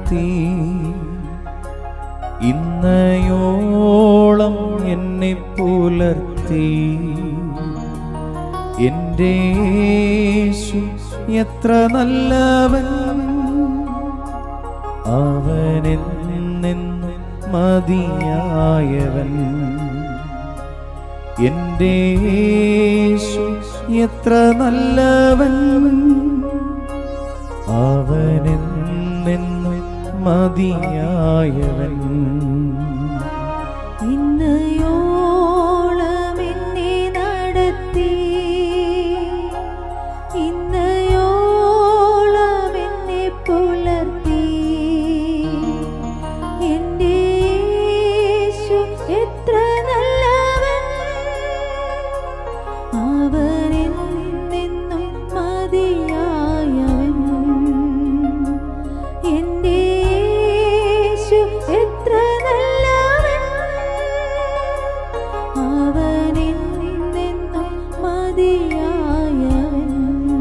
നടത്തി ഇന്നയോളം എന്നെ പുലർത്തി എൻ്റെ യേശു എത്ര നല്ലവൻ അവനെന്നെന്നും മതിയായവൻ എൻ്റെ യേശു എത്ര നല്ലവൻ അവനെന്നെന്നും മതിയായവൻ ഇന്നയോളം എന്നെ നടത്തി ഇന്നയോളം എന്നെ പുലർത്തി എൻ്റെ യേശു എത്ര നല്ലവൻ അവൻ എന്നെന്നും മതിയായവൻ എൻ്റെ യേശു എത്ര നല്ലവൻ അവൻ എന്നെന്നും മതിയായവൻ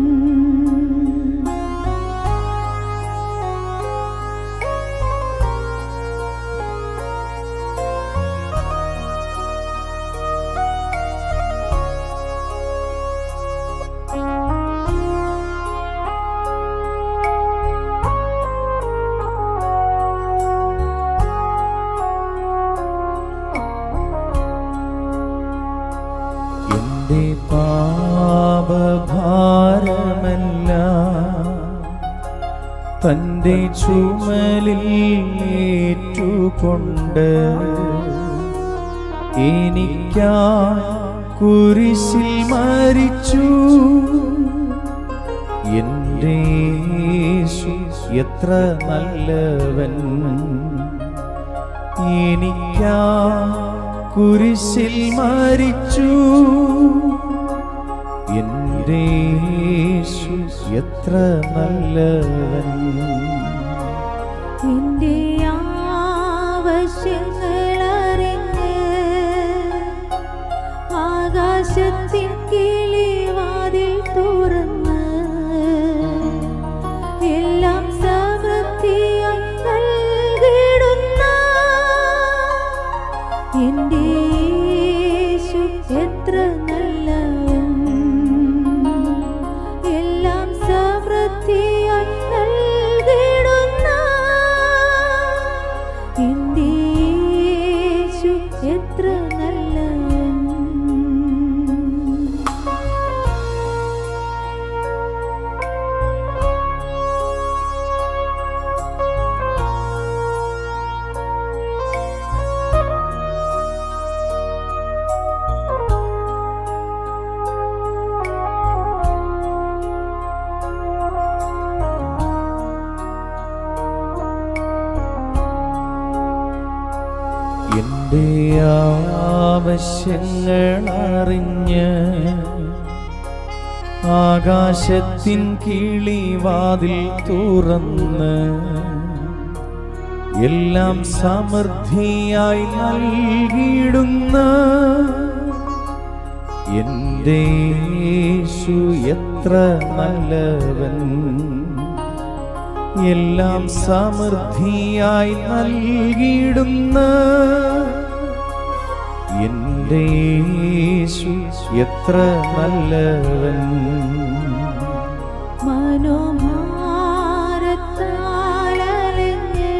എന്റെ പാപഭാരമല്ല തൻ്റെ ചുമലിൽ ഏറ്റുകൊണ്ട് എനിക്കാ കുരിശിൽ മരിച്ചു എൻ്റെ യേശു എത്ര നല്ലവൻ എനിക്കാ കുരിശിൽ മരിച്ചു എൻ്റെ യേശു എത്ര നല്ലവൻ എൻ്റെ ആവശ്യങ്ങളറിഞ്ഞ് ആകാശത്തിൻ കിളിവാതിൽ തുറന്ന് എല്ലാം സമൃദ്ധിയായി നൽകിടുന്ന എൻ്റെ യേശു എത്ര നല്ലവൻ എല്ലാം സമൃദ്ധിയായി നൽകിടുന്ന എൻ്റെ യേശു എത്ര നല്ലവൻ എൻ്റെ ആവശ്യങ്ങളറിഞ്ഞ് ആകാശത്തിൻ കിളിവാതിൽ തുറന്ന് എല്ലാം സമൃദ്ധിയായി നൽകിയിടുന്ന എൻ്റെ യേശു എത്ര നല്ലവൻ എല്ലാം സമൃദ്ധിയായി നൽകിയിടുന്ന എൻ്റെ യേശു എത്ര നല്ലവൻ മനോഭാരത്താലഞ്ഞ്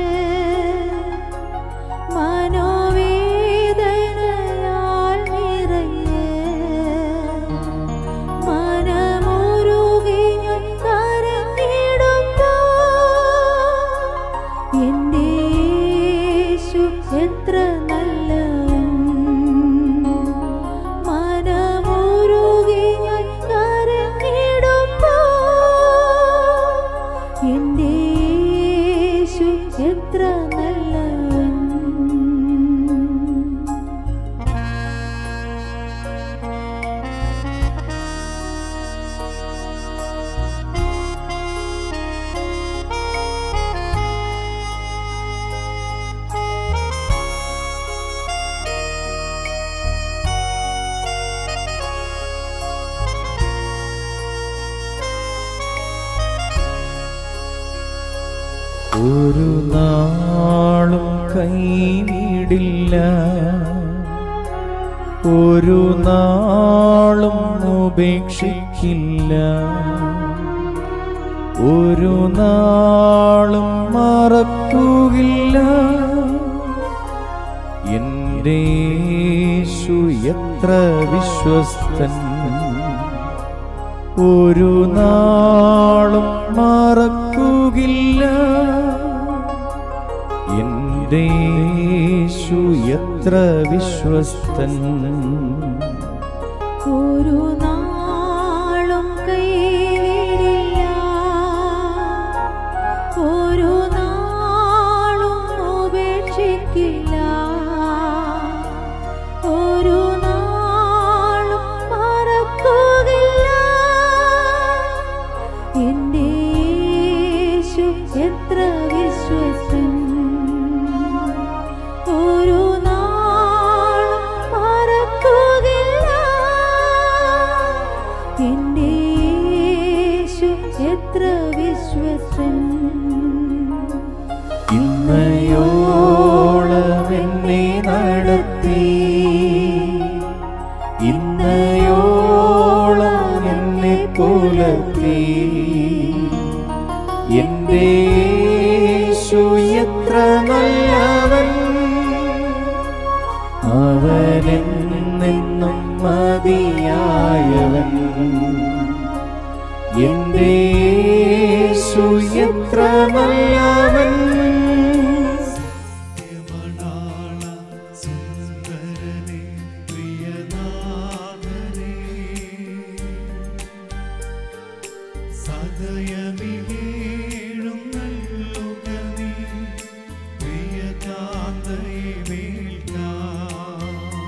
മനോവേദനയാൽ നിറഞ്ഞ് മനമുരുകി ഞാൻ കരഞ്ഞിടുമ്പോൾ എൻ്റെ യേശു എത്ര നല്ലവൻ മനമുരുകി ഞാൻ കരഞ്ഞിടുമ്പോൾ എൻ്റെ യേശു എത്ര നല്ലവൻ ഒരു നാളും ഉപേക്ഷിക്കില്ല ഒരു നാളും മറക്കുകില്ല എൻ്റെ യേശു എത്ര വിശ്വസ്തൻ ഒരു നാളും മറക്കുകില്ല എൻ്റെ യേശു എത്ര വിശ്വസ്തൻ ഒരു നാളും കൈവിടില്ല ഒരു നാളും ഉപേക്ഷിക്കില്ല ഒരു നാളും മറക്കുകയില്ല എൻ്റെ യേശു എത്ര വിശ്വസൻ ഒരു നാളും മറക്കുകയില്ല എൻ്റെ യേശു എത്ര വിശ്വസൻ ഇന്നയോളം എന്നെ നടത്തി ഇന്നയോളം എന്നെ പുലർത്തി എൻ്റെ യേശു എത്ര നല്ലവൻ അവനെന്നും മതിയായവൻ എൻ്റെ യേശു എത്ര നല്ലവൻ മണാള സുന്ദരനെ പ്രിയനാഥനെ സദയമികേഴും നൽകുക നീ പ്രിയകാന്തയെ വേൾക്കാം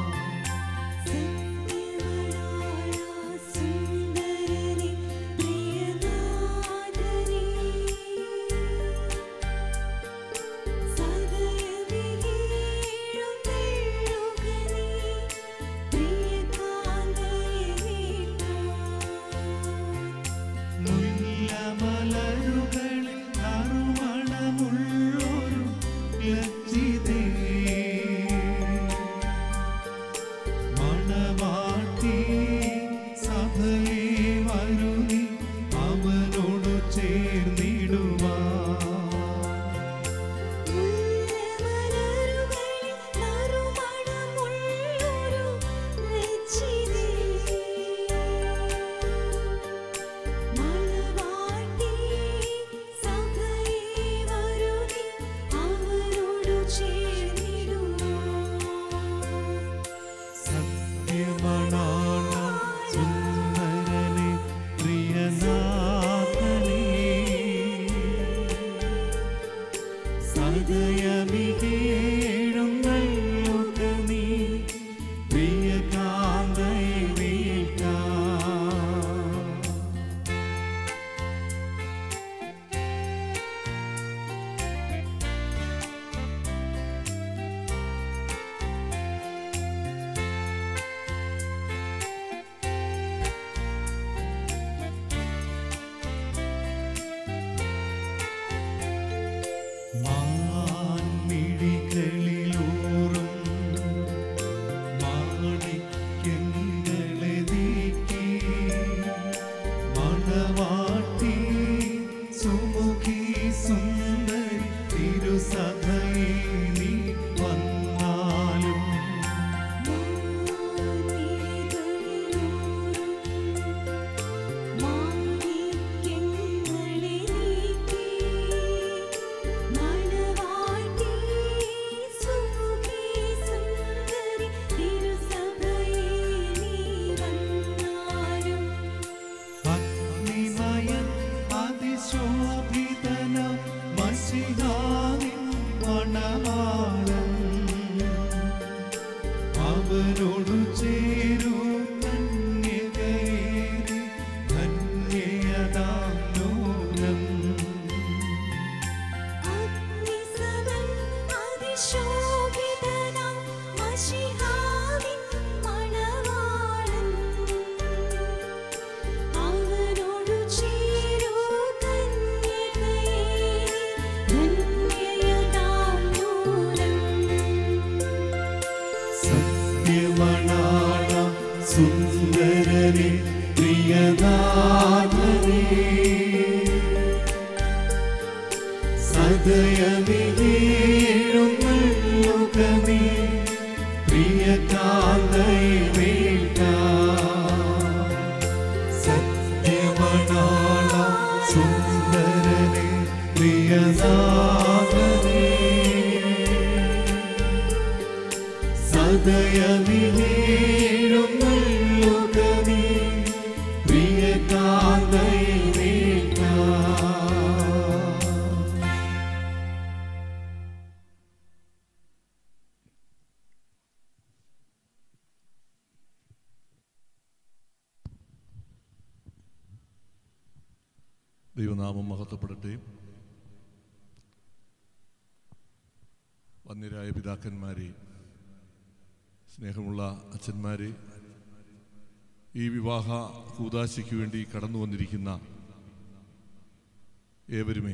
മുല്ലമലരുകളിൽ നറുമണമുള്ളൊരു ലജ്ജിതേ മണവാട്ടി സഭയെ വരുതി അവനോട് ചേർന്നിടുവാ സത്യമണാള സുന്ദരനെ പ്രിയനാഥനെ സദയമികേഴും നൽകുക നീ പ്രിയകാന്തയെ വേൾക്കാം മാൻമിഴികളിലൂറും മാണിക്യങ്ങളെ നീക്കി മണവാട്ടി സുമുഖി സുന്ദരി തിരുസഭയെ നീ വന്നാലും അഗ്നിമയൻ അതിശോഭിതന മഷിഹാനിൻ മണവാളൻ അവനോടു ചേരൂ കന്യകയേറി ധന്യയതാം നൂനം അവനോടു ചേരൂ കന്യകയേ ധന്യയതാം നൂനം സുന്ദരനെ പ്രിയനാഥനെ സദയമിലേഴുന്നുകമേ പ്രിയ കാലയമേൽക്ക സത്യമണാള സുന്ദരനെ പ്രിയനാഥനെ സദയമിലേഴുന്നുകമേ പ്രിയ കാലയമേൽക്ക ദൈവനാമം മഹത്വപ്പെടട്ടെ വന്യരായ പിതാക്കന്മാരെ സ്നേഹമുള്ള അച്ഛന്മാരെ ഈ വിവാഹ കൂതാശയ്ക്ക് വേണ്ടി കടന്നു വന്നിരിക്കുന്ന ഏവരുമേ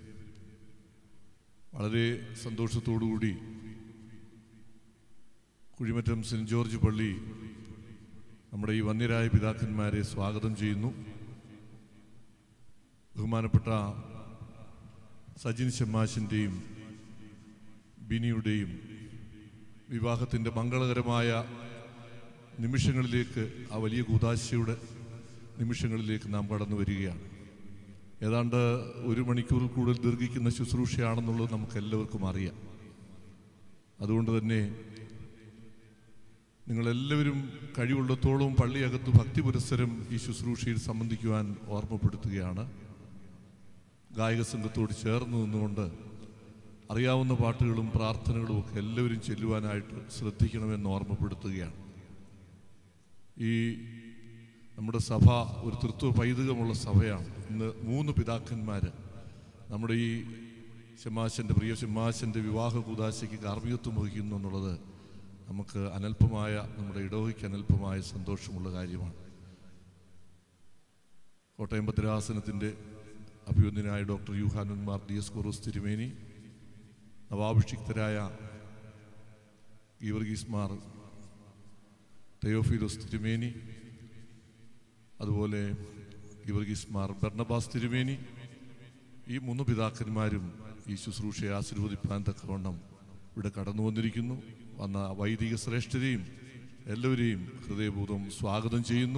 വളരെ സന്തോഷത്തോടുകൂടി കുഴിമറ്റം സെൻറ് ജോർജ് പള്ളി നമ്മുടെ ഈ വന്യരായ പിതാക്കന്മാരെ സ്വാഗതം ചെയ്യുന്നു ബഹുമാനപ്പെട്ട സജിൻ ഷമ്മാശിൻ്റെയും ബിനിയുടെയും വിവാഹത്തിൻ്റെ മംഗളകരമായ നിമിഷങ്ങളിലേക്ക് ആ വലിയ കൂതാശയുടെ നിമിഷങ്ങളിലേക്ക് നാം കടന്നു വരികയാണ് ഏതാണ്ട് ഒരു മണിക്കൂറിൽ കൂടുതൽ ദീർഘിക്കുന്ന ശുശ്രൂഷയാണെന്നുള്ളത് നമുക്ക് എല്ലാവർക്കും അറിയാം അതുകൊണ്ട് തന്നെ നിങ്ങളെല്ലാവരും കഴിവുള്ളത്തോളം പള്ളിയകത്ത് ഭക്തി പുരസ്സരം ഈ ശുശ്രൂഷയിൽ സംബന്ധിക്കുവാൻ ഓർമ്മപ്പെടുത്തുകയാണ് ഗായക സംഘത്തോട് ചേർന്ന് നിന്നുകൊണ്ട് അറിയാവുന്ന പാട്ടുകളും പ്രാർത്ഥനകളും ഒക്കെ എല്ലാവരും ചെല്ലുവാനായിട്ട് ശ്രദ്ധിക്കണമെന്ന് ഓർമ്മപ്പെടുത്തുകയാണ് ഈ നമ്മുടെ സഭ ഒരു തൃത്വ പൈതൃകമുള്ള സഭയാണ് ഇന്ന് മൂന്ന് പിതാക്കന്മാർ നമ്മുടെ ഈ ഷമാശൻ്റെ പ്രിയ ഷമാശൻ്റെ വിവാഹ കുദാശയ്ക്ക് കാർമ്മികത്വം വഹിക്കുന്നു എന്നുള്ളത് നമുക്ക് അനൽപമായ നമ്മുടെ ഇടവയ്ക്ക് അനൽപമായ സന്തോഷമുള്ള കാര്യമാണ് കോട്ടയം ഭദ്രാസനത്തിൻ്റെ അഭിവന്ദനായ ഡോക്ടർ യുഹാനന്മാർ ഡി എസ് കൊറോസ് തിരുമേനി നവാഭിഷിക്തരായ ഗീവർഗീസ്മാർ തെയോഫിലോസ് തിരുമേനി അതുപോലെ ഗീവർഗീസ്മാർ ബർണബാസ് തിരുമേനി ഈ മൂന്ന് പിതാക്കന്മാരും ഈ ശുശ്രൂഷയെ ആശീർവദിപ്പാൻ തക്കവണ്ണം ഇവിടെ കടന്നു വന്നിരിക്കുന്നു വന്ന വൈദിക ശ്രേഷ്ഠരെയും എല്ലാവരെയും ഹൃദയപൂർവ്വം സ്വാഗതം ചെയ്യുന്നു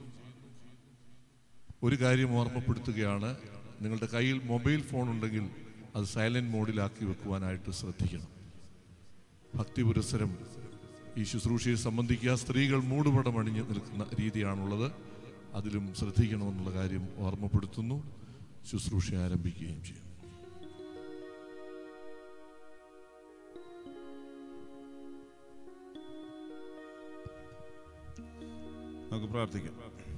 ഒരു കാര്യം ഓർമ്മപ്പെടുത്തുകയാണ് നിങ്ങളുടെ കയ്യിൽ മൊബൈൽ ഫോൺ ഉണ്ടെങ്കിൽ അത് സൈലന്റ് മോഡിലാക്കി വെക്കുവാനായിട്ട് ശ്രദ്ധിക്കണം ഭക്തി പുരസരം ഈ ശുശ്രൂഷയെ സംബന്ധിക്കുക സ്ത്രീകൾ മൂടുപടം അണിഞ്ഞ് നിൽക്കുന്ന രീതിയാണുള്ളത് അതിലും ശ്രദ്ധിക്കണമെന്നുള്ള കാര്യം ഓർമ്മപ്പെടുത്തുന്നു ശുശ്രൂഷ ആരംഭിക്കുകയും ചെയ്യും നമുക്ക് പ്രാർത്ഥിക്കാം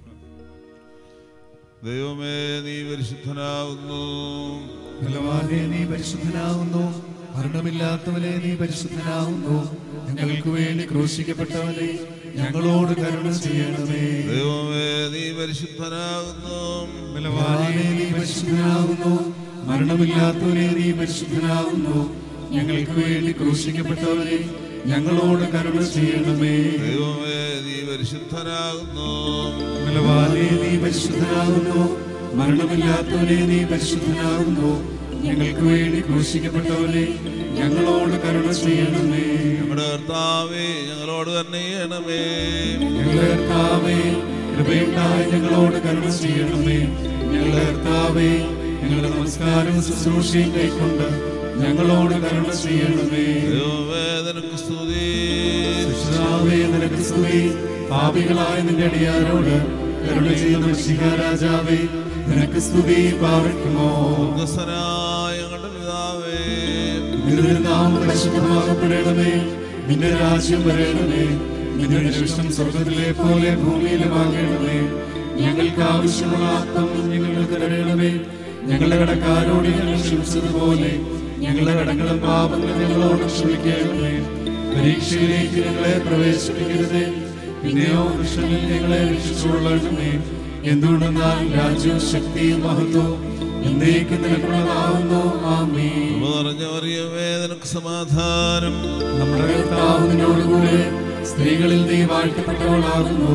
ദൈവമേ നീ പരിശുദ്ധനാകുന്നു ബലവാനെ നീ പരിശുദ്ധനാകുന്നു മരണമില്ലാത്തവനെ നീ പരിശുദ്ധനാകുന്നു ഞങ്ങൾക്ക് വേണ്ടി ക്രൂശിക്കപ്പെട്ടവനെ ഞങ്ങളോട് കരുണ ചെയ്യണമേ ദൈവമേ നീ പരിശുദ്ധനാകുന്നു ബലവാനെ നീ പരിശുദ്ധനാകുന്നു മരണമില്ലാത്തവനെ നീ പരിശുദ്ധനാകുന്നു ഞങ്ങൾക്ക് വേണ്ടി ക്രൂശിക്കപ്പെട്ടവനെ ഞങ്ങളോട് കരുണ ചെയ്യണമേ ദൈവമേ നീ പരിശുദ്ധനാകുന്നു ബലവാനെ നീ പരിശുദ്ധനാകുന്നു മരണമില്ലാത്തവനെ നീ പരിശുദ്ധനാകുന്നു ഞങ്ങൾക്ക് വേണ്ടി ക്രൂശിക്കപ്പെട്ടവനെ ഞങ്ങളോട് കരുണ ചെയ്യണമേ ഞങ്ങളുടെ കർത്താവേ ഞങ്ങളോട് തന്നെ ചെയ്യണമേ ഞങ്ങളുടെ കർത്താവേ കൃപയുണ്ടായി ഞങ്ങളോട് കരുണ ചെയ്യണമേ ഞങ്ങളുടെ കർത്താവേ ഞങ്ങളുടെ നമസ്കാരവും ശുശ്രൂഷയും കൈക്കൊണ്ട് ഞങ്ങളോട് കരുണ ചെയ്യണമേ ദൈവമേ നിനക്ക് സ്തുതി കർത്താവേ നിനക്ക് സ്തുതി പാപികളായ നിന്റെ അടിയാരോട് കരുണ ചെയ്യുന്ന മിശിഹ രാജാവേ നിനക്ക് സ്തുതി പാർക്കുമോ സ്വർഗ്ഗസ്ഥനായ ഞങ്ങളുടെ പിതാവേ നിന്റെ നാമം പരിശുദ്ധമാകപ്പെടണമേ നിന്റെ രാജ്യം വരേണമേ നിന്റെ ഇഷ്ടം സ്വർഗത്തിലെ പോലെ ഭൂമിയിലുമാകണമേ ഞങ്ങൾക്ക് ആവശ്യമുള്ള ആത്മം ഞങ്ങൾക്ക് തരണമേ ഞങ്ങളുടെ കടക്കാരോട് ഞങ്ങൾ ക്ഷമിച്ചതുപോലെ ഞങ്ങളുടെ കടങ്ങളും പാപങ്ങളും ഞങ്ങളോട് ക്ഷമിക്കണമേ പരീക്ഷയിലേക്ക് ഞങ്ങളെ പ്രവേശിപ്പിക്കരുതേ പിന്നെയോ കൃഷ്ണനിൽ ഞങ്ങളെ രക്ഷിച്ചുകൊള്ളണമേ എന്തുകൊണ്ടെന്നാൽ രാജ്യവും ശക്തിയും മഹത്വവും എന്നേക്കും നിനക്കുള്ളതാവുന്നു ആമേ കൃപ നിറഞ്ഞ മറിയമേ നിനക്ക് സമാധാനം നമ്മുടെ കർത്താവ് നിന്നോടുകൂടെ സ്ത്രീകളിൽ നീ വാഴ്ത്തപ്പെട്ടവളാകുന്നു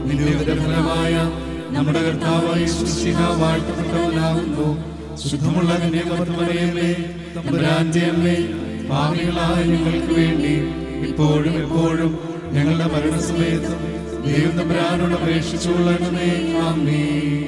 നിന്റെ ഫലമായ നമ്മുടെ കർത്താവായ ശുശ്രിഹ വാഴ്ത്തപ്പെട്ടവനാകുന്നു ശുദ്ധമുള്ള കന്യാകമറിയമേ തമ്പുരാന്റെ അമ്മേ പാപികളായ ഞങ്ങൾക്ക് വേണ്ടി ഇപ്പോഴും എപ്പോഴും ഞങ്ങളുടെ മരണസമയത്തും ദൈവം തമ്പുരാനോട് അപേക്ഷിച്ചുകൊള്ളണമേ ആമേ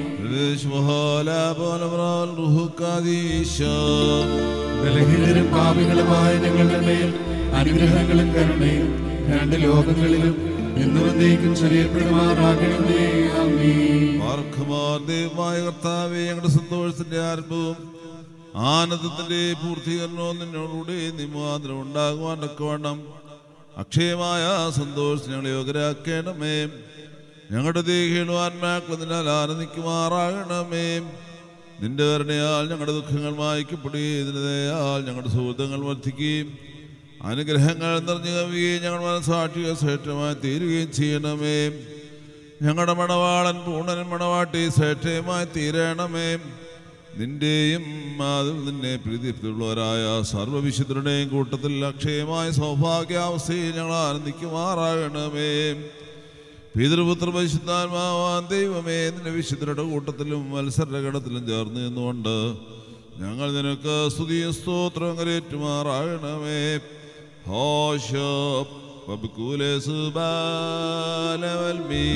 ബലഹീനരും പാപികളുമായ ഞങ്ങളുടെ മേൽ അനുഗ്രഹങ്ങളും കരുണയും രണ്ട് ലോകങ്ങളിലും എന്നുവന്നേക്കും ചെറിയപ്പെടുമാറാകണമേ ആമേ ദൈവമായ കർത്താവെ ഞങ്ങളുടെ സന്തോഷത്തിന്റെ ആരംഭവും ആനന്ദത്തിന്റെ പൂർത്തീകരണവും നിന്നോടുകൂടി നിമാതിരം ഉണ്ടാകുവാൻ വേണം അക്ഷയമായ സന്തോഷം ഞങ്ങളെ യോഗ്യരാക്കണമേ ഞങ്ങളുടെ ദേഹികളും ആത്മാക്കളും നിന്നാൽ ആനന്ദിക്കുമാറാകണമേ നിന്റെ കരുണയാൽ ഞങ്ങളുടെ ദുഃഖങ്ങൾ മായ്ക്കപ്പെടുകയും ഇതിന്റെ ദയാൽ ഞങ്ങളുടെ സുഹൃത്തുക്കൾ വർദ്ധിക്കുകയും അനുഗ്രഹങ്ങൾ നിറഞ്ഞു കവിയുകയും ഞങ്ങൾ മനസ്സാക്ഷിക ശ്രേഷ്ഠമായി തീരുകയും ചെയ്യണമേ ഞങ്ങളുടെ മണവാളൻ പൂർണ്ണനും മണവാട്ടി ശ്രേഷ്ഠയുമായി തീരണമേ നിന്റെയും അതിൽ നിന്നെ പ്രീതിയുള്ളവരായ സർവ്വവിശുദ്ധരുടെയും കൂട്ടത്തിൽ അക്ഷയമായ സൗഭാഗ്യാവസ്ഥയിൽ ഞങ്ങൾ ആനന്ദിക്കുമാറാകണമേ പിതൃപുത്ര പരിശുദ്ധാത്മാവാൻ ദൈവമേ നിന്റെ വിശുദ്ധരുടെ കൂട്ടത്തിലും മത്സരഘടത്തിലും ചേർന്ന് നിന്നുകൊണ്ട് ഞങ്ങൾ നിനക്ക് സ്തുതിയും സ്തോത്രവും കരേറ്റുമാറാകണമേ ഹോഷ വബുക്കൂലെ സുബാലവൽമീ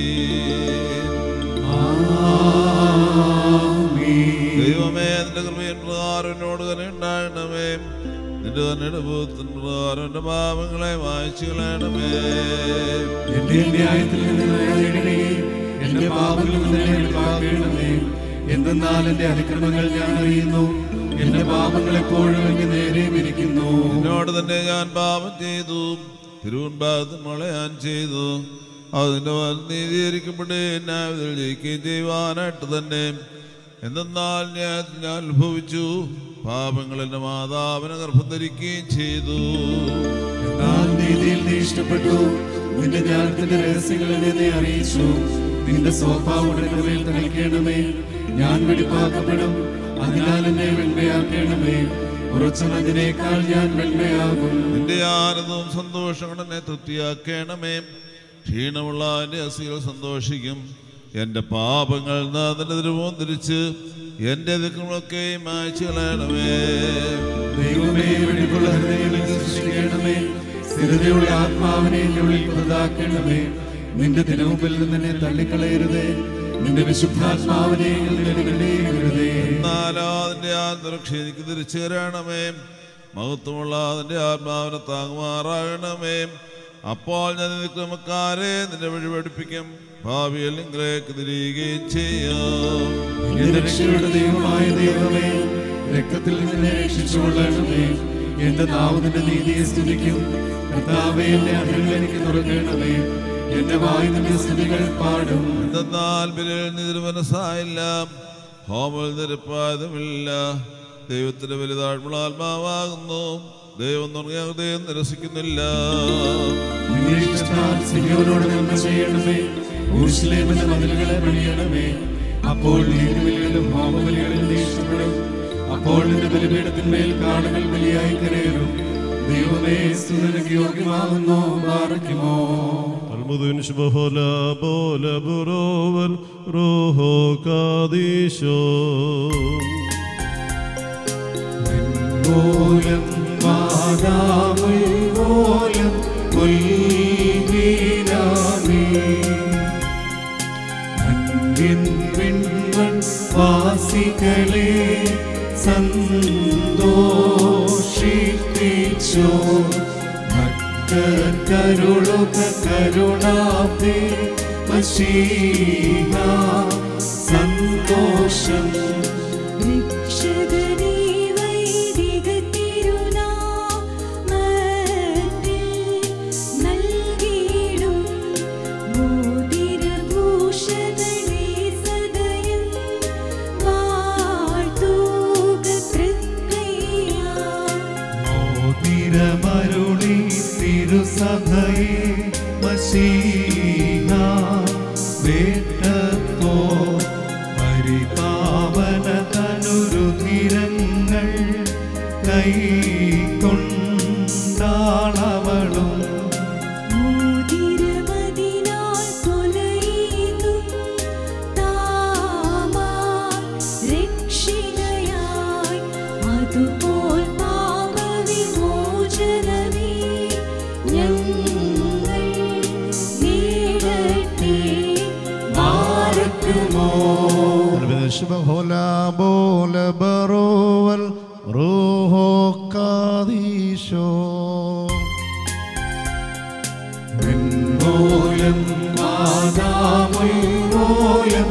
ദൈവമേ നിന്റെ കൃപയൻ പ്രകാരം എന്നോട് തന്നെ ഉണ്ടാകണമേ നിന്റെ തന്നെ ഇടപൂത്തിൻ പ്രകാരം എന്റെ പാപങ്ങളെ വായിച്ചു കളയണമേ എന്റെ ന്യായത്തിൽ നിന്ന് ദയ നേടുകയും എന്റെ പാപങ്ങളിൽ നിന്ന് എന്നെ വെളിവാക്കണമേ എന്തെന്നാൽ എന്റെ അതിക്രമങ്ങൾ ഞാൻ അറിയുന്നു എന്റെ പാപങ്ങൾ എപ്പോഴും എന്റെ നേരെ ഇരിക്കുന്നു എന്നോട് തന്നെ ഞാൻ പാപം ചെയ്തു തിരുവൻപാകത്തിൽ മഴ ഞാൻ ചെയ്തു അതിന്റെ മേൽ നീതീകരിക്കപ്പെട്ട് ന്യായത്തിൽ ജയിക്കുകയും ചെയ്യുവാനായിട്ട് തന്നെ എന്തെന്നാൽ ഞാൻ ഞാൻ അനുഭവിച്ചു പാപങ്ങൾ എന്റെ മാതാവിനെ ഗർഭം ധരിക്കുകയും ചെയ്തു എന്നാൽ നീതിയിൽ നീ ഇഷ്ടപ്പെട്ടു നിന്റെ ജ്ഞാനത്തിന്റെ രഹസ്യങ്ങൾ എന്നെ നീ അറിയിച്ചു നിന്റെ സ്വഭാവം എന്റെ മേൽ തളിക്കണമേ ഞാൻ വെടിപ്പാക്കപ്പെടും അതിനാൽ എന്നെ വെണ്മയാക്കണമേ ഉറച്ച മഞ്ഞിനേക്കാൾ ഞാൻ വെണ്മയാകും നിന്റെ ആനന്ദവും സന്തോഷങ്ങളും എന്നെ തൃപ്തിയാക്കണമേ ക്ഷീണമുള്ള എൻ്റെ അസികൾ സന്തോഷിക്കും എൻ്റെ പാപങ്ങൾ നിന്റെ തിരുവോം തിരിച്ച് എൻ്റെ ദിക്കുകളൊക്കെ മായ്ച്ചു കളയണമേ ദൈവമേ വെടിപ്പുള്ള ഹൃദയങ്ങൾ സൃഷ്ടിക്കണമേ സ്ഥിരതയുള്ള ആത്മാവിനെ എന്റെ ഉള്ളിൽ പുതുതാക്കണമേ നിന്റെ തിരുമുമ്പിൽ നിന്ന് എന്നെ തള്ളിക്കളയരുതേ നിന്റെ വിശുദ്ധാത്മാവിനെ നെടുകടേരുതേ എന്നാലോ അതിൻ്റെ ആന്തരക്ഷ എനിക്ക് തിരിച്ചു തരണമേ മഹത്വമുള്ള അതിൻ്റെ ആത്മാവിനെ താങ്ങുമാറാകണമേ അപ്പോൾ ഞാൻ നിൽക്കുമക്കാരെ നിന്റെ വഴി പഠിപ്പിക്കും ഭാവിയിൽ നിങ്ങളേക്ക് തിരികുകയും ചെയ്യും എന്റെ രക്ഷയുടെ ദൈവമായ ദൈവമേ രക്തത്തിൽ നിന്നെ രക്ഷിച്ചുകൊള്ളണമേ എന്റെ നാവ് നിന്റെ നീതിയെ സ്തുതിക്കും കർത്താവേ എന്റെ അഹങ്ങൾ എനിക്ക് തുറക്കണമേ എന്റെ വായു നിന്റെ സ്തുതികൾ പാടും എന്തെന്നാൽ ബലിയിൽ നിതിരു മനസ്സായില്ല ഹോമൽ നിരപ്പായതുമില്ല ദൈവത്തിന്റെ വലുതാഴ്മുള്ള ആത്മാവാകുന്നു ദൈവം തുടങ്ങിയ ഹൃദയം നിരസിക്കുന്നില്ല നിന്റെ ഇഷ്ടത്താൽ സിയോനോട് നന്മ ചെയ്യണമേ ഊർശ്ലേമിന്റെ മതിലുകളെ പണിയണമേ അപ്പോൾ നീതിബലികളിലും ഹോമബലികളിലും നീ ഇഷ്ടപ്പെടും അപ്പോൾ നിന്റെ ബലിപീഠത്തിന്മേൽ കാടുകൾ ബലിയായി കരയറും ദൈവമേ സ്തുതിക്ക് യോഗ്യമാകുന്നു പാറയ്ക്കുമോ المذن شبه لا بول بروفل روحو قاديشو മൂലം മാതാമുൽ മൂലം പുൽവീരാമേ അന്യൻ പെൺമൺ വാസികളെ സന്തോഷിപ്പിച്ചോ ഭക്തരുളുക കരുണാഭേ മശീഹ സന്തോഷം രക്ഷകനീ വൈദിക തിരുനാമത്തിൽ നൽകിയിടും മോതിരഭൂഷണനെ സദയം വാഴ്ത്തുക തൃക്കൈയാ മോതിരമരുളി തിരുസഭയെ മശീഹ വേട്ടപ്പോ പരിപാവന തനുരുധിരങ്ങൾ കൈക്കൊണ്ടാളവളും മോതിരമതിനാൽ കൊലയി شبه بول برول روح قاديشو മൂലം ആദാമുൽ മൂലം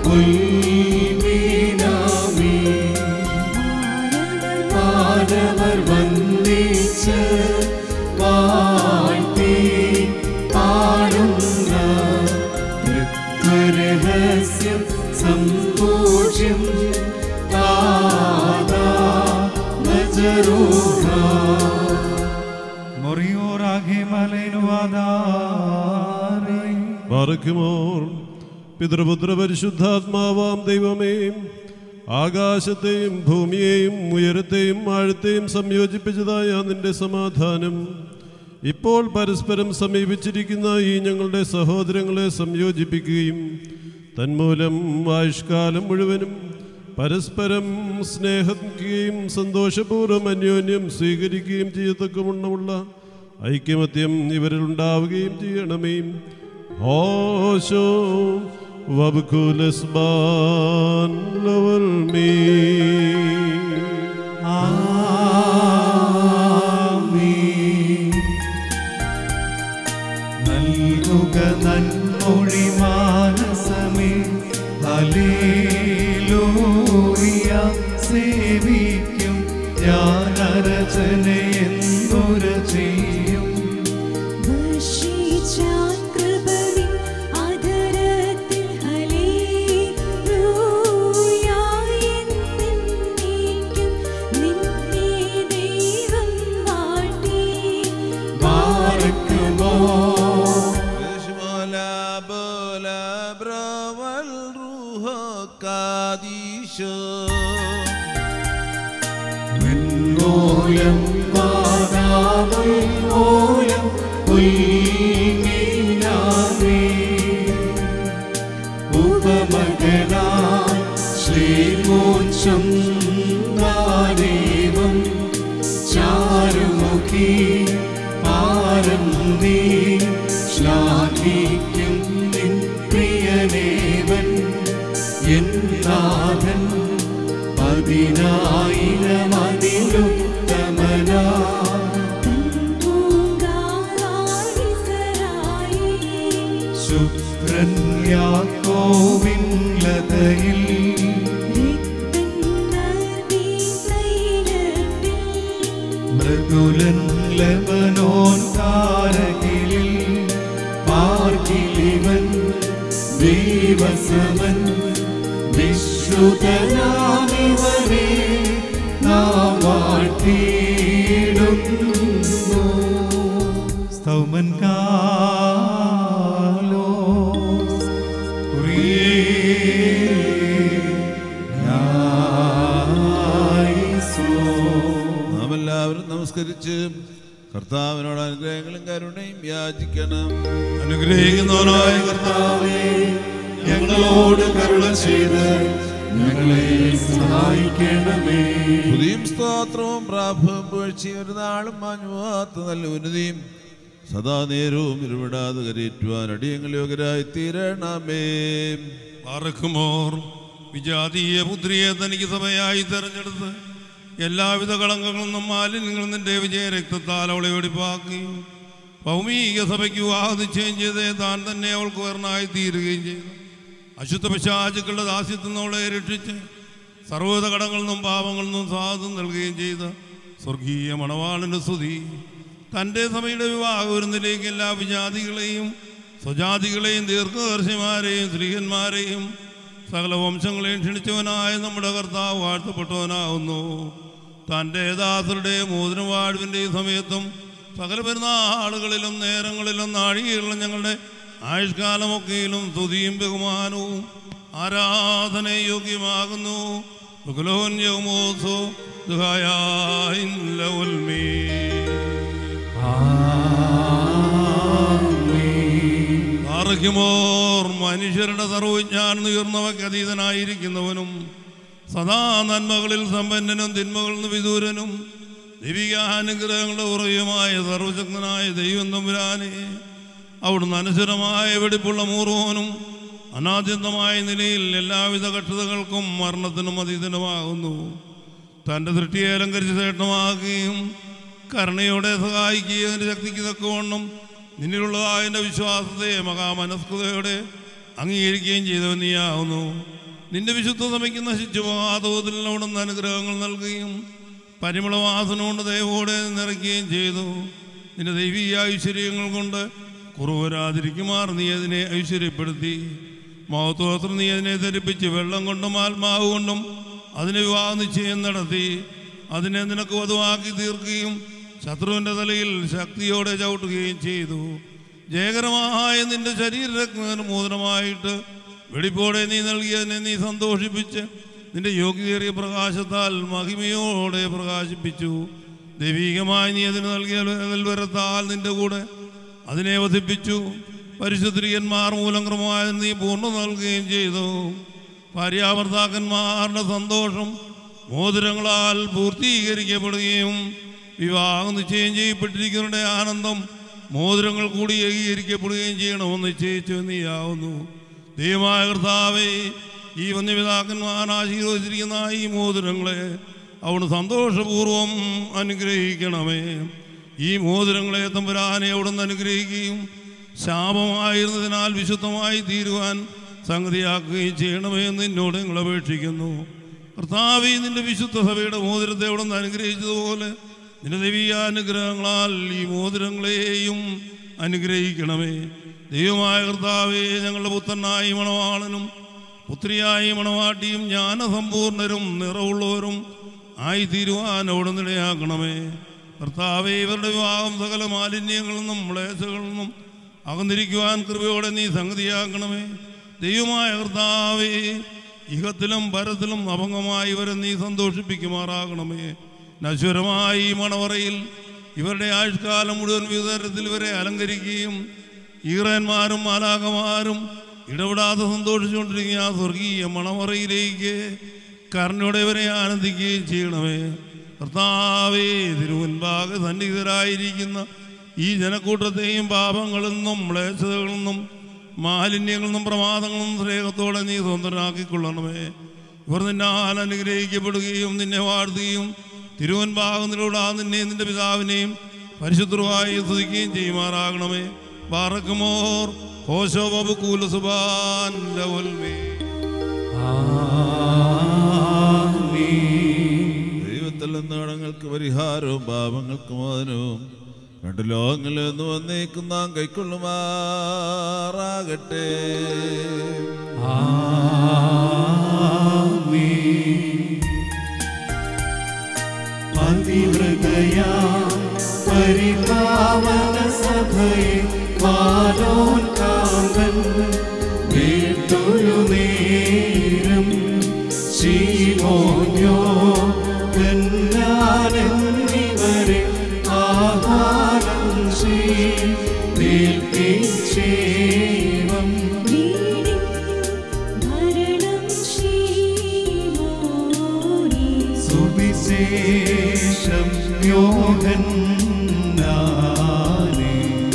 ഉൽമീനാമി മാനവർ വന്ദിച്ച് വാഴ്ത്തി പാടുന്ന തൃത്വരഹസ്യം സമ്പൂജ്യം താതാ നജറൂഹ മൊറിയോറാകെ മലൈനുവാദാരൈ പാറയ്ക്കുമോർ പിതൃപുത്ര പരിശുദ്ധാത്മാവാം ദൈവമേ ആകാശത്തെയും ഭൂമിയെയും ഉയരത്തെയും ആഴത്തെയും സംയോജിപ്പിച്ചതായ നിന്റെ സമാധാനം ഇപ്പോൾ പരസ്പരം സമീപിച്ചിരിക്കുന്ന ഈ ഞങ്ങളുടെ സഹോദരങ്ങളെ സംയോജിപ്പിക്കുകയും തന്മൂലം ആയുഷ്കാലം മുഴുവനും പരസ്പരം സ്നേഹിക്കുകയും സന്തോഷപൂർവ്വം അന്യോന്യം സ്വീകരിക്കുകയും ചെയ്യത്തക്കവണ്ണമുള്ള ഐക്യമത്യം ഇവരിൽ ഉണ്ടാവുകയും ചെയ്യണമേ ഹോശോ വബ്കുലസ്ബാൻ ലവൽ മീ നൽകുക നന്മൊഴി മാനസമേ ഹല്ലേലൂയ സേവിക്കും ഞാൻ അരചനയെന്നുര ചെയ്യും വർഷിച്ചാൻ കൃപവിൻ ആദരത്തിൽ ഹല്ലേലൂയ എന്നേക്കും നിന്നെ ദൈവം വാഴ്ത്തി ബാരക്കുമോ യശ്മല ബല ബ്രവൽ റൂഹ കാദീശോ മൂലം വാദാമുൽ മൂലം ഉൽമീനാമി ഉപമകനാ ശ്രീമോക്ഷം നാദേവം ചാരുമുഖി പാരം നീ ശ്ലാഘിക്കും നിൻ പ്രിയനേവൻ എൻ നാഥൻ പതിനായിരം അതിലുത്തമനാ പൂങ്കാറായി ശുക്രൻ യാക്കോവിൻ ലതയിൽ മൃദുലൻ ലബനോൻ താരകിലിൽ പാർക്കിലിവൻ ദൈവസമൻ വിശ്രുതനാമിവനെ നാം വാഴ്ത്തിയിടുന്നു സ്തൗമൻ കാലോ നാം എല്ലാവരും നമസ്കരിച്ച് കർത്താവിനോട് അനുഗ്രഹങ്ങളും കരുണയും യാചിക്കണം അനുഗ്രഹിക്കുന്നവനായ കർത്താവേ ഞങ്ങളോട് കരുണ ചെയ്ത് ഞങ്ങളെ സഹായിക്കണമേ പുതിയും സ്തോത്രവും പ്രാഭവും പുകഴ്ചയും ഒരു നാളും മാഞ്ഞുപോകാത്ത നല്ല ഉന്നതിയും സദാ നേരവും ഇരുവിടാതെ കരയേറ്റുവാൻ അടിയങ്ങൾ യോഗ്യരായി തീരണമേ പാറക്കുമോർ വിജാതീയ പുത്രിയെ തനിക്ക് സഭയായി തെരഞ്ഞെടുത്ത് എല്ലാവിധ കളങ്കങ്ങളിൽ നിന്നും മാലിന്യങ്ങളിൽ നിന്റെ വിജയ രക്തത്താൽ അവളെ വെടിപ്പാക്കി ഭൗമിക സഭയ്ക്ക് വിവാഹനിശ്ചയം ചെയ്ത് താൻ തന്നെ അവൾക്ക് ഉയർന്നായി തീരുകയും ചെയ്തു അശുദ്ധ പിശാചുക്കളുടെ ദാസ്യത്തിൽ നിന്ന് അവളെ രക്ഷിച്ച് സർവ്വത കടങ്ങളിൽ നിന്നും പാപങ്ങളിൽ നിന്നും സ്വാതന്ത്ര്യം നൽകുകയും ചെയ്ത സ്വർഗീയ മണവാളിൻ്റെ സ്തുതി തൻ്റെ സഭയുടെ വിവാഹ വിരുന്നിലേക്ക് എല്ലാ വിജാതികളെയും സ്വജാതികളെയും ദീർഘദർശിമാരെയും സ്ത്രീഹന്മാരെയും സകല വംശങ്ങളെയും ക്ഷണിച്ചവനായ നമ്മുടെ കർത്താവ് വാഴ്ത്തപ്പെട്ടവനാകുന്നു തൻ്റെ ദാസരുടെ മോതിരം വാഴ്വിൻ്റെയും സമയത്തും സകല പെരുന്നാളുകളിലും നേരങ്ങളിലും നാഴികകളിലും ഞങ്ങളുടെ ആയുഷ്കാലമൊക്കെയിലും സ്തുതിയും ബഹുമാനവും ആരാധന യോഗ്യമാകുന്നു ബഹുലോൻ യൗമോസോ ദുഹായായിൻ ലൗൽമീ ആർക്കുമോർ മനുഷ്യരുടെ സർവജ്ഞാനം ഉയർന്നവയ്ക്ക് അതീതനായിരിക്കുന്നവനും സദാ നന്മകളിൽ സമ്പന്നനും തിന്മകളിൽ നിന്ന് വിദൂരനും ദൈവികാനുഗ്രഹങ്ങളുടെ ഉറയുമായ സർവശക്തനായ ദൈവം തമ്പുരാനെ അവിടുന്ന് അനശ്വരമായ വെടിപ്പുള്ള മൂർവനും അനാദ്യന്തമായ നിലയിൽ എല്ലാവിധ കക്ഷതകൾക്കും മരണത്തിനും അതീതനുമാകുന്നു തൻ്റെ ദൃഷ്ടിയെ അലങ്കരിച്ച് ശ്രേഷ്ഠമാക്കുകയും കരുണയോടെ സഹായിക്കുകയും അതിൻ്റെ ശക്തിക്ക് തക്കവണ്ണം നിന്നിലുള്ളതായ എൻ്റെ വിശ്വാസത്തെ മഹാമനസ്കതയോടെ അംഗീകരിക്കുകയും ചെയ്തവൻ നീയാവുന്നു നിന്റെ വിശുദ്ധ സഭയ്ക്ക് നശിച്ചു പോകാതോതിൽ അവിടുന്ന് അനുഗ്രഹങ്ങൾ നൽകുകയും പരിമളവാസന കൊണ്ട് ദയവോടെ നിറയ്ക്കുകയും ചെയ്തു നിന്റെ ദൈവീയ ഐശ്വര്യങ്ങൾ കൊണ്ട് കുറവരാതിരിക്കുമാർ നീ അതിനെ ഐശ്വര്യപ്പെടുത്തി മഹത്വസ്ത്രം നീ അതിനെ ധരിപ്പിച്ച് വെള്ളം കൊണ്ടും ആത്മാവ് കൊണ്ടും അതിനെ വിവാഹ നിശ്ചയം നടത്തി അതിനെ നിനക്ക് വധുവാക്കി തീർക്കുകയും ശത്രുവിൻ്റെ തലയിൽ ശക്തിയോടെ ചവിട്ടുകയും ചെയ്തു ജയകരമായ നിന്റെ ശരീരരത്നമോദനമായിട്ട് വെടിപ്പോടെ നീ നൽകിയതിനെ നീ സന്തോഷിപ്പിച്ച് നിന്റെ യോഗ്യതയേറിയ പ്രകാശത്താൽ മഹിമയോടെ പ്രകാശിപ്പിച്ചു ദൈവീകമായി നീ അതിന് നൽകിയ നെൽവരത്താൽ നിന്റെ കൂടെ അതിനെ വധിപ്പിച്ചു പരിശുദ്ധിയന്മാർ മൂലം ക്രമമായ നീ പൂർണ്ണ നൽകുകയും ചെയ്തു ഭാര്യാഭർത്താക്കന്മാരുടെ സന്തോഷം മോതിരങ്ങളാൽ പൂർത്തീകരിക്കപ്പെടുകയും വിവാഹം നിശ്ചയം ചെയ്യപ്പെട്ടിരിക്കുന്നവരുടെ ആനന്ദം മോതിരങ്ങൾ കൂടി ഏകീകരിക്കപ്പെടുകയും ചെയ്യണമെന്ന് നിശ്ചയിച്ചു നീയാവുന്നു ദൈവമായ കർത്താവേ ഈ വന്യപിതാക്കന്മാർ ആശീർവദിച്ചിരിക്കുന്ന ഈ മോതിരങ്ങളെ അവിടുന്ന് സന്തോഷപൂർവം അനുഗ്രഹിക്കണമേ ഈ മോതിരങ്ങളെ തമ്പുരാനെ അവിടുന്ന് അനുഗ്രഹിക്കുകയും ശാപമായിരുന്നതിനാൽ വിശുദ്ധമായി തീരുവാൻ സംഗതിയാക്കുകയും ചെയ്യണമേ എന്ന് എന്നോട് നിങ്ങൾ അപേക്ഷിക്കുന്നു കർത്താവി നിന്റെ വിശുദ്ധ സഭയുടെ മോതിരത്തെ അവിടുന്ന് അനുഗ്രഹിച്ചതുപോലെ നിന്റെ ദൈവീയാനുഗ്രഹങ്ങളാൽ ഈ മോതിരങ്ങളെയും അനുഗ്രഹിക്കണമേ ദൈവമായ കർത്താവെ ഞങ്ങളുടെ പുത്രനായി മണവാളനും പുത്രിയായി മണവാട്ടിയും ജ്ഞാനസമ്പൂർണരും നിറവുള്ളവരും ആയി തീരുവാൻ അവിടുന്ന് ഇടയാക്കണമേ കർത്താവെ ഇവരുടെ വിവാഹം സകല മാലിന്യങ്ങളിൽ നിന്നും ക്ലേശകളിൽ നിന്നും അകന്നിരിക്കുവാൻ കൃപയോടെ നീ സംഗതിയാക്കണമേ ദൈവമായ കർത്താവേ ഇഹത്തിലും പരത്തിലും അഭംഗമായി ഇവരെ നീ സന്തോഷിപ്പിക്കുമാറാകണമേ നശ്വരമായി ഈ മണവറയിൽ ഇവരുടെ ആയുഷ്കാലം മുഴുവൻ വിവിധ തരത്തിൽ ഇവരെ അലങ്കരിക്കുകയും ഈറന്മാരും മാലാകമാരും ഇടപെടാതെ സന്തോഷിച്ചുകൊണ്ടിരിക്കുന്ന ആ സ്വർഗീയ മണവറയിലേക്ക് കരുണയോടെ ഇവരെ ആനന്ദിക്കുകയും ചെയ്യണമേ കർത്താവേ തിരുവൻപാക സന്നിഹിതരായിരിക്കുന്ന ഈ ജനക്കൂട്ടത്തെയും പാപങ്ങളിൽ നിന്നും മ്ലേച്ഛതകളിൽ നിന്നും മാലിന്യങ്ങളിൽ നിന്നും പ്രമാദങ്ങളിൽ നിന്നും സ്നേഹത്തോടെ നീ സ്വന്തനാക്കിക്കൊള്ളണമേ ഇവർ നിന്നാൽ അനുഗ്രഹിക്കപ്പെടുകയും നിന്നെ വാഴ്ത്തുകയും തിരുവൻപാകുന്നതിലൂടെ നിന്നെ നിന്റെ പിതാവിനെയും പരിശുദ്ധമായി സ്തുതിക്കുകയും ചെയ്യുമാറാകണമേ പാറക്കുമോർ ഹോശോ ബബു കൂലസുബാൻ ലവൽമേ ദൈവത്തിൽ നിന്ന് കടങ്ങൾക്ക് പരിഹാരവും പാപങ്ങൾക്ക് മോചനവും രണ്ട് ലോകങ്ങളിൽ നിന്ന് വന്നേക്കും നാം കൈക്കൊള്ളുമാറാകട്ടെ അതിവൃതയാ പരിപാവന സഭയെ വാലോൻ കാന്തൻ വീട്ടൊരു നേരം ശീമോന്യോ എന്നിവരെ ആഹാരം ചെയ്വം വീടിൻ ഭരണം ശീമോനേ സുവിശേഷം യോഹന്നാനേ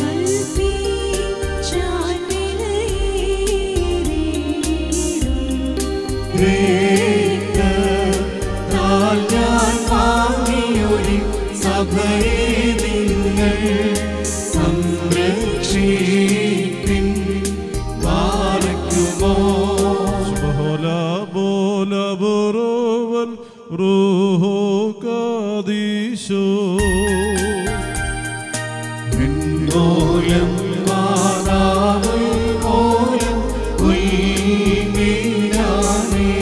ഗ്രേക്കത്താൽ ഞാൻ വാങ്ങിയൊരു സഭയെ നിങ്ങൾ സംരക്ഷിപ്പിൻ പാർക്കുമോ Hola, bola, borovan, roho kadisho. മൂലം മാതാവ് മൂലം ഉയ്മീനാനേ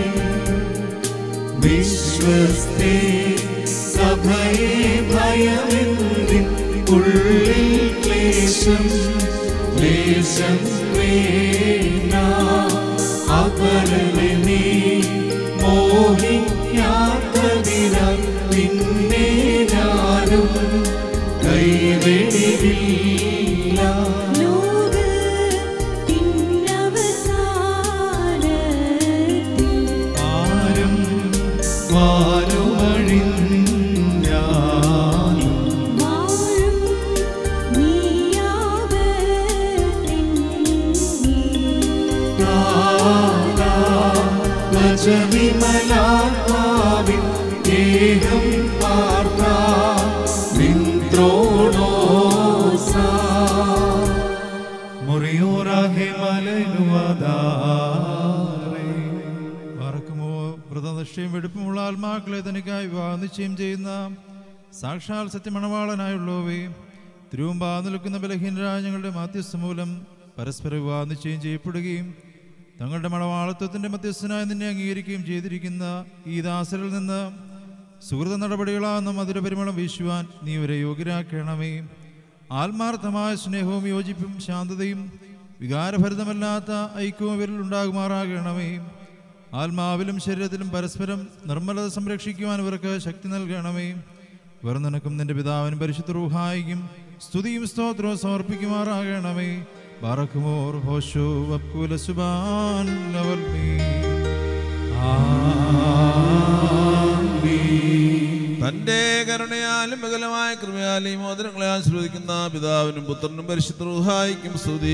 വിശ്വസ്തേ സഭയെ ഭയമെന്തിൻ ഉള്ളിൽ ക്ലേശം ക്ലേശം വേണ്ട അപരനെ നീ മോഹിക്കാത്തതിനാൽ നിന്നെ ഞാനും കൈവെടിവില്ല ആരും വാരുമഴിഞ്ഞാലും രാജവിമലാത്മാവിൻ ഏകം പാർത്ത മിന്ത്രോണോസ മുറിയോറാഹെ മലനുവദാരേ. പാർക്കുമോ വ്രതനിഷ്ഠയും വെടുപ്പുമുള്ള ആത്മാക്കളെ തനിക്കായി വിവാഹം നിശ്ചയം ചെയ്യുന്ന സാക്ഷാൽ സത്യമണവാളനായുള്ളവേ തിരുവമ്പാ നിൽക്കുന്ന ബലഹീനരായ ഞങ്ങളുടെ മാധ്യസ്ഥ മൂലം പരസ്പര വിവാഹം നിശ്ചയം ചെയ്യപ്പെടുകയും തങ്ങളുടെ മണവാളത്വത്തിന്റെ മധ്യസ്ഥനായി നിന്നെ അംഗീകരിക്കുകയും ചെയ്തിരിക്കുന്ന ഈ ദാസരിൽ നിന്ന് സുഹൃത നടപടികളാകുന്ന മധുരപരിമളം വീശുവാൻ നീ ഇവരെ യോഗ്യരാക്കണമേ ആത്മാർത്ഥമായ സ്നേഹവും യോജിപ്പും ശാന്തതയും വികാരഭരിതമല്ലാത്ത ഐക്യവും ഇവരിൽ ഉണ്ടാകുമാറാകണമേ ആത്മാവിലും ശരീരത്തിലും പരസ്പരം നിർമ്മലത സംരക്ഷിക്കുവാൻ ഇവർക്ക് ശക്തി നൽകണമേ ഇവർ നിനക്കും നിന്റെ പിതാവിനും പരിശുദ്ധ റൂഹായിക്കും സ്തുതിയും സ്തോത്രവും സമർപ്പിക്കുമാറാകണമേ ബാറക്കുമോർ ഹോഷു വക്കുല സുബാൻ ലവൽമീ തന്റെ കരുണയാലും വികലമായ കൃപയാലും ഈ മോദനങ്ങളെ ആശ്രവദിക്കുന്ന പിതാവിനും പുത്രനും പരിശുദ്ധ റൂഹായിക്കും സ്തുതി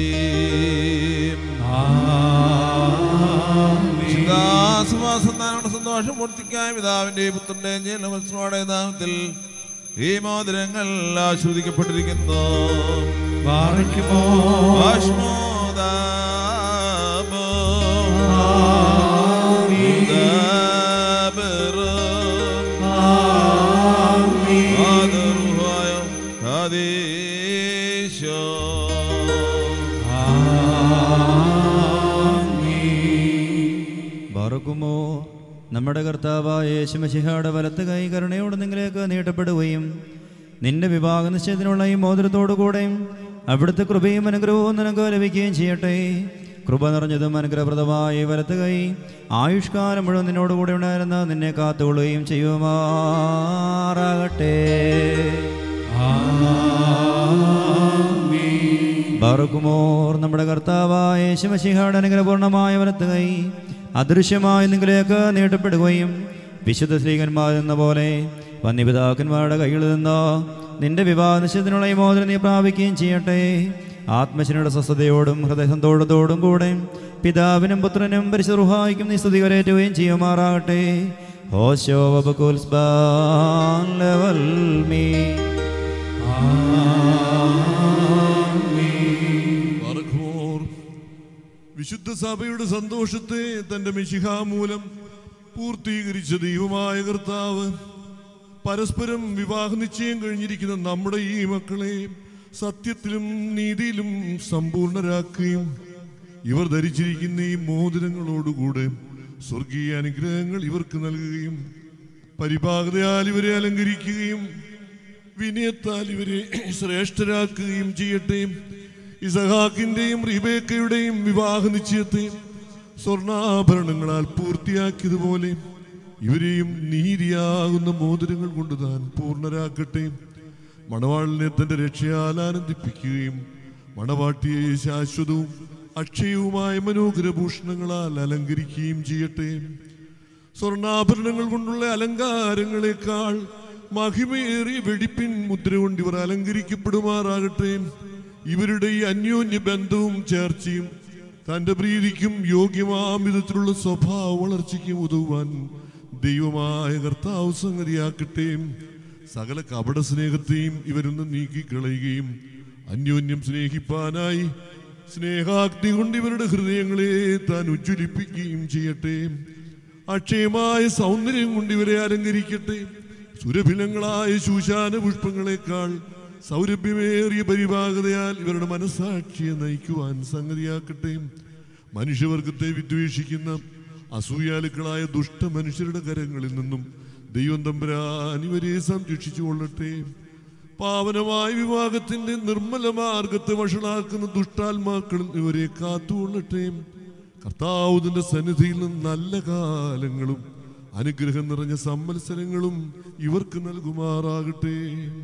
സമാധാനങ്ങളുടെ സന്തോഷം പൂർത്തിക്കായ പിതാവിന്റെ പുത്രന്റെ ജനമത്സവയുടെ നാമത്തിൽ ഈ മോതിരങ്ങൾ ആസ്വദിക്കപ്പെട്ടിരിക്കുന്നു ബാറക്കുമോ ഭസ്മോദാബോ ദാബറോ ആദറുഹായ കാദേശോ ബാറക്കുമോ നമ്മുടെ കർത്താവായ യേശുമശിഹയുടെ വലത്ത് കൈ കരുണയോട് നിങ്ങളിലേക്ക് നീട്ടപ്പെടുകയും നിന്റെ വിവാഹ നിശ്ചയത്തിനുള്ള ഈ മോതിരത്തോടുകൂടെ അവിടുത്തെ കൃപയും അനുഗ്രഹവും നിനക്ക് ലഭിക്കുകയും ചെയ്യട്ടെ കൃപ നിറഞ്ഞതും അനുഗ്രഹപ്രദമായ ഈ വലത്ത് കൈ ആയുഷ്കാലം മുഴുവൻ നിന്നോടുകൂടെ ഉണ്ടായിരുന്ന നിന്നെ കാത്തുകൊള്ളുകയും ചെയ്യുമാറാകട്ടെ ബാറുക്കുമോർ നമ്മുടെ കർത്താവായ യേശുമശിഹയുടെ അനുഗ്രഹപൂർണമായ വലത്ത് കൈ അദൃശ്യമായി നിങ്ങളിലേക്ക് നീട്ടപ്പെടുകയും വിശുദ്ധ സ്ത്രീകന്മാർ എന്ന പോലെ വന്യപിതാക്കന്മാരുടെ കൈകളിൽ നിന്ന് നിന്റെ വിവാഹ നിശ്ചയത്തിനുള്ള ഈ മോദനം നീ പ്രാപിക്കുകയും ചെയ്യട്ടെ ആത്മശനയുടെ സ്വസ്ഥതയോടും ഹൃദയസന്തോഷത്തോടും കൂടെ പിതാവിനും പുത്രനും പരിശുറുഹായിക്കും നീ സ്തുതി കരേറ്റുകയും ചെയ്യുമാറാകട്ടെ ഹോശോ വബകുൽസ്ബാൻ ലെവൽ മീ പറക്കുമോർ വിശുദ്ധ സഭയുടെ സന്തോഷത്തെ തന്റെ മിശിഹ മൂലം പൂർത്തീകരിച്ച ദൈവമായ കർത്താവ് പരസ്പരം വിവാഹ നിശ്ചയം കഴിഞ്ഞിരിക്കുന്ന നമ്മുടെ ഈ മക്കളെ സത്യത്തിലും നീതിയിലും സമ്പൂർണരാക്കുകയും ഇവർ ധരിച്ചിരിക്കുന്ന ഈ മോതിരങ്ങളോടുകൂടെ സ്വർഗീയ അനുഗ്രഹങ്ങൾ ഇവർക്ക് നൽകുകയും പരിപാകതയാൽ ഇവരെ അലങ്കരിക്കുകയും വിനയത്താൽ ഇവരെ ശ്രേഷ്ഠരാക്കുകയും ചെയ്യട്ടെ ഇസഹാക്കിന്റെയും റിബേക്കയുടെയും വിവാഹ നിശ്ചയത്തെ സ്വർണ്ണാഭരണങ്ങളാൽ പൂർത്തിയാക്കിയതുപോലെ ഇവരെയും നീതിയാകുന്ന മോതിരങ്ങൾ കൊണ്ട് താൻ പൂർണ്ണരാക്കട്ടെ മണവാളിനെ തന്റെ രക്ഷയാൽ ആനന്ദിപ്പിക്കുകയും മണവാട്ടിയെ ശാശ്വതവും അക്ഷയവുമായ മനോഹരഭൂഷണങ്ങളാൽ അലങ്കരിക്കുകയും ചെയ്യട്ടെ സ്വർണ്ണാഭരണങ്ങൾ കൊണ്ടുള്ള അലങ്കാരങ്ങളെക്കാൾ മഹിമയേറിയ വെടിപ്പിൻ മുദ്ര കൊണ്ട് ഇവർ അലങ്കരിക്കപ്പെടുമാറാകട്ടെ ഇവരുടെ ഈ അന്യോന്യ ബന്ധവും ചേർച്ചയും തന്റെ പ്രീതിക്കും യോഗ്യമാം വിധത്തിലുള്ള സ്വഭാവ വളർച്ചയ്ക്കും ഉതകുവാൻ ദൈവമായ കർത്താവ് സംഗതിയാക്കട്ടെ സകല കപട സ്നേഹത്തെയും ഇവരൊന്ന് നീക്കിക്കളയുകയും അന്യോന്യം സ്നേഹിപ്പാനായി സ്നേഹാഗ്നി കൊണ്ട് ഇവരുടെ ഹൃദയങ്ങളെ താൻ ഉജ്ജ്വലിപ്പിക്കുകയും ചെയ്യട്ടെ അക്ഷയമായ സൗന്ദര്യം കൊണ്ട് ഇവരെ അലങ്കരിക്കട്ടെ സുരഭിലങ്ങളായ ശൂശാന പുഷ്പങ്ങളെക്കാൾ സൗരഭ്യമേറിയ പരിഭാഗതയാൽ ഇവരുടെ മനസ്സാക്ഷിയെ നയിക്കുവാൻ സംഗതിയാക്കട്ടെ മനുഷ്യവർഗത്തെ വിദ്വേഷിക്കുന്ന അസൂയാലുക്കളായ ദുഷ്ട മനുഷ്യരുടെ കരങ്ങളിൽ നിന്നും ദൈവം തമ്പുരാൻ ഇവരെ സംരക്ഷിച്ചു കൊള്ളട്ടെ പാവനമായ വിവാഹത്തിന്റെ നിർമ്മല മാർഗത്തെ വഷളാക്കുന്ന ദുഷ്ടാത്മാക്കളും ഇവരെ കാത്തുകൊള്ളട്ടെ കർത്താവുതിന്റെ സന്നിധിയിൽ നിന്ന് നല്ല കാലങ്ങളും അനുഗ്രഹം നിറഞ്ഞ സമ്മത്സരങ്ങളും ഇവർക്ക് നൽകുമാറാകട്ടെ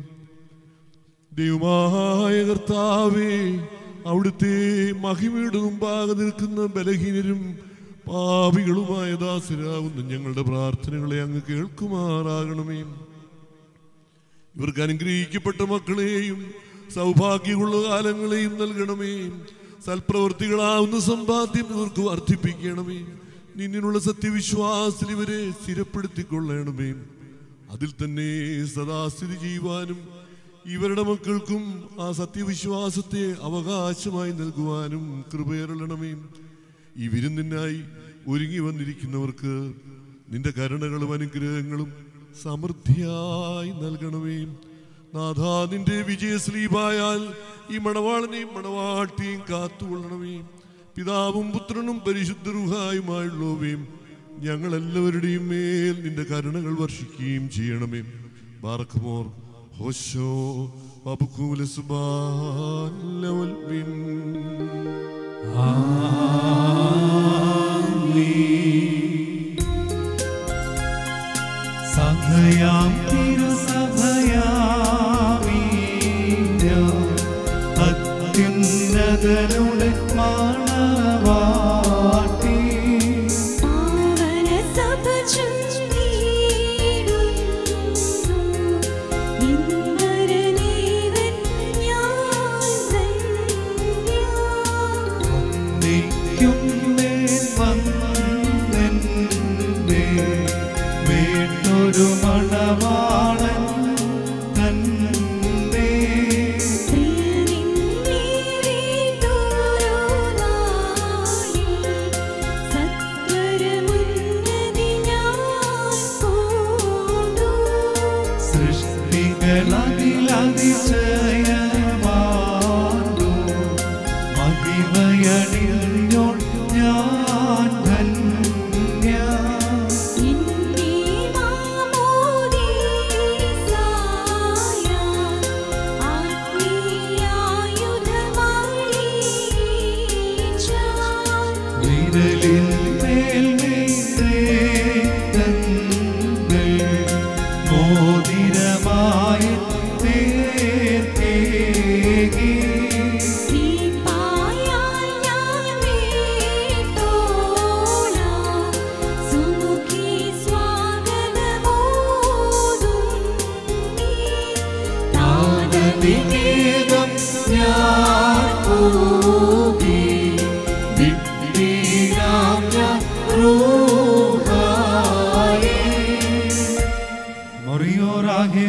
ദൈവമായ കർത്താവേ അവിടുത്തെ മഹിമയുടെ മുമ്പാകെ നിൽക്കുന്ന ബലഹീനരും പാപികളുമായ ദാസരാകുന്ന ഞങ്ങളുടെ പ്രാർത്ഥനകളെ അങ്ങ് കേൾക്കുമാറാകണമേ ഇവർക്ക് അനുഗ്രഹിക്കപ്പെട്ട മക്കളെയും സൗഭാഗ്യമുള്ള കാലങ്ങളെയും നൽകണമേ സൽപ്രവർത്തികളാവുന്ന സമ്പാദ്യം ഇവർക്ക് വർദ്ധിപ്പിക്കണമേ നിന്നിനുള്ള സത്യവിശ്വാസത്തിൽ ഇവരെ സ്ഥിരപ്പെടുത്തിക്കൊള്ളണമേ അതിൽ തന്നെ സദാ സ്ഥിതി ചെയ്യുവാനും ഇവരുടെ മക്കൾക്കും ആ സത്യവിശ്വാസത്തെ അവകാശമായി നൽകുവാനും കൃപയറണമേ ഈ വിരുന്നിനായി ഒരുങ്ങി വന്നിരിക്കുന്നവർക്ക് നിന്റെ കരുണകളും അനുഗ്രഹങ്ങളും സമൃദ്ധിയായി നൽകണമേ നാഥാ നിന്റെ വിജയശ്രീപായാൽ ഈ മണവാളനെയും മണവാട്ടിയും കാത്തുകൊള്ളണമേ പിതാവും പുത്രനും പരിശുദ്ധരുഹായുമായുള്ളവയും ഞങ്ങളെല്ലാവരുടെയും മേൽ നിന്റെ കരുണകൾ വർഷിക്കുകയും ചെയ്യണമേ ബാറക്കുമോർ ഹോശോ അബുക്കൂല സുബാൻ ലവൽ മിൻ സഭയാം തിരുസഭയാമീഞ്ഞ അത്യുന്നതനുടെ മാണവാട്ടി പാവന സഭ ചൊല്ലിയിടുന്നു നിന്ദരനേവൻ ഞാൻ ധന്യ നിൽക്കും മേൽ വന്നെന്റെ വീട്ടൊരു മണവാളൻ തന്നെ സൃഷ്ടികളതിലതിശയമാണ്ടു മഹിമയണിഞ്ഞോൾ ഞാൻ ധന്യ വിരലിൽ മേൽ തങ്ങൾ മോതിരമായി തീർത്തേകി താനതിഗീതം ഞാൻ കൂകി വിട്ടീനാം ഞാൻ റൂഹായി മൊറിയോറാകെ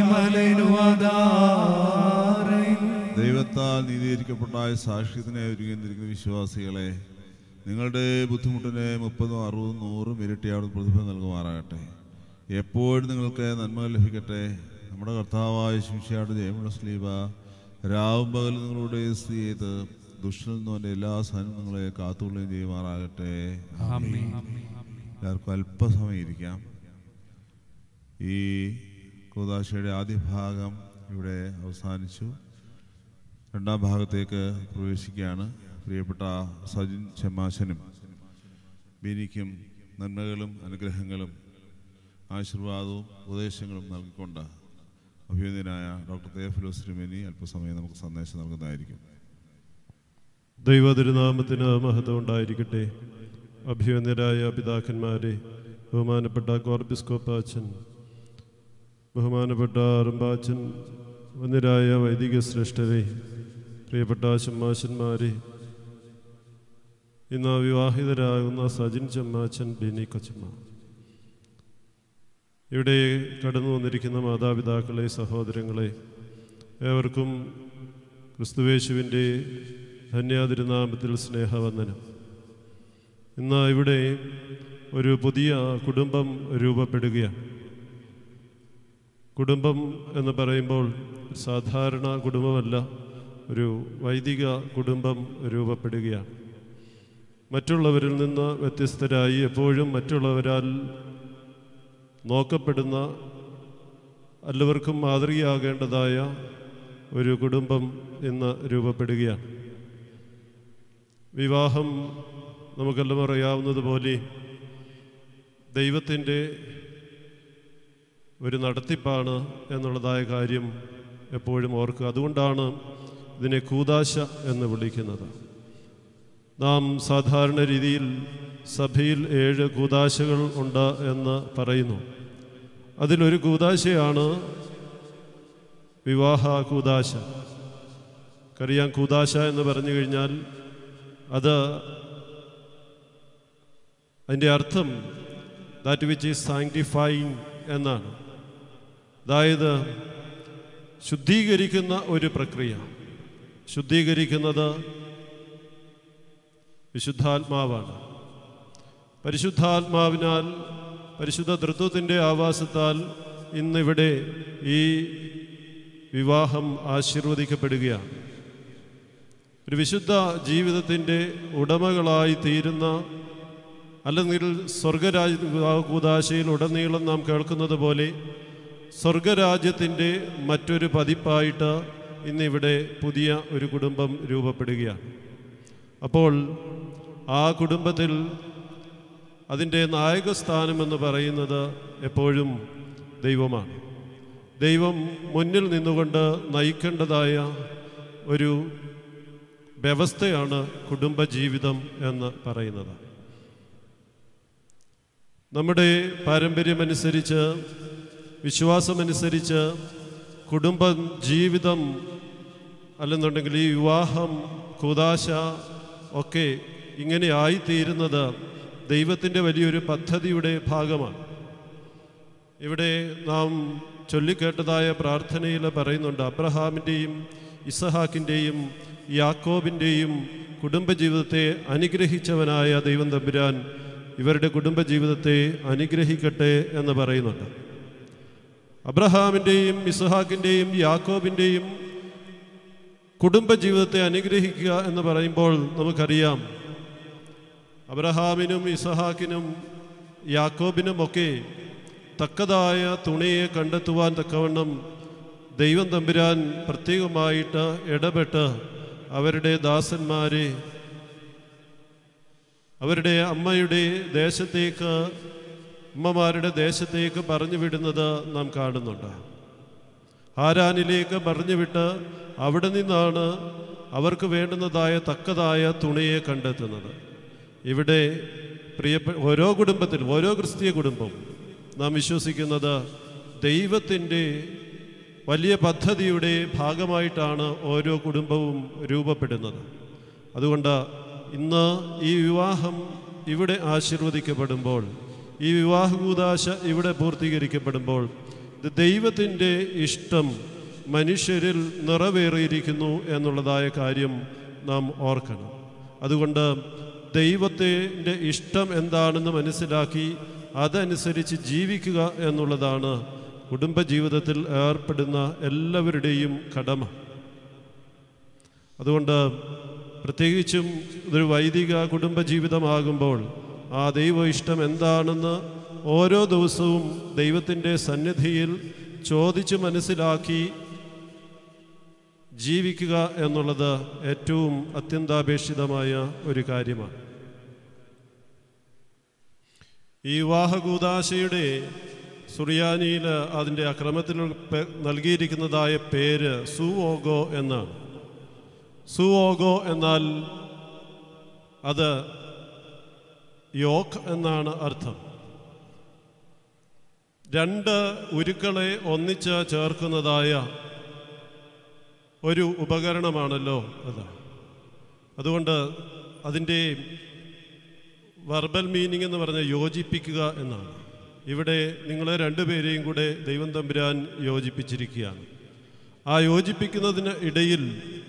മലനുവാദാരേ ദൈവത്താൽ നീതീകരിക്കപ്പെട്ടായ സാക്ഷ്യത്തിനെ ഒരുങ്ങിയിരിക്കുന്ന വിശ്വാസികളെ നിങ്ങളുടെ ബുദ്ധിമുട്ടിനെ മുപ്പതും അറുപതും നൂറും ഇരട്ടിയാവും പ്രതിഫലം നൽകുമാറാകട്ടെ എപ്പോഴും നിങ്ങൾക്ക് നന്മ ലഭിക്കട്ടെ നമ്മുടെ കർത്താവായ ശിംഷയുടെ ജയമുള്ള സ്ലീബ രാവും പകലും നിങ്ങളുടെ സ്ഥിതി ചെയ്ത് ദുഷ്ടനിൽ നിന്നും അവൻ്റെ എല്ലാ സാധനവും നിങ്ങളെ കാത്തുകൊള്ളുകയും ചെയ്യുമാറാകട്ടെ എല്ലാവർക്കും അല്പസമയം ഇരിക്കാം ഈ കൂതാശയുടെ ആദ്യ ഭാഗം ഇവിടെ അവസാനിച്ചു രണ്ടാം ഭാഗത്തേക്ക് പ്രവേശിക്കുകയാണ് പ്രിയപ്പെട്ട സജിൻ ചെമ്മാശനും ബിനിക്കും നന്മകളും അനുഗ്രഹങ്ങളും ആശീർവാദവും ഉപദേശങ്ങളും നൽകിക്കൊണ്ട് അഭിനന്ദനായ ഡോക്ടർ തേഫലോസ് തിരുമേനി അല്പസമയം നമുക്ക് സന്ദേശം നൽകുന്നതായിരിക്കും ദൈവ തിരുനാമത്തിന് മഹത്വം ഉണ്ടായിരിക്കട്ടെ അഭിവന്യരായ പിതാക്കന്മാരെ ബഹുമാനപ്പെട്ട കോർബിസ്കോപ്പാച്ചൻ ബഹുമാനപ്പെട്ട അറുമ്പാച്ചൻ വന്യരായ വൈദിക ശ്രേഷ്ഠരെ പ്രിയപ്പെട്ട ചമ്മാശന്മാരെ ഇന്ന് വിവാഹിതരാകുന്ന സജിൻ ചമ്മാച്ചൻ ബിനി കൊച്ചമ്മ ഇവിടെ കടന്നു വന്നിരിക്കുന്ന മാതാപിതാക്കളെ സഹോദരങ്ങളെ ഏവർക്കും ക്രിസ്തുവേശുവിൻ്റെ ധന്യാതിരുനാമത്തിൽ സ്നേഹവന്ദനം ഇന്ന് ഇവിടെ ഒരു പുതിയ കുടുംബം രൂപപ്പെടുകയാണ് കുടുംബം എന്ന് പറയുമ്പോൾ സാധാരണ കുടുംബമല്ല ഒരു വൈദിക കുടുംബം രൂപപ്പെടുകയാണ് മറ്റുള്ളവരിൽ നിന്ന് വ്യത്യസ്തരായി എപ്പോഴും മറ്റുള്ളവരാൽ നോക്കപ്പെടുന്ന എല്ലാവർക്കും മാതൃകയാകേണ്ടതായ ഒരു കുടുംബം ഇന്ന് രൂപപ്പെടുകയാണ് വിവാഹം നമുക്കെല്ലാം അറിയാവുന്നതുപോലെ ദൈവത്തിൻ്റെ ഒരു നടത്തിപ്പാണ് എന്നുള്ളതായ കാര്യം എപ്പോഴും ഓർക്കുക അതുകൊണ്ടാണ് ഇതിനെ കൂതാശ എന്ന് വിളിക്കുന്നത് നാം സാധാരണ രീതിയിൽ സഭയിൽ ഏഴ് കൂതാശകൾ ഉണ്ട് എന്ന് പറയുന്നു അതിലൊരു കൂതാശയാണ് വിവാഹ കൂതാശ കറിയാം കൂതാശ എന്ന് പറഞ്ഞു കഴിഞ്ഞാൽ അത് അതിൻ്റെ അർത്ഥം ദാറ്റ് വിച്ച് ഈസ് സാങ്ക്ടിഫൈങ് എന്നാണ് അതായത് ശുദ്ധീകരിക്കുന്ന ഒരു പ്രക്രിയ ശുദ്ധീകരിക്കുന്നത് വിശുദ്ധാത്മാവാണ് പരിശുദ്ധാത്മാവിനാൽ പരിശുദ്ധ തൃത്വത്തിൻ്റെ ആവാസത്താൽ ഇന്നിവിടെ ഈ വിവാഹം ആശീർവദിക്കപ്പെടുകയാണ് ഒരു വിശുദ്ധ ജീവിതത്തിൻ്റെ ഉടമകളായി തീരുന്ന അല്ലെങ്കിൽ സ്വർഗരാജ കൂതാശയിൽ ഉടനീളം നാം കേൾക്കുന്നത് പോലെ സ്വർഗരാജ്യത്തിൻ്റെ മറ്റൊരു പതിപ്പായിട്ട് ഇന്നിവിടെ പുതിയ ഒരു കുടുംബം രൂപപ്പെടുകയാണ് അപ്പോൾ ആ കുടുംബത്തിൽ അതിൻ്റെ നായകസ്ഥാനം എന്ന് പറയുന്നത് എപ്പോഴും ദൈവമാണ് ദൈവം മുന്നിൽ നിന്നുകൊണ്ട് നയിക്കേണ്ടതായ ഒരു വ്യവസ്ഥയാണ് കുടുംബജീവിതം എന്ന് പറയുന്നത് നമ്മുടെ പാരമ്പര്യമനുസരിച്ച് വിശ്വാസമനുസരിച്ച് കുടുംബ ജീവിതം അല്ലെന്നുണ്ടെങ്കിൽ ഈ വിവാഹം കൂതാശ ഒക്കെ ഇങ്ങനെ ആയിത്തീരുന്നത് ദൈവത്തിൻ്റെ വലിയൊരു പദ്ധതിയുടെ ഭാഗമാണ് ഇവിടെ നാം ചൊല്ലിക്കേട്ടതായ പ്രാർത്ഥനയിൽ പറയുന്നുണ്ട് അബ്രഹാമിൻ്റെയും ഇസഹാക്കിൻ്റെയും യാക്കോബിൻ്റെയും കുടുംബജീവിതത്തെ അനുഗ്രഹിച്ചവനായ ദൈവം തമ്പുരാൻ ഇവരുടെ കുടുംബജീവിതത്തെ അനുഗ്രഹിക്കട്ടെ എന്ന് പറയുന്നുണ്ട് അബ്രഹാമിൻ്റെയും ഇസഹാക്കിൻ്റെയും യാക്കോബിൻ്റെയും കുടുംബജീവിതത്തെ അനുഗ്രഹിക്കുക എന്ന് പറയുമ്പോൾ നമുക്കറിയാം അബ്രഹാമിനും ഇസഹാക്കിനും യാക്കോബിനുമൊക്കെ തക്കതായ തുണയെ കണ്ടെത്തുവാൻ തക്കവണ്ണം ദൈവം തമ്പുരാൻ പ്രത്യേകമായിട്ട് ഇടപെട്ട് അവരുടെ ദാസന്മാരെ അവരുടെ അമ്മയുടെ ദേശത്തേക്ക് അമ്മമാരുടെ ദേശത്തേക്ക് പറഞ്ഞു വിടുന്നത് നാം കാണുന്നുണ്ട് ഹാരാനിലേക്ക് പറഞ്ഞു വിട്ട് അവിടെ നിന്നാണ് അവർക്ക് വേണ്ടുന്നതായ തക്കതായ തുണയെ കണ്ടെത്തുന്നത് ഇവിടെ പ്രിയപ്പെട്ട ഓരോ കുടുംബത്തിലും ഓരോ ക്രിസ്തീയ കുടുംബം നാം വിശ്വസിക്കുന്നത് ദൈവത്തിൻ്റെ വലിയ പദ്ധതിയുടെ ഭാഗമായിട്ടാണ് ഓരോ കുടുംബവും രൂപപ്പെടുന്നത് അതുകൊണ്ട് ഇന്ന് ഈ വിവാഹം ഇവിടെ ആശീർവദിക്കപ്പെടുമ്പോൾ ഈ വിവാഹകൂതാശ ഇവിടെ പൂർത്തീകരിക്കപ്പെടുമ്പോൾ ഇത് ദൈവത്തിൻ്റെ ഇഷ്ടം മനുഷ്യരിൽ നിറവേറിയിരിക്കുന്നു എന്നുള്ളതായ കാര്യം നാം ഓർക്കണം അതുകൊണ്ട് ദൈവത്തിൻ്റെ ഇഷ്ടം എന്താണെന്ന് മനസ്സിലാക്കി അതനുസരിച്ച് ജീവിക്കുക എന്നുള്ളതാണ് കുടുംബജീവിതത്തിൽ ഏർപ്പെടുന്ന എല്ലാവരുടെയും കടമ അതുകൊണ്ട് പ്രത്യേകിച്ചും ഇതൊരു വൈദിക കുടുംബജീവിതമാകുമ്പോൾ ആ ദൈവ ഇഷ്ടം എന്താണെന്ന് ഓരോ ദിവസവും ദൈവത്തിൻ്റെ സന്നിധിയിൽ ചോദിച്ച് മനസ്സിലാക്കി ജീവിക്കുക എന്നുള്ളത് ഏറ്റവും അത്യന്താപേക്ഷിതമായ ഒരു കാര്യമാണ് ഈ വിവാഹകൂതാശയുടെ സുറിയാനിയിൽ അതിൻ്റെ അക്രമത്തിൽ പെ- നൽകിയിരിക്കുന്നതായ പേര് സുവോഗോ എന്നാണ് സുവോഗോ എന്നാൽ അത് യോക്ക് എന്നാണ് അർത്ഥം രണ്ട് ഉരുക്കളെ ഒന്നിച്ച് ചേർക്കുന്നതായ ഒരു ഉപകരണമാണല്ലോ അത് അതുകൊണ്ട് അതിൻ്റെ വെർബൽ മീനിങ് എന്ന് പറഞ്ഞാൽ യോജിപ്പിക്കുക എന്നാണ് ഇവിടെ നിങ്ങളെ രണ്ടുപേരെയും കൂടെ ദൈവം തമ്പുരാൻ യോജിപ്പിച്ചിരിക്കുകയാണ് ആ യോജിപ്പിക്കുന്നതിന് ഇടയിൽ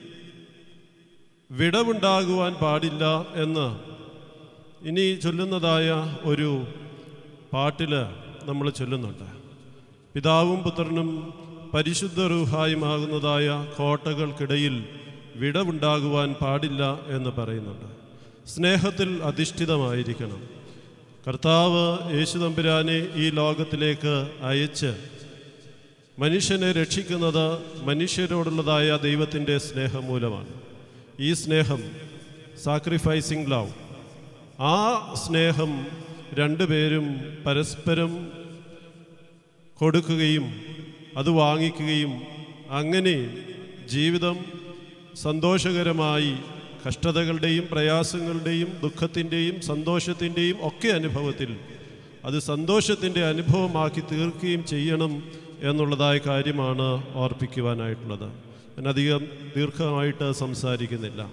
വിടവുണ്ടാകുവാൻ പാടില്ല എന്ന് ഇനി ചൊല്ലുന്നതായ ഒരു പാട്ടിൽ നമ്മൾ ചൊല്ലുന്നുണ്ട് പിതാവും പുത്രനും പരിശുദ്ധ റൂഹായുമാകുന്നതായ കോട്ടകൾക്കിടയിൽ വിടവുണ്ടാകുവാൻ പാടില്ല എന്ന് പറയുന്നുണ്ട് സ്നേഹത്തിൽ അധിഷ്ഠിതമായിരിക്കണം കർത്താവ് യേശുതമ്പുരാനെ ഈ ലോകത്തിലേക്ക് അയച്ച് മനുഷ്യനെ രക്ഷിക്കുന്നത് മനുഷ്യരോടുള്ളതായ ദൈവത്തിൻ്റെ സ്നേഹം മൂലമാണ് ഈ സ്നേഹം സാക്രിഫൈസിങ് ലവ് ആ സ്നേഹം രണ്ടുപേരും പരസ്പരം കൊടുക്കുകയും അത് വാങ്ങിക്കുകയും അങ്ങനെ ജീവിതം സന്തോഷകരമായി കഷ്ടതകളുടെയും പ്രയാസങ്ങളുടെയും ദുഃഖത്തിൻ്റെയും സന്തോഷത്തിൻ്റെയും ഒക്കെ അനുഭവത്തിൽ അത് സന്തോഷത്തിൻ്റെ അനുഭവമാക്കി തീർക്കുകയും ചെയ്യണം എന്നുള്ളതായ കാര്യമാണ് ഓർപ്പിക്കുവാനായിട്ടുള്ളത് ഞാൻ അധികം ദീർഘമായിട്ട് സംസാരിക്കുന്നില്ല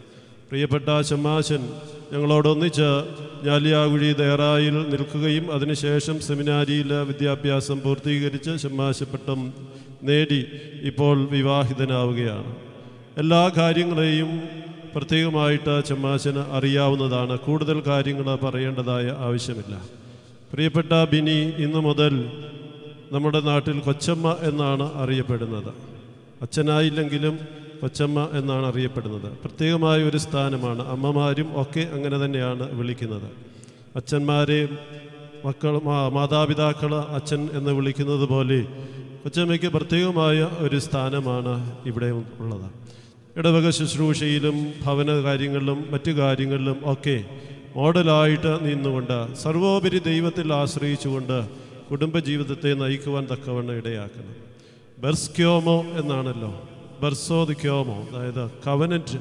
പ്രിയപ്പെട്ട ഷമ്മാശൻ ഞങ്ങളോടൊന്നിച്ച് ഞാലിയാകുഴി ദേറായിൽ നിൽക്കുകയും അതിനുശേഷം സെമിനാരിയിൽ വിദ്യാഭ്യാസം പൂർത്തീകരിച്ച് ഷമ്മാശപ്പട്ടം നേടി ഇപ്പോൾ വിവാഹിതനാവുകയാണ് എല്ലാ കാര്യങ്ങളെയും പ്രത്യേകമായിട്ട് ചെമ്മാശന് അറിയാവുന്നതാണ് കൂടുതൽ കാര്യങ്ങൾ പറയേണ്ടതായ ആവശ്യമില്ല പ്രിയപ്പെട്ട ബിനി ഇന്നു മുതൽ നമ്മുടെ നാട്ടിൽ കൊച്ചമ്മ എന്നാണ് അറിയപ്പെടുന്നത് അച്ഛനായില്ലെങ്കിലും കൊച്ചമ്മ എന്നാണ് അറിയപ്പെടുന്നത് പ്രത്യേകമായ ഒരു സ്ഥാനമാണ് അമ്മമാരും ഒക്കെ അങ്ങനെ തന്നെയാണ് വിളിക്കുന്നത് അച്ഛന്മാരെയും മക്കൾ മാ- മാതാപിതാക്കൾ അച്ഛൻ എന്ന് വിളിക്കുന്നത് പോലെ കൊച്ചമ്മയ്ക്ക് പ്രത്യേകമായ ഒരു സ്ഥാനമാണ് ഇവിടെ ഉള്ളത് ഇടവക ശുശ്രൂഷയിലും ഭവന കാര്യങ്ങളിലും മറ്റു കാര്യങ്ങളിലും ഒക്കെ മോഡലായിട്ട് നിന്നുകൊണ്ട് സർവോപരി ദൈവത്തിൽ ആശ്രയിച്ചുകൊണ്ട് കുടുംബജീവിതത്തെ നയിക്കുവാൻ തക്കവണ്ണം ഇടയാക്കണം ബെർസ്ക്യോമോ എന്നാണല്ലോ ബെർസോദ് ക്യോമോ അതായത് കവനറ്റ്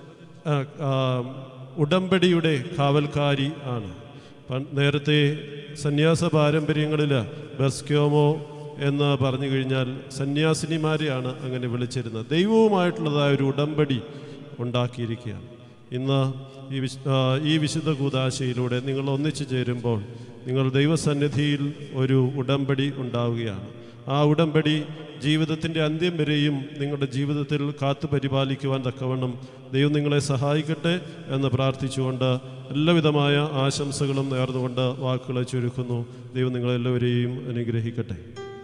ഉടമ്പടിയുടെ കാവൽക്കാരി ആണ് പ- നേരത്തെ സന്യാസ പാരമ്പര്യങ്ങളിൽ ബെർസ്ക്യോമോ എന്ന് പറഞ്ഞു കഴിഞ്ഞാൽ സന്യാസിനിമാരെയാണ് അങ്ങനെ വിളിച്ചിരുന്നത് ദൈവവുമായിട്ടുള്ളതായ ഒരു ഉടമ്പടി ഉണ്ടാക്കിയിരിക്കുകയാണ് ഇന്ന് ഈ വിശ് ആ, ഈ വിശുദ്ധ കൂതാശയിലൂടെ നിങ്ങൾ ഒന്നിച്ചു ചേരുമ്പോൾ നിങ്ങൾ ദൈവസന്നിധിയിൽ ഒരു ഉടമ്പടി ഉണ്ടാവുകയാണ് ആ ഉടമ്പടി ജീവിതത്തിൻ്റെ അന്ത്യം വരെയും നിങ്ങളുടെ ജീവിതത്തിൽ കാത്തു പരിപാലിക്കുവാൻ തക്കവണ്ണം ദൈവം നിങ്ങളെ സഹായിക്കട്ടെ എന്ന് പ്രാർത്ഥിച്ചുകൊണ്ട് എല്ലാവിധമായ ആശംസകളും നേർന്നുകൊണ്ട് വാക്കുകളെ ചുരുക്കുന്നു ദൈവം നിങ്ങളെല്ലാവരെയും അനുഗ്രഹിക്കട്ടെ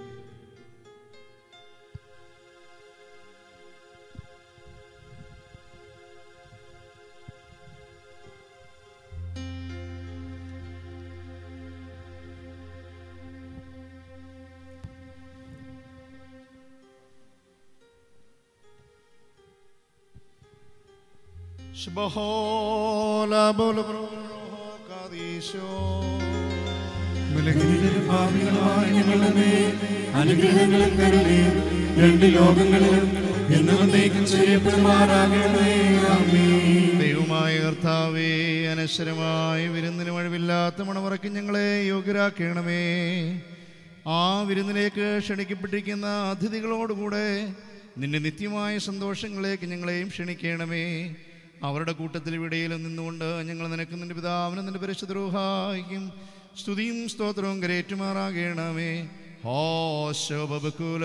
Shbahola bola bro kadisho. ബലഹീനരും പാപികളുമായ ഞങ്ങളുടെ മേൽ അനുഗ്രഹങ്ങളും കരുണയും രണ്ട് ലോകങ്ങളിലും എന്നേക്കും ചെയ്യപ്പെടുമാറാകണമേ ആമേൻ ദൈവമായ കർത്താവേ അനശ്വരമായ വിരുന്നിന് വഴിവില്ലാത്ത മണമുറയ്ക്ക് ഞങ്ങളെ യോഗ്യരാക്കണമേ ആ വിരുന്നിലേക്ക് ക്ഷണിക്കപ്പെട്ടിരിക്കുന്ന അതിഥികളോടുകൂടെ നിന്റെ നിത്യമായ സന്തോഷങ്ങളിലേക്ക് ഞങ്ങളെയും ക്ഷണിക്കണമേ അവരുടെ കൂട്ടത്തിൽ ഇവിടെയിലും നിന്നുകൊണ്ട് ഞങ്ങൾ നിനക്ക് നിന്റെ പിതാവിനും നിന്റെ പരിശുദ്ധരൂഹായിക്കും സ്തുതിയും സ്തോത്രവും കരേറ്റുമാറാകണമേ ഹോ ശോഭകുല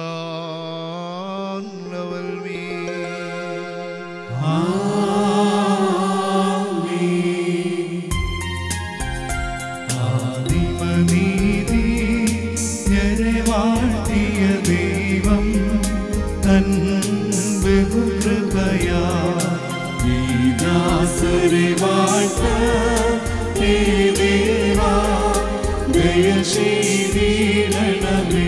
ആദിമനീതി ഞരവാഴ്ത്തിയ ദൈവം തൻ ബഹുകൃപയാ ഈ ദാസരെ വാഴ്ത്ത ഹേ ദേവാ ദയശീലീരണമേ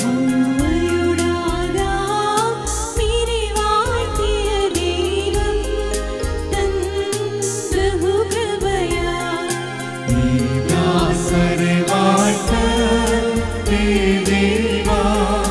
ദാസരെ വാഴ്ത്ത ഹേ ദേവാ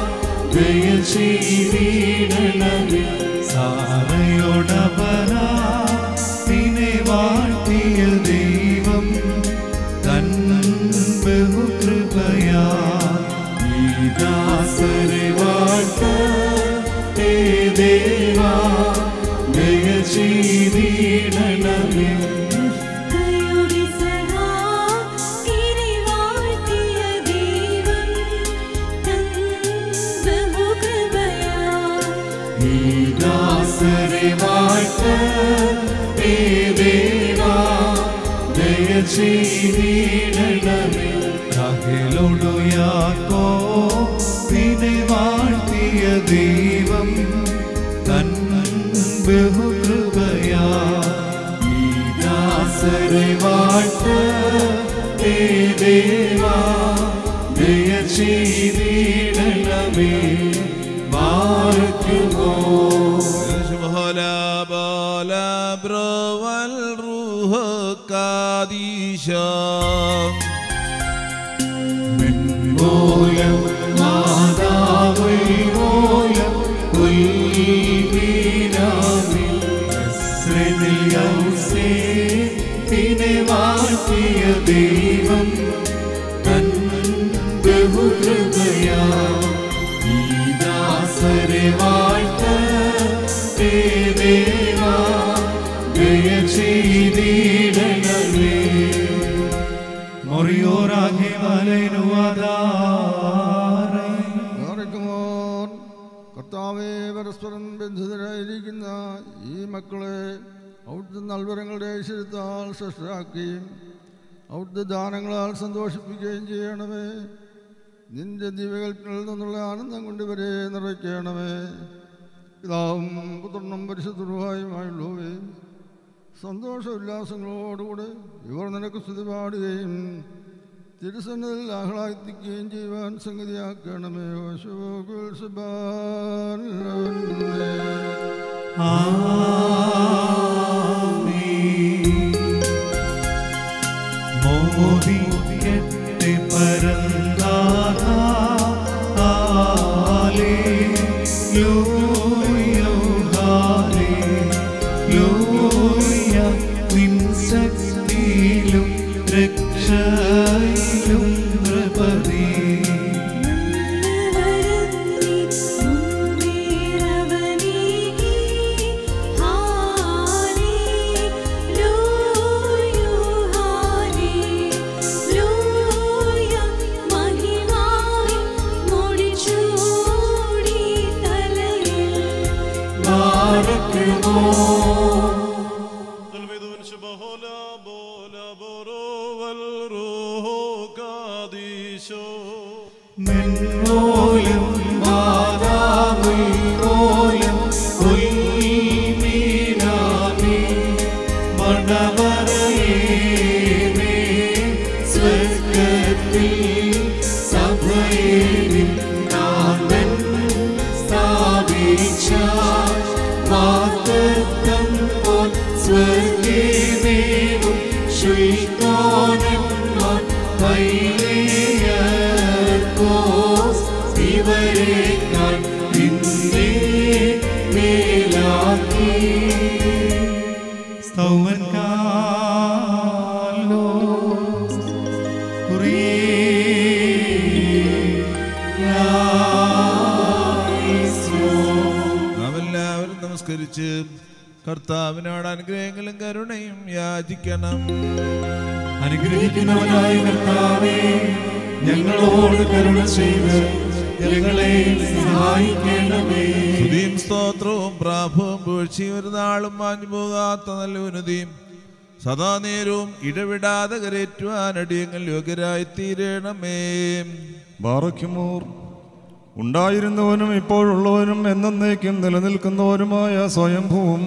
ദയശീലീരണമേ സാറയോടപന പിന്നെ വാഴ്ത്തിയ ദൈവം തൻ ബഹുകൃപയാ ഈ ദാസരെ വാഴ്ത്ത ഹേ ദേവാ ദയചീരീണമേ ഈ ദാസരെ വാഴ്ത്ത ഹേ ദേവാ ദയചീരീണമേ അകലോടു യാക്കോ പിന്നെ വാഴ്ത്തിയ ദൈവം തൻ ബഹുകൃപയാ ഈ ദാസരെ വാഴ്ത്ത ഹേ ദേവാ ദയചീരീണമേ മാർക്കുമോ Hola, bola, bro, al ruho kadisha. മൂലം മാതാവൈ മൂലം ഉൽവീനാമി എസ്രനിൽ യൗസേ പിന്നെ വാഴ്ത്തിയ ദൈവം തൻ ബഹുകൃപയാ ഈ ദാസരെ വാഴ്ത്ത ഹേ ദേവാ ദയ ദയ ചെയ്തിടണമേ മൊറിയോറാകെ മലൈനുവാദാറേ ബാറക്കുമോർ കർത്താവെ പരസ്പരം ബന്ധിതരായിരിക്കുന്ന ഈ മക്കളെ അവിടുത്തെ നൽവരങ്ങളുടെ ഐശ്വര്യത്താൽ സൃഷ്ടാക്കുകയും അവിടുത്തെ ദാനങ്ങളാൽ സന്തോഷിപ്പിക്കുകയും ചെയ്യണമേ നിന്റെ ദിവ്യകൽപ്പനയിൽ നിന്നുള്ള ആനന്ദം കൊണ്ട് ഇവരെ നിറയ്ക്കണമേ പിതാവും പുത്രനും പരിശുദ്ധരുമായുമായുള്ളവേ സന്തോഷ ഉല്ലാസങ്ങളോടുകൂടെ ഇവർ നിനക്ക് സ്തുതി പാടുകയും തിരുസന്നതിൽ ആഹ്ലാദിക്കുകയും ചെയ്യുവാൻ സംഗതിയാക്കണമേ അശോകുൽ സുബാൻ മോദിക്കട്ടെ പരന്താഥ ഹാലേ ലൂയ ഹാലേ ലൂയ നിൻ ശക്തിയിലും രക്ഷയിലും നൃപതേ മെന്നോലും മാതാമുൽമോലും ഉൽമീനാമി മണവറയേമേ സ്വർഗത്തിൽ സഭയിൽ നാമൻ സ്ഥാപിച്ച വാഗ്ദത്തം പോൽ സ്വർഗീദേവും ശുൽക്കോനന്മാർ പൈലേയർക്കോസ് ഇവരെക്കാൾ നിന്നെ മേലാക്കി സ്തൗമൻ കാലോ നാം എല്ലാവരും നമസ്കരിച്ച് കർത്താവിനോട് അനുഗ്രഹങ്ങളും കരുണയും യാചിക്കണം അനുഗ്രഹിക്കുന്നവനായ കർത്താവേ ഞങ്ങളോട് കരുണ ചെയ്ത് ഞങ്ങളെ സഹായിക്കണമേ സ്തുതിയും സ്തോത്രവും പ്രാഭവും വീഴ്ചയും ഒരു നാളും മാഞ്ഞു പോകാത്ത നല്ല ഉന്നതിയും സദാ നേരവും ഇടവിടാതെ കരേറ്റുവാൻ അടിയങ്ങൾ യോഗ്യരായി തീരണമേ ബാറയ്ക്കുമോർ ഉണ്ടായിരുന്നവനും ഇപ്പോഴുള്ളവനും എന്നേക്കും നിലനിൽക്കുന്നവനുമായ സ്വയംഭൂവും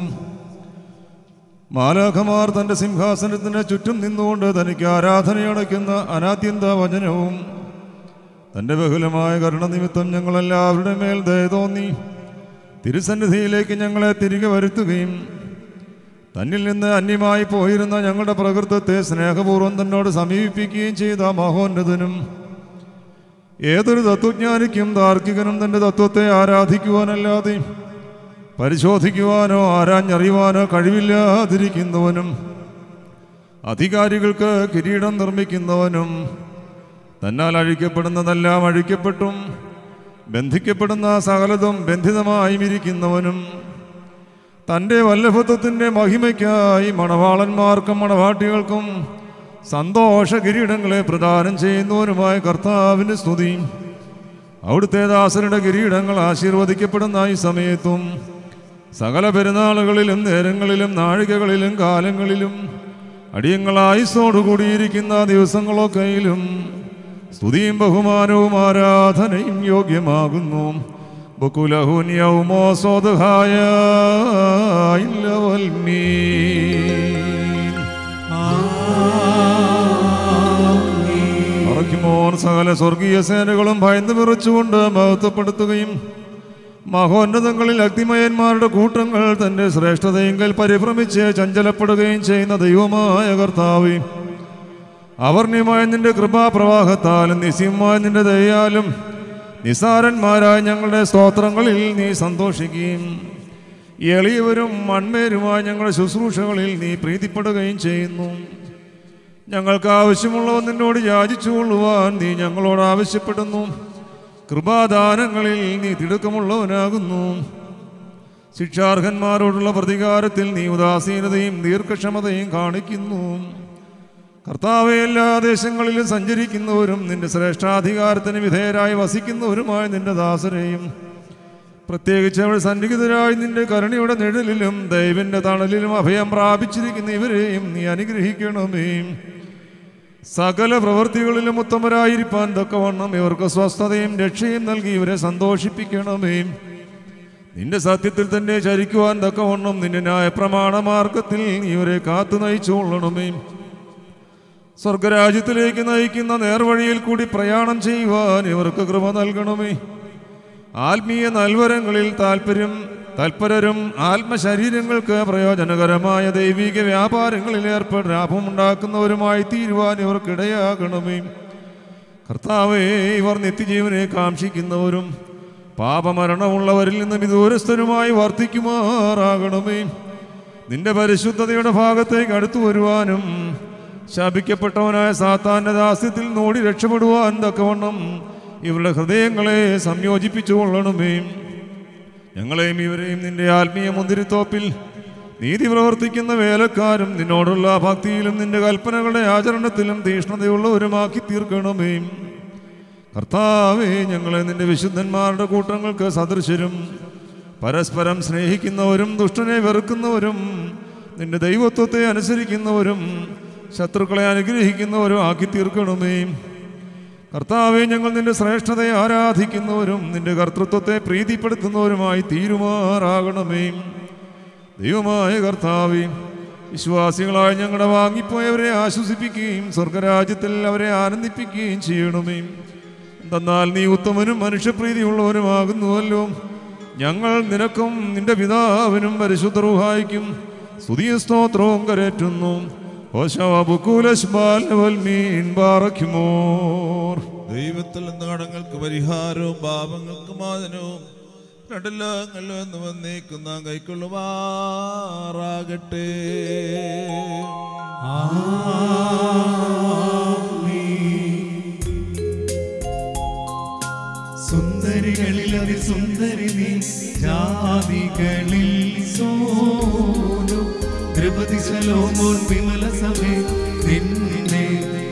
മാലാഖമാർ തൻ്റെ സിംഹാസനത്തിന് ചുറ്റും നിന്നുകൊണ്ട് തനിക്ക് ആരാധനയടയ്ക്കുന്ന അനാദ്യന്ത വചനവും തൻ്റെ ബഹുലമായ കരുണനിമിത്തം ഞങ്ങളെല്ലാവരുടെ മേൽ ദയ തോന്നി തിരുസന്നിധിയിലേക്ക് ഞങ്ങളെ തിരികെ വരുത്തുകയും തന്നിൽ നിന്ന് അന്യമായി പോയിരുന്ന ഞങ്ങളുടെ പ്രകൃതത്തെ സ്നേഹപൂർവ്വം തന്നോട് സമീപിപ്പിക്കുകയും ചെയ്ത മഹോന്നതനും ഏതൊരു തത്വജ്ഞാനിക്കും താർക്കികനും തൻ്റെ തത്വത്തെ ആരാധിക്കുവാനല്ലാതെ പരിശോധിക്കുവാനോ ആരാഞ്ഞറിയുവാനോ കഴിവില്ലാതിരിക്കുന്നവനും അധികാരികൾക്ക് കിരീടം നിർമ്മിക്കുന്നവനും തന്നാൽ അഴിക്കപ്പെടുന്നതെല്ലാം അഴിക്കപ്പെട്ടും ബന്ധിക്കപ്പെടുന്ന സകലതും ബന്ധിതമായും ഇരിക്കുന്നവനും തൻ്റെ വല്ലഭത്വത്തിൻ്റെ മഹിമയ്ക്കായി മണവാളന്മാർക്കും മണവാട്ടികൾക്കും സന്തോഷ കിരീടങ്ങളെ പ്രദാനം ചെയ്യുന്നവനുമായ കർത്താവിന് സ്തുതി അവിടുത്തെ ദാസരുടെ കിരീടങ്ങൾ ആശീർവദിക്കപ്പെടുന്ന ഈ സമയത്തും സകല പെരുന്നാളുകളിലും നേരങ്ങളിലും നാഴികകളിലും കാലങ്ങളിലും അടിയങ്ങളായുസോടുകൂടിയിരിക്കുന്ന ദിവസങ്ങളൊക്കെയിലും സ്തുതിയും ബഹുമാനവും ആരാധനയും യോഗ്യമാകുന്നു ബുക്കുലഹുൻ യൗമോ സ്വതഹായ മറയ്ക്കുമോർ സകല സ്വർഗീയ സേനകളും ഭയന്ന് വിറച്ചുകൊണ്ട് മഹത്വപ്പെടുത്തുകയും മഹോന്നതങ്ങളിൽ അഗ്നിമയന്മാരുടെ കൂട്ടങ്ങൾ തന്റെ ശ്രേഷ്ഠതയെങ്കിൽ പരിഭ്രമിച്ച് ചഞ്ചലപ്പെടുകയും ചെയ്യുന്ന ദൈവമായ കർത്താവ് അവർണ്യമായ നിന്റെ കൃപാപ്രവാഹത്താലും നിസ്യമായ നിന്റെ ദയാലും നിസാരന്മാരായ ഞങ്ങളുടെ സ്തോത്രങ്ങളിൽ നീ സന്തോഷിക്കുകയും എളിയവരും മൺമേരുമായ ഞങ്ങളുടെ ശുശ്രൂഷകളിൽ നീ പ്രീതിപ്പെടുകയും ചെയ്യുന്നു ഞങ്ങൾക്ക് ആവശ്യമുള്ളവ നിന്നോട് യാചിച്ചുകൊള്ളുവാൻ നീ ഞങ്ങളോട് ആവശ്യപ്പെടുന്നു കൃപാദാനങ്ങളിൽ നീ തിടുക്കമുള്ളവനാകുന്നു ശിക്ഷാർഹന്മാരോടുള്ള പ്രതികാരത്തിൽ നീ ഉദാസീനതയും ദീർഘക്ഷമതയും കാണിക്കുന്നു കർത്താവെ എല്ലാ ദേശങ്ങളിലും സഞ്ചരിക്കുന്നവരും നിന്റെ ശ്രേഷ്ഠാധികാരത്തിന് വിധേയരായി വസിക്കുന്നവരുമായ നിന്റെ ദാസരെയും പ്രത്യേകിച്ച് അവൾ സന്നിഹിതരായി നിന്റെ കരുണയുടെ നിഴലിലും ദൈവന്റെ തണലിലും അഭയം പ്രാപിച്ചിരിക്കുന്ന ഇവരെയും നീ അനുഗ്രഹിക്കണമേ സകല പ്രവൃത്തികളിലും ഉത്തമരായിരിക്കാൻ തക്കവണ്ണം ഇവർക്ക് സ്വസ്ഥതയും രക്ഷയും നൽകി ഇവരെ സന്തോഷിപ്പിക്കണമേ നിന്റെ സത്യത്തിൽ തന്നെ ചരിക്കുവാൻ തക്കവണ്ണം നിന്റെ ന്യായപ്രമാണ മാർഗത്തിൽ ഇവരെ കാത്തു നയിച്ചുകൊള്ളണമേ സ്വർഗരാജ്യത്തിലേക്ക് നയിക്കുന്ന നേർവഴിയിൽ കൂടി പ്രയാണം ചെയ്യുവാൻ ഇവർക്ക് കൃപ നൽകണമേ ആത്മീയ നൽവരങ്ങളിൽ താല്പര്യം തൽപരരും ആത്മശരീരങ്ങൾക്ക് പ്രയോജനകരമായ ദൈവിക വ്യാപാരങ്ങളിൽ ഏർപ്പെട്ട് ലാഭമുണ്ടാക്കുന്നവരുമായി തീരുവാൻ ഇവർക്കിടയാകണമേ കർത്താവേ ഇവർ നിത്യജീവനെ കാക്ഷിക്കുന്നവരും പാപമരണമുള്ളവരിൽ നിന്ന് വിദൂരസ്ഥരുമായി വർദ്ധിക്കുമാറാകണമേ നിന്റെ പരിശുദ്ധതയുടെ ഭാഗത്തേക്ക് അടുത്തു വരുവാനും ശാപിക്കപ്പെട്ടവനായ സാത്താന്റെ ദാസ്യത്തിൽ നോടി രക്ഷപ്പെടുവാൻ തക്കവണ്ണം ഇവരുടെ ഹൃദയങ്ങളെ സംയോജിപ്പിച്ചു കൊള്ളണമേ ഞങ്ങളെയും ഇവരെയും നിന്റെ ആത്മീയ മുന്തിരിത്തോപ്പിൽ നീതി പ്രവർത്തിക്കുന്ന വേലക്കാരും നിന്നോടുള്ള ഭക്തിയിലും നിന്റെ കൽപ്പനകളുടെ ആചരണത്തിലും തീഷ്ണതയുള്ളവരുമാക്കി തീർക്കണമേ കർത്താവേ ഞങ്ങളെ നിന്റെ വിശുദ്ധന്മാരുടെ കൂട്ടങ്ങൾക്ക് സദൃശരും പരസ്പരം സ്നേഹിക്കുന്നവരും ദുഷ്ടനെ വെറുക്കുന്നവരും നിന്റെ ദൈവത്വത്തെ അനുസരിക്കുന്നവരും ശത്രുക്കളെ അനുഗ്രഹിക്കുന്നവരും ആക്കി തീർക്കണമേ കർത്താവെ ഞങ്ങൾ നിന്റെ ശ്രേഷ്ഠതയെ ആരാധിക്കുന്നവരും നിന്റെ കർത്തൃത്വത്തെ പ്രീതിപ്പെടുത്തുന്നവരുമായി തീരുമാറാകണമേ ദൈവമായ കർത്താവെ വിശ്വാസികളായ ഞങ്ങളുടെ വാങ്ങിപ്പോയവരെ ആശ്വസിപ്പിക്കുകയും സ്വർഗരാജ്യത്തിൽ അവരെ ആനന്ദിപ്പിക്കുകയും ചെയ്യണമേ എന്തെന്നാൽ നീ ഉത്തമനും മനുഷ്യപ്രീതിയുള്ളവനുമാകുന്നുവല്ലോ ഞങ്ങൾ നിനക്കും നിന്റെ പിതാവിനും പരിശുദ്ധ റൂഹായിക്കും സ്തുതിയ സ്തോത്രവും കരേറ്റുന്നു ദൈവത്തിൽ നിന്ന് കടങ്ങൾക്ക് പരിഹാരവും പാപങ്ങൾക്ക് മാതനവും രണ്ടെല്ലാങ്ങളിലും എന്ന് വന്നേക്കുന്ന കൈക്കൊള്ളുമാറാകട്ടെ സുന്ദരികളിൽ അതിസുന്ദരി നീ ജാതികളിൽ സോനു ദ്രൗപദി സലോമോൻ വിമല സഭേ നിന്നെ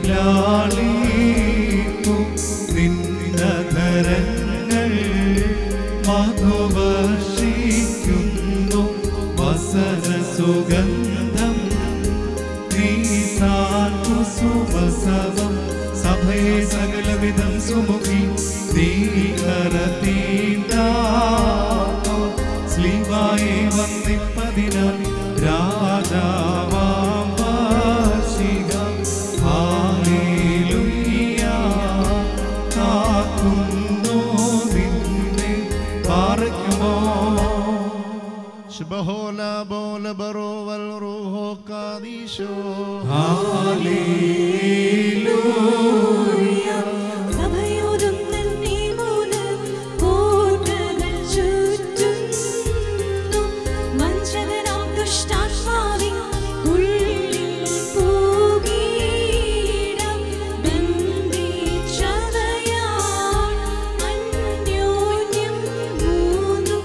ലാളിപ്പു നിന്നധരങ്ങൾ മധുവർഷിക്കുന്നു വസന സുഗന്ധം കുസുമസവം സഭയെ സകലവിധം സുമുഖി സ്ലീവായെ വന്നിപ്പതിനാൽ രാജാവാം വാർഷിക ഹാലേലുയ്യ കാക്കുന്നു നിന്നെ പാറയ്ക്കുമോ ശുഭഹോല ബോല ബറോ വൽ റൂഹോ കാദീശോ സഭയോടും നന്ദി മൂലം കോട്ടകൾ ചുറ്റുന്നു. വഞ്ചകനാം ദുഷ്ടാത്മാവിൻ ഉള്ളിൽ പൂകീടം ബന്ധിച്ചവയാൽ അന്യോന്യം മൂന്നും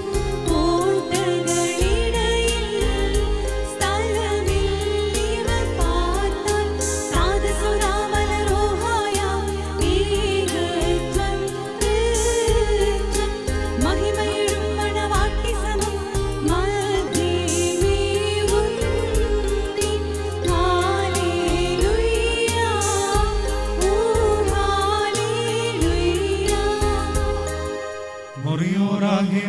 കോട്ടകളിടയിൽ സ്ഥലമില്ലിവർ പാർത്താൽ സാധസുരാമലരോഹായ ഏകത്വം തൃത്വം മഹിമയിടും മണവാട്ടി സമം മധ്യമേവുന്നി ഹാലേലുയ്യ ഓ ഹാലേലുയ്യ മൊറിയോറാകെ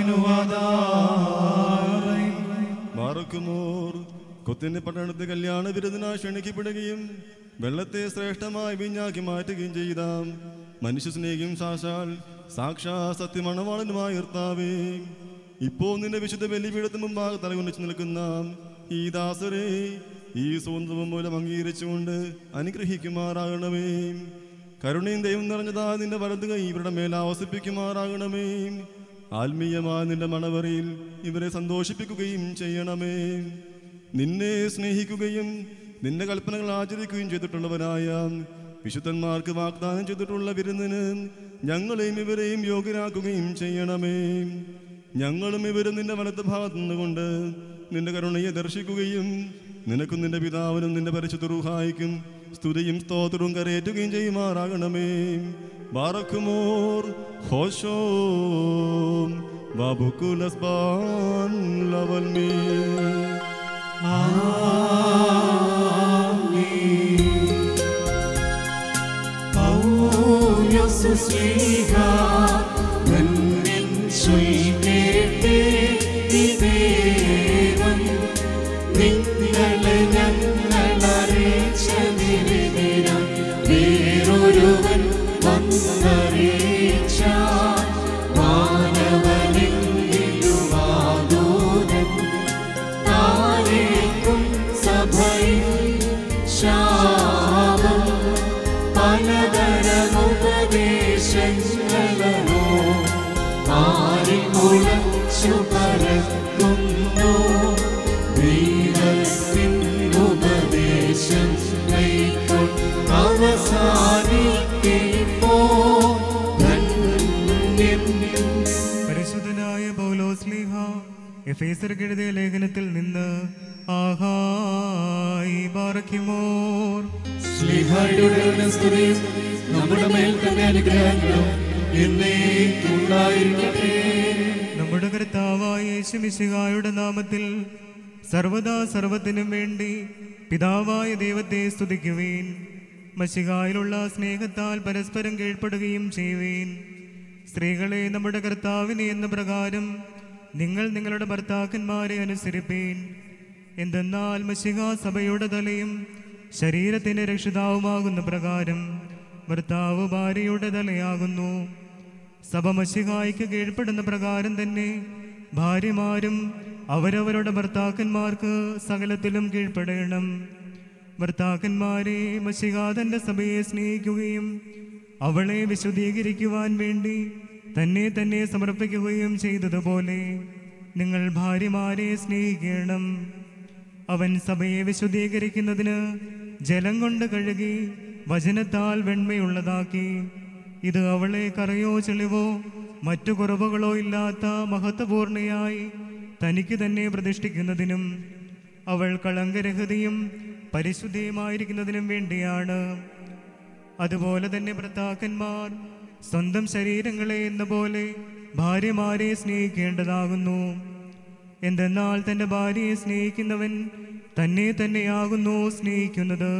മാലേനുവാദാറൈ മാറക്കുമോർ കൊത്തിന്റെ പട്ടണത്തിൽ കല്യാണ വിരുദ്ധനായി ക്ഷണിക്കപ്പെടുകയും വെള്ളത്തെ ശ്രേഷ്ഠമായി വിഞ്ഞാക്കി മാറ്റുകയും ചെയ്ത മനുഷ്യ സ്നേഹിയും സാക്ഷാൽ സാക്ഷാ സത്യമണവാളനുമായ കർത്താവേ ഇപ്പോൾ നിന്റെ വിശുദ്ധ ബലിപീഠത്തിന് മുമ്പാകെ തലകുണിച്ച് നിൽക്കുന്ന ഈ ദാസരെ ഈ സ്വന്തവും മൂലം അംഗീകരിച്ചുകൊണ്ട് അനുഗ്രഹിക്കുമാറാകണമേ കരുണയും ദൈവം നിറഞ്ഞതാ നിന്റെ വലത് കൈ ഇവരുടെ മേൽ ആവസിപ്പിക്കുമാറാകണമേ ആത്മീയമായ നിന്റെ മണവറിയിൽ ഇവരെ സന്തോഷിപ്പിക്കുകയും ചെയ്യണമേ നിന്നെ സ്നേഹിക്കുകയും നിന്റെ കൽപ്പനകൾ ആചരിക്കുകയും ചെയ്തിട്ടുള്ളവനായ വിശുദ്ധന്മാർക്ക് വാഗ്ദാനം ചെയ്തിട്ടുള്ള വിരുന്നിന് ഞങ്ങളെയും ഇവരെയും യോഗ്യരാക്കുകയും ചെയ്യണമേ ഞങ്ങളും ഇവരും നിന്റെ വലത്ത് ഭാഗത്ത് നിന്നുകൊണ്ട് നിന്റെ കരുണയെ ദർശിക്കുകയും നിനക്കും നിന്റെ പിതാവിനും നിന്റെ പരിശുദ്ധ റൂഹായിക്കും സ്തുതിയും സ്തോത്രവും കരയേറ്റുകയും ചെയ്യുമാറാകണമേ ബാറക്കുമോർ ഹോഷോ ബാബുക്കുലസ്ബാൻ ലവൽമീ വേറൊരുവൻ വന്നറിയിച്ച മാനവനെങ്കിലുമാതൂരൻ താരേക്കും സഭയിൽ ശാപം പലതരമുപദേശങ്ങളോ മാറി മുളച്ചു പരക്കുന്നു ദൈവത്തിൻ ഉപദേശം കൈക്കൊണ്ട് അവസാനിക്കോ ധന്യം പരിശുദ്ധനായ പൗലോസ്ലീഹ എഫേസർക്ക് എഴുതിയ ലേഖനത്തിൽ നിന്ന് ആഹായി ബാറക്കിമോർ സ്ലിഹായുടെ സ്തുതിയും നമ്മുടെ മേൽ തന്നെ അനുഗ്രഹങ്ങളും എന്നേക്കുണ്ടായിരിക്കട്ടെ നമ്മുടെ കർത്താവായ യേശുമിശിഹായുടെ നാമത്തിൽ സർവദാ സർവത്തിനും വേണ്ടി പിതാവായ ദൈവത്തെ സ്തുതിക്കുവേൻ മഷികായിലുള്ള സ്നേഹത്താൽ പരസ്പരം കീഴ്പ്പെടുകയും ചെയ്യുവേൻ സ്ത്രീകളെ നമ്മുടെ കർത്താവിനെ എന്ന പ്രകാരം നിങ്ങൾ നിങ്ങളുടെ ഭർത്താക്കന്മാരെ അനുസരിപ്പീൻ എന്തെന്നാൽ മഷിക സഭയുടെ തലയും ശരീരത്തിന്റെ രക്ഷിതാവുമാകുന്ന പ്രകാരം ഭർത്താവ് ഭാര്യയുടെ തലയാകുന്നു സഭ മഷികായ്ക്ക് കീഴ്പ്പെടുന്ന പ്രകാരം തന്നെ ഭാര്യമാരും അവരവരുടെ ഭർത്താക്കന്മാർക്ക് സകലത്തിലും കീഴ്പ്പെടണം ഭർത്താക്കന്മാരെ മഷികാതന്റെ സഭയെ സ്നേഹിക്കുകയും അവളെ വിശുദ്ധീകരിക്കുവാൻ വേണ്ടി തന്നെ തന്നെ സമർപ്പിക്കുകയും ചെയ്തതുപോലെ നിങ്ങൾ ഭാര്യമാരെ സ്നേഹിക്കണം അവൻ സഭയെ വിശുദ്ധീകരിക്കുന്നതിന് ജലം കൊണ്ട് കഴുകി വചനത്താൽ വെണ്മയുള്ളതാക്കി ഇത് അവളെ കറയോ ചെളിവോ മറ്റു കുറവുകളോ ഇല്ലാത്ത മഹത്വപൂർണയായി തനിക്ക് തന്നെ പ്രതിഷ്ഠിക്കുന്നതിനും അവൾ കളങ്കരഹിതയും പരിശുദ്ധിയുമായിരിക്കുന്നതിനും വേണ്ടിയാണ് അതുപോലെ തന്നെ ഭർത്താക്കന്മാർ സ്വന്തം ശരീരങ്ങളെ എന്ന പോലെ ഭാര്യമാരെ സ്നേഹിക്കേണ്ടതാകുന്നു എന്തെന്നാൽ തൻ്റെ ഭാര്യയെ സ്നേഹിക്കുന്നവൻ തന്നെ തന്നെയാകുന്നു സ്നേഹിക്കുന്നത്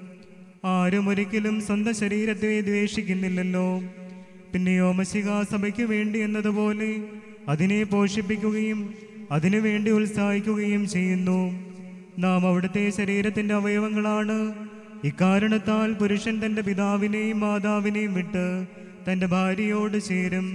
ആരും ഒരിക്കലും സ്വന്തം ശരീരത്തെ ദ്വേഷിക്കുന്നില്ലല്ലോ പിന്നെയോ മസിക സഭയ്ക്ക് വേണ്ടി എന്നതുപോലെ അതിനെ പോഷിപ്പിക്കുകയും അതിനു വേണ്ടി ഉത്സാഹിക്കുകയും ചെയ്യുന്നു നാം അവിടുത്തെ ശരീരത്തിന്റെ അവയവങ്ങളാണ് ഇക്കാരണത്താൽ പുരുഷൻ തന്റെ പിതാവിനെയും മാതാവിനെയും വിട്ട് തന്റെ ഭാര്യയോട് ചേരും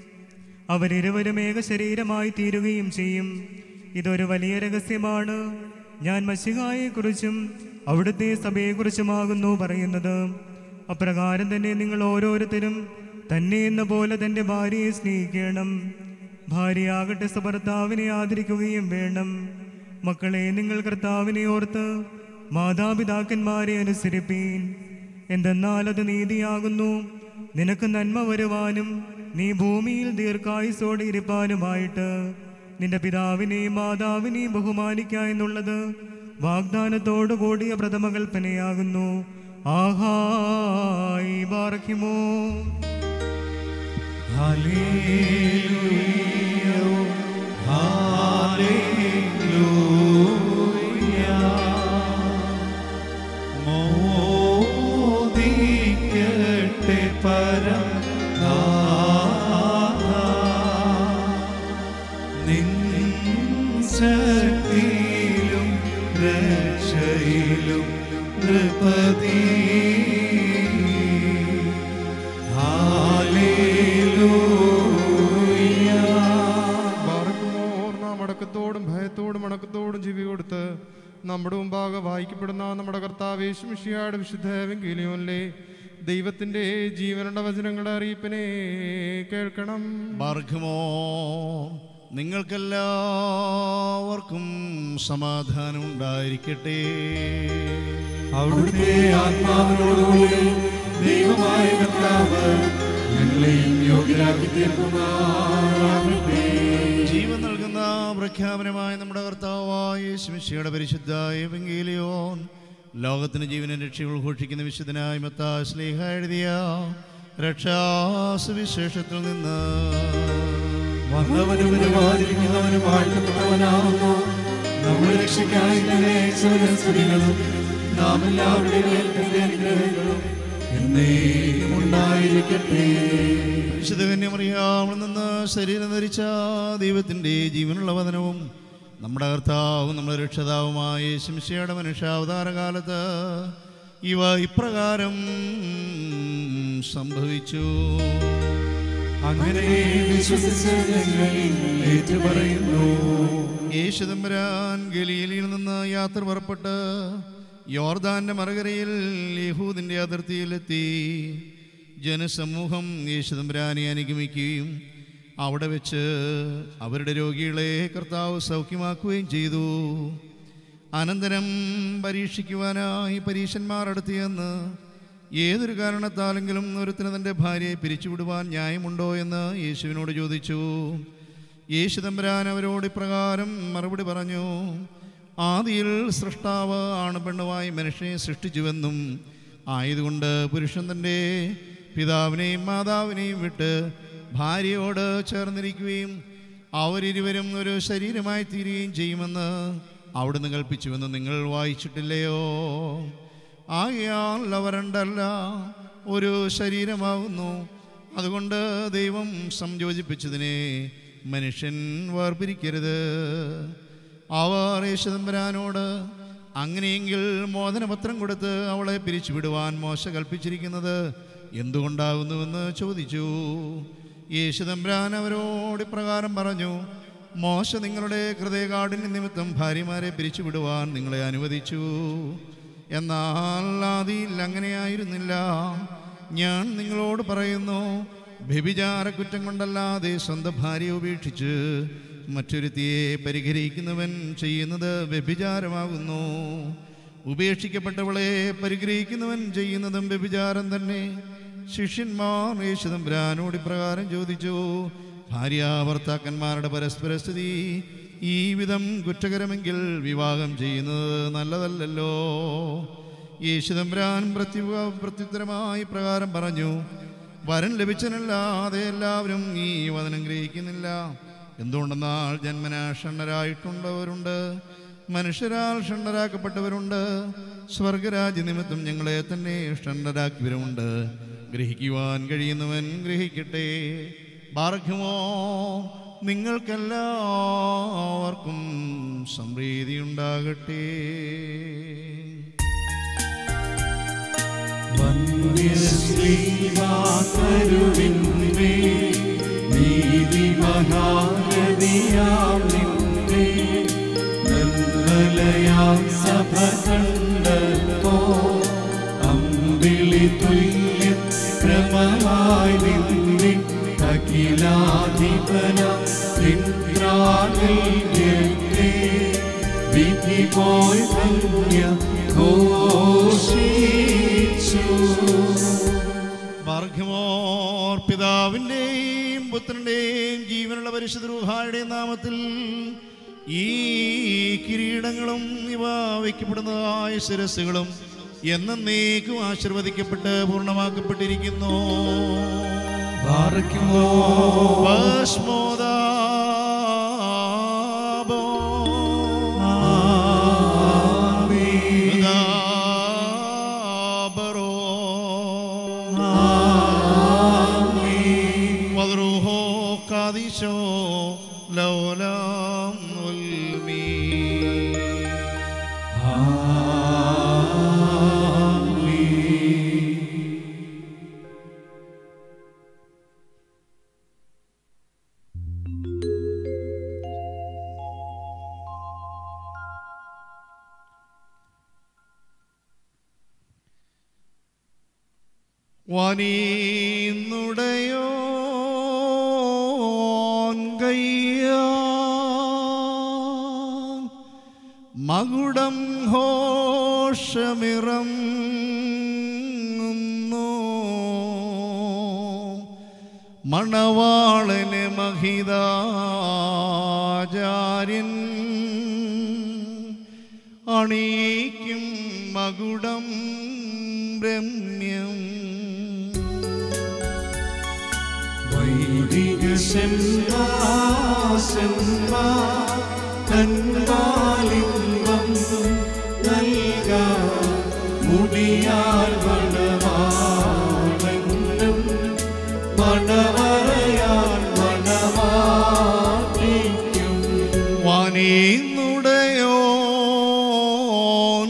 അവരിരുവരും ഏക ശരീരമായി തീരുകയും ചെയ്യും ഇതൊരു വലിയ രഹസ്യമാണ് ഞാൻ മഷികായെക്കുറിച്ചും അവിടുത്തെ സഭയെക്കുറിച്ചുമാകുന്നു പറയുന്നത് അപ്രകാരം തന്നെ നിങ്ങൾ ഓരോരുത്തരും തന്നെ എന്ന പോലെ തന്റെ ഭാര്യയെ സ്നേഹിക്കണം ഭാര്യയാകട്ടെ സ്വഭർത്താവിനെ ആദരിക്കുകയും വേണം മക്കളെ നിങ്ങൾ കർത്താവിനെ ഓർത്ത് മാതാപിതാക്കന്മാരെ അനുസരിപ്പീൻ എന്തെന്നാൽ അത് നീതിയാകുന്നു നിനക്ക് നന്മ വരുവാനും നീ ഭൂമിയിൽ ദീർഘായുസോടെ ഇരിപ്പാനുമായിട്ട് നിന്റെ പിതാവിനെയും മാതാവിനെയും ബഹുമാനിക്ക എന്നുള്ളത് വാഗ്ദാനത്തോടു കൂടിയ പ്രഥമ കൽപ്പനയാകുന്നു ആഹായി ബാറക്കിമോ മോദിക്കട്ടെ പരം നിൻ ശക്തിയിലും രക്ഷയിലും നൃപതി ബാറക്കുമോർ നാം അടക്കത്തോടും ഭയത്തോടും അടക്കത്തോടും ജീവി കൊടുത്ത് നമ്മുടെ മുമ്പാകെ വായിക്കപ്പെടുന്ന നമ്മുടെ കർത്താവ് യേശുമിഷിയാട് വിശുദ്ധ വെങ്കീലിയോനിലെ ദൈവത്തിന്റെ ജീവനുള്ള വചനങ്ങളുടെ അറിയിപ്പിനെ കേൾക്കണം ബാർഘമോ നിങ്ങൾക്കെല്ലാവർക്കും സമാധാനം ഉണ്ടായിരിക്കട്ടെ അവിടുത്തെ ആത്മാവിനോടുകൂടി ദൈവമായ കർത്താവ് ഞങ്ങളെയും യോഗ്യരാക്കി തീർക്കുമാറാകട്ടെ ജീവൻ നൽകുന്ന പ്രഖ്യാപനമായ നമ്മുടെ കർത്താവായ യേശുമിശിയുടെ പരിശുദ്ധ എവങ്കേലിയോൻ ലോകത്തിന് ജീവനും രക്ഷകൾ ഘോഷിക്കുന്ന വിശുദ്ധനായ മത്താ സ്ലീഹ എഴുതിയ രക്ഷാസുവിശേഷത്തിൽ നിന്ന് വന്നവനും വരുവാതിരിക്കുന്നവനും വാഴ്ത്തപ്പെട്ടവനാകുന്നു നമ്മുടെ രക്ഷയ്ക്കായി തന്നെ സ്തുതികളും നാം എല്ലാവരുടെയും മേൽ തന്റെ അനുഗ്രഹങ്ങളും എന്നേക്കും ഉണ്ടായിരിക്കട്ടെ പരിശുദ്ധ കന്യമറിയാമിൽ നിന്ന് ശരീരം ധരിച്ച ദൈവത്തിൻ്റെ ജീവനുള്ള വചനവും നമ്മുടെ കർത്താവും നമ്മുടെ രക്ഷിതാവുമായ യേശുമിശിയുടെ മനുഷ്യാവതാര കാലത്ത് ഇവ ഇപ്രകാരം സംഭവിച്ചു അങ്ങനെ വിശ്വസിച്ച് ഞങ്ങൾ ഏറ്റുപറയുന്നു യേശുദമ്പരാൻ ഗലീലയിൽ നിന്ന് യാത്ര പുറപ്പെട്ട് യോർദാന്റെ മറുകരയിൽ യഹൂദിന്റെ അതിർത്തിയിലെത്തി ജനസമൂഹം യേശുദമ്പരാനെ അനുഗമിക്കുകയും അവിടെ വെച്ച് അവരുടെ രോഗികളെ കർത്താവ് സൗഖ്യമാക്കുകയും ചെയ്തു അനന്തരം പരീക്ഷിക്കുവാനായി പരീശന്മാർ അടുത്തിയെന്ന് ഏതൊരു കാരണത്താലെങ്കിലും ഒരുത്തിന് തൻ്റെ ഭാര്യയെ പിരിച്ചുവിടുവാൻ ന്യായമുണ്ടോ എന്ന് യേശുവിനോട് ചോദിച്ചു യേശു തമ്പുരാൻ അവരോട് ഇപ്രകാരം മറുപടി പറഞ്ഞു ആദിയിൽ സൃഷ്ടാവ് ആണ് പെണ്ണുമായി മനുഷ്യനെ സൃഷ്ടിച്ചുവെന്നും ആയതുകൊണ്ട് പുരുഷൻ തൻ്റെ പിതാവിനെയും മാതാവിനെയും വിട്ട് ഭാര്യയോട് ചേർന്നിരിക്കുകയും അവരിരുവരും ഒരു ശരീരമായി തീരുകയും ചെയ്യുമെന്ന് അവിടുന്ന് കൽപ്പിച്ചുവെന്ന് നിങ്ങൾ വായിച്ചിട്ടില്ലയോ ആകയാൽ അവർ രണ്ടല്ല ഒരു ശരീരമാകുന്നു അതുകൊണ്ട് ദൈവം സംയോജിപ്പിച്ചതിനെ മനുഷ്യൻ വേർപിരിക്കരുത് അവർ യേശുദമ്പരാനോട് അങ്ങനെയെങ്കിൽ മോചനപത്രം കൊടുത്ത് അവളെ പിരിച്ചുവിടുവാൻ മോശ കൽപ്പിച്ചിരിക്കുന്നത് എന്തുകൊണ്ടാകുന്നുവെന്ന് ചോദിച്ചു യേശുദമ്പരാൻ അവരോട് ഇപ്രകാരം പറഞ്ഞു മോശ നിങ്ങളുടെ ഹൃദയകാഠിന്യ നിമിത്തം ഭാര്യമാരെ പിരിച്ചുവിടുവാൻ നിങ്ങളെ അനുവദിച്ചു എന്നാൽ ആദിയിൽ അങ്ങനെയായിരുന്നില്ല ഞാൻ നിങ്ങളോട് പറയുന്നു വ്യഭിചാര കുറ്റം കൊണ്ടല്ലാതെ സ്വന്തം ഭാര്യയെ ഉപേക്ഷിച്ച് മറ്റൊരുത്തിയെ പരിഗ്രഹിക്കുന്നവൻ ചെയ്യുന്നത് വ്യഭിചാരമാകുന്നു ഉപേക്ഷിക്കപ്പെട്ടവളെ പരിഗ്രഹിക്കുന്നവൻ ചെയ്യുന്നതും വ്യഭിചാരം തന്നെ ശിഷ്യന്മാർ യേശുദമ്പുരാനോട് ഇപ്രകാരം ചോദിച്ചു ഭാര്യാഭർത്താക്കന്മാരുടെ പരസ്പര സ്ഥിതി ഈ വിധം കുറ്റകരമെങ്കിൽ വിവാഹം ചെയ്യുന്നത് നല്ലതല്ലല്ലോ യേശുദമ്പുരാൻ പ്രത്യു പ്രത്യുത്തരമായി പ്രകാരം പറഞ്ഞു വരൻ ലഭിച്ചനല്ലാതെ എല്ലാവരും ഈ വചനം ഗ്രഹിക്കുന്നില്ല എന്തുകൊണ്ടെന്നാൽ ജന്മന ഷണ്ണരായിട്ടുള്ളവരുണ്ട് മനുഷ്യരാൽ ഷണ്ണരാക്കപ്പെട്ടവരുണ്ട് സ്വർഗരാജ്യ നിമിത്തം ഞങ്ങളെ തന്നെ ഷണ്ണരാക്കിയവരുമുണ്ട് ഗ്രഹിക്കുവാൻ കഴിയുന്നവൻ ഗ്രഹിക്കട്ടെ ബാർഘ്യമോ നിങ്ങൾക്കെല്ലാവർക്കും സമൃദ്ധി ഉണ്ടാകട്ടെ കരുവിന്മേ നീതി മഹാഗതിയാം നിന്നെ നിർമ്മലയാം സഭ കണ്ടോ അമ്പിളി തുല്യ ക്രമമായി നിന്നെ അഖിലാധിപന നിദ്രാകേ വിധി പോയി പുണ്യ ഘോഷിച്ചു മാർഗമോർ പിതാവിൻ്റെയും പുത്രൻ്റെയും ജീവനുള്ള പരിശുദ്ധ രൂഹായുടെയും നാമത്തിൽ ഈ കിരീടങ്ങളും ഇവ വയ്ക്കപ്പെടുന്നതായ ശിരസ്സുകളും എന്നേക്കും ആശീർവദിക്കപ്പെട്ട് പൂർണ്ണമാക്കപ്പെട്ടിരിക്കുന്നു ഭസ്മോദാബോ. ദാബറോ. വദ്രുഹോ കാദിശോ ലൗലാം ഉൽമീ. വനീന്നുടയോൻ കയ്യാ മകുടം ഹോഷമിറങ്ങുന്നു മണവാളന് മഹിതാചാര്യൻ അണീക്കും മകുടം രമ്യം വൈദിക ശെമ്മാശെമ്മാ തന്മാലിംബം നൽക മുടിയാൽ മണവാളനും മണവറയാൽ മണവാട്ടിക്കും വാനീന്നുടയോൻ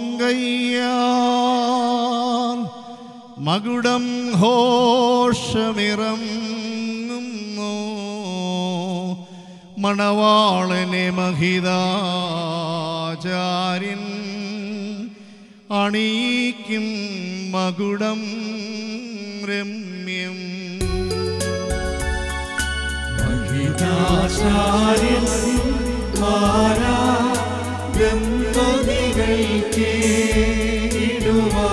കയ്യാൻ മകുടം ഹോഷമിറങ്ങുന്നു മണവാളനെ മഹിതാചാര്യൻ അണീക്കും മകുടം രമ്യം മഹിതാചാര്യൻ മാരാ ദമ്പതികൾക്ക് ഇടുവാ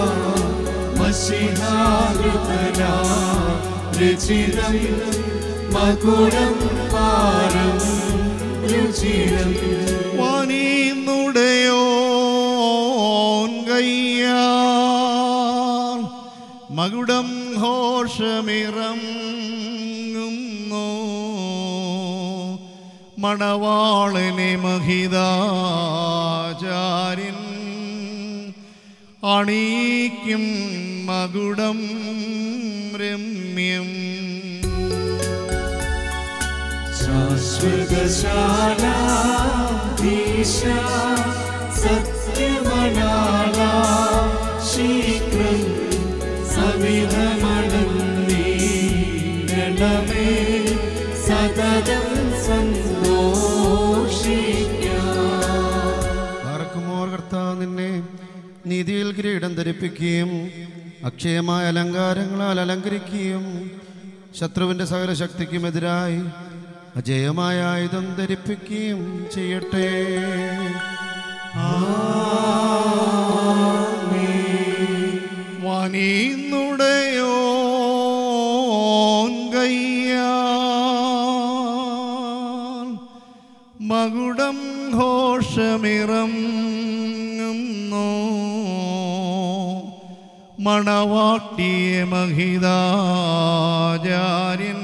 മഷിഹാകൃതനാ രചിതം മകുടം പാരം രുചിരം വാനീന്നുടയോൻ കയ്യാൻ മകുടം ഹോഷമിറങ്ങുന്നു മണവാളനെ മഹിതാചാര്യൻ അണീക്കും മകുടം രമ്യം ശാശ്വതശാലാധീശ സത്യമണാള ശീഘ്രം സവിധമണന്നീരണമേ സതതം സന്തോഷിക്കാം പാർക്കുമോർ കർത്താവ് നിന്നെ നീതിയിൽ കിരീടം ധരിപ്പിക്കുകയും അക്ഷയമായ അലങ്കാരങ്ങളാൽ അലങ്കരിക്കുകയും ശത്രുവിൻ്റെ സകല ശക്തിക്കുമെതിരായി അജയമായ ആയുധം ധരിപ്പിക്കുകയും ചെയ്യട്ടെ വാനീന്നുടയോൻ കയ്യാൻ മകുടം ഘോഷമിറങ്ങുന്നു മണവാട്ടിയെ മഹിതാചാര്യൻ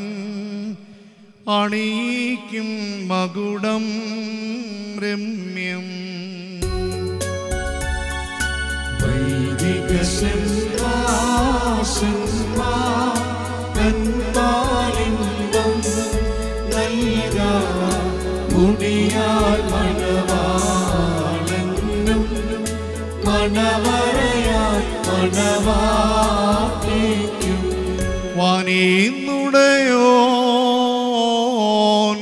അണീക്കും മകുടം രമ്യം വൈദിക ശെമ്മാശെമ്മാ തന്മാലിംബം നൽക മുടിയാൽ മണവാളനും മണവറയാൽ മണവാട്ടിക്കും വാനീന്നുടയോൻ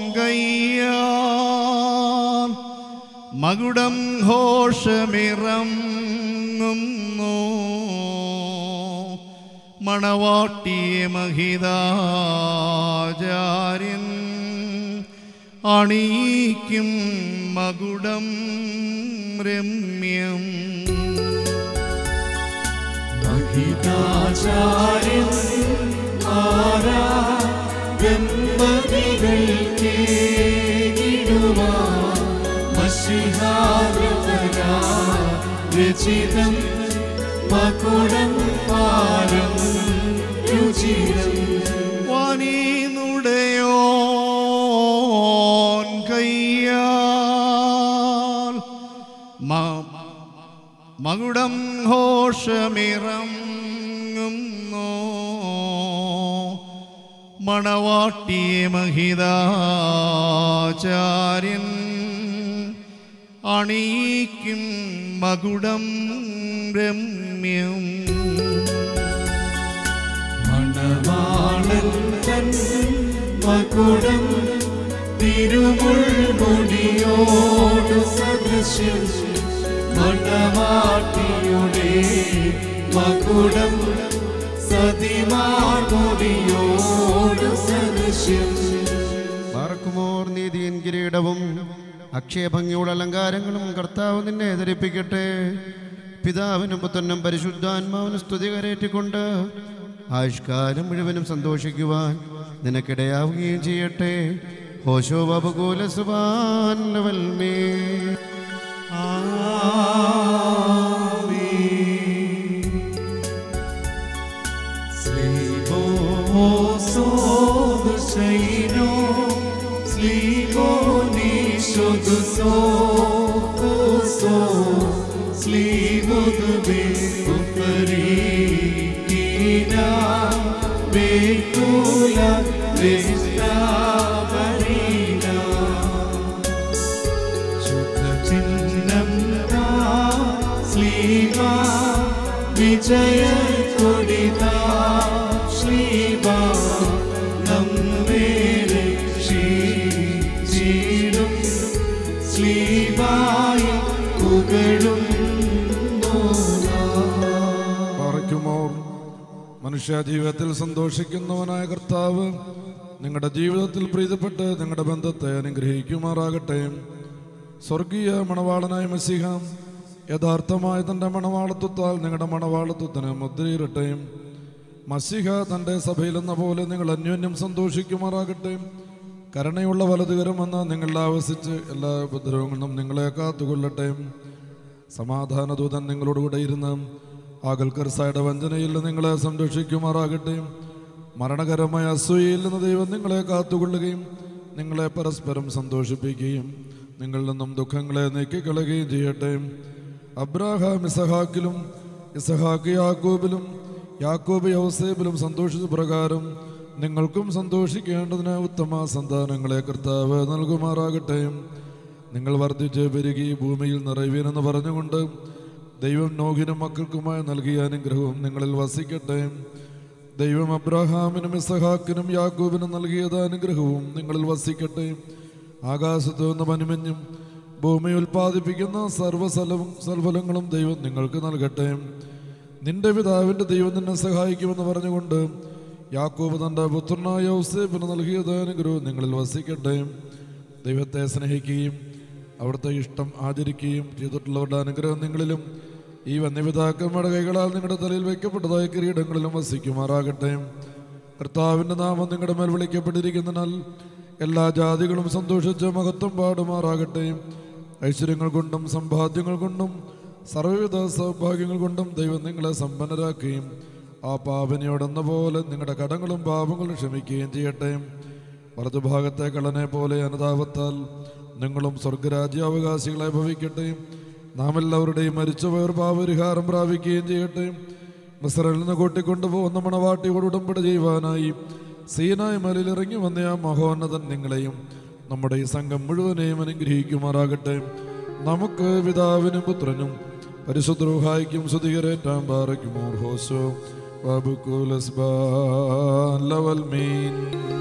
കയ്യാൻ മകുടം ഘോഷമിറങ്ങുന്നു മണവാട്ടിയെ മഹിതാചാര്യൻ അണീക്കും മകുടം രമ്യം മഹിതാചാര്യൻ ആരാ ദമ്പതികൾക്ക് ഇടുവാ മഷിഹാകൃതനാ രചിതം മകുടം പാരം രുചിരം വാനീന്നുടയോൻ കയ്യാൽ മ- മകുടം ഘോഷമിറങ്ങുന്നു മണവാട്ടിയെ മഹിതാചാര്യൻ അണീക്കും മകുടം രമ്യം മണവാളൻ തൻ മകുടം തിരുമുൾമുടിയോടു സദൃശ്യം മണവാട്ടിയുടെ മകുടം സതിമാർമുടിയോടു സദൃശ്യം പാർക്കുമോർ നീതിயின் കിരീടവും അക്ഷയഭംഗിയുടെ അലങ്കാരങ്ങളും കർത്താവ് നിന്നെ ധരിപ്പിക്കട്ടെ പിതാവിനും പുത്രനും പരിശുദ്ധാത്മാവിനും സ്തുതി കരേറ്റിക്കൊണ്ട് ആയുഷ്കാലം മുഴുവനും സന്തോഷിക്കുവാൻ നിനക്കിടയാവുകയും ചെയ്യട്ടെ ഹോശോ ബബുകൂല സുബാൻമേ വിജയ കൊടിത ശ്രീബ നമ്മേരെ ചീടും ശ്രീബായി പുകഴും പാറയ്ക്കുമോർ മനുഷ്യ ജീവിതത്തിൽ സന്തോഷിക്കുന്നവനായ കർത്താവ് നിങ്ങളുടെ ജീവിതത്തിൽ പ്രീതപ്പെട്ട് നിങ്ങളുടെ ബന്ധത്തെ അനുഗ്രഹിക്കുമാറാകട്ടെ സ്വർഗീയ മണവാളനായ മസിഹ യഥാർത്ഥമായ തൻ്റെ മണവാളത്വത്താൽ നിങ്ങളുടെ മണവാളത്വത്തിന് മുദ്രയിരട്ടെ മസിഹ തൻ്റെ സഭയിലെന്ന പോലെ നിങ്ങൾ അന്യോന്യം സന്തോഷിക്കുമാറാകട്ടെ കരുണയുള്ള വലതുകരമെന്ന് നിങ്ങളിൽ ആവസിച്ച് എല്ലാ ഉപദ്രവങ്ങളും നിങ്ങളെ കാത്തുകൊള്ളട്ടെ സമാധാനദൂതൻ നിങ്ങളോടുകൂടെ ഇരുന്ന് ആകൽക്കർസായുടെ വഞ്ചനയിൽ നിങ്ങളെ സംരക്ഷിക്കുമാറാകട്ടെ മരണകരമായ അസൂയയിൽ നിന്ന് ദൈവം നിങ്ങളെ കാത്തുകൊള്ളുകയും നിങ്ങളെ പരസ്പരം സന്തോഷിപ്പിക്കുകയും നിങ്ങളിൽ നിന്നും ദുഃഖങ്ങളെ നീക്കിക്കളയുകയും ചെയ്യട്ടെ അബ്രാഹാം ഇസഹാക്കിലും ഇസഹാക്ക് യാക്കോബിലും യാക്കോബ് യൗസേബിലും സന്തോഷിച്ച പ്രകാരം നിങ്ങൾക്കും സന്തോഷിക്കേണ്ടതിന് ഉത്തമ സന്താനങ്ങളെ കർത്താവ് നൽകുമാറാകട്ടെ നിങ്ങൾ വർദ്ധിച്ച് പെരുകി ഭൂമിയിൽ നിറയുവീനെന്ന് പറഞ്ഞുകൊണ്ട് ദൈവം നോഹിനും മക്കൾക്കുമായി നൽകിയ അനുഗ്രഹവും നിങ്ങളിൽ വസിക്കട്ടെ ദൈവം അബ്രഹാമിനും ഇസഹാക്കിനും യാക്കൂബിനും നൽകിയത് അനുഗ്രഹവും നിങ്ങളിൽ വസിക്കട്ടെ ആകാശത്ത് നിന്ന് പനിമഞ്ഞും ഭൂമി ഉൽപ്പാദിപ്പിക്കുന്ന സർവ്വസലവും സൽഫലങ്ങളും ദൈവം നിങ്ങൾക്ക് നൽകട്ടെ നിന്റെ പിതാവിൻ്റെ ദൈവം നിന്നെ സഹായിക്കുമെന്ന് പറഞ്ഞുകൊണ്ട് യാക്കോബ് തൻ്റെ പുത്രനായ ഔസേപ്പിന് നൽകിയത് അനുഗ്രഹവും നിങ്ങളിൽ വസിക്കട്ടെ ദൈവത്തെ സ്നേഹിക്കുകയും അവിടുത്തെ ഇഷ്ടം ആചരിക്കുകയും ചെയ്തിട്ടുള്ളവരുടെ അനുഗ്രഹം നിങ്ങളിലും ഈ വന്യപിതാക്കന്മാരുടെ കൈകളാൽ നിങ്ങളുടെ തലയിൽ വയ്ക്കപ്പെട്ടതായ കിരീടങ്ങളിലും വസിക്കുമാറാകട്ടെ കർത്താവിൻ്റെ നാമം നിങ്ങളുടെ മേൽ വിളിക്കപ്പെട്ടിരിക്കുന്നതിനാൽ എല്ലാ ജാതികളും സന്തോഷിച്ച് മഹത്വം പാടുമാറാകട്ടെ ഐശ്വര്യങ്ങൾ കൊണ്ടും സമ്പാദ്യങ്ങൾ കൊണ്ടും സർവ്വവിധ സൗഭാഗ്യങ്ങൾ കൊണ്ടും ദൈവം നിങ്ങളെ സമ്പന്നരാക്കുകയും ആ പാപനയോടെന്ന പോലെ നിങ്ങളുടെ കടങ്ങളും പാപങ്ങളും ക്ഷമിക്കുകയും ചെയ്യട്ടെ വലതുഭാഗത്തെ കള്ളനെ പോലെ അനുതാപത്താൽ നിങ്ങളും സ്വർഗരാജ്യാവകാശികളായി ഭവിക്കട്ടെ നാം എല്ലാവരുടെയും മരിച്ചുപോയവർ പാപപരിഹാരം പ്രാപിക്കുകയും ചെയ്യട്ടെ മിസ്രയിൽ നിന്ന് കൂട്ടിക്കൊണ്ടുപോകുന്ന മണവാട്ടിയോട് ഉടമ്പടി ചെയ്യുവാനായി സീനായ് മലയിൽ ഇറങ്ങി വന്ന ആ മഹോന്നതൻ നിങ്ങളെയും നമ്മുടെ ഈ സംഘം മുഴുവനെയും അനുഗ്രഹിക്കുമാറാകട്ടെ നമുക്ക് പിതാവിനും പുത്രനും പരിശുദ്രൂഹായിക്കും സ്തുതികരേറ്റാൻ പാറയ്ക്കുമോ ഹോസോ ബാബുക്കുലസ് ലവൽ മീൻ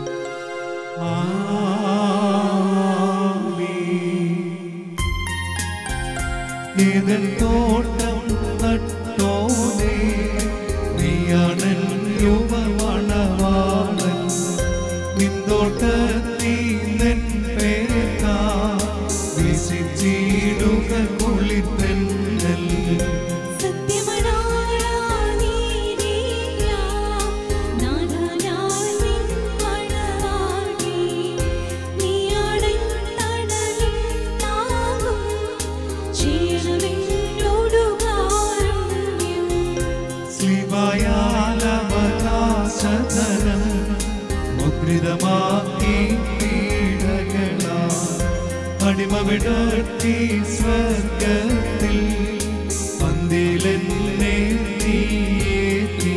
ഏതൻ തോട്ടം നട്ടോനെ നീയാണൻ യുവമണവാളൻ നിന്തോട്ടത്തീനൻ പേരാ വിസിച്ചിടുക കുളിത്തന്നൽ ശ്രീവായാലവകാശധനം മുദ്രിതമാക്കി പീഡകളാ അടിമ വിടർത്തി സ്വർഗത്തിൽ പന്തിലെന്നെ നീയേറ്റി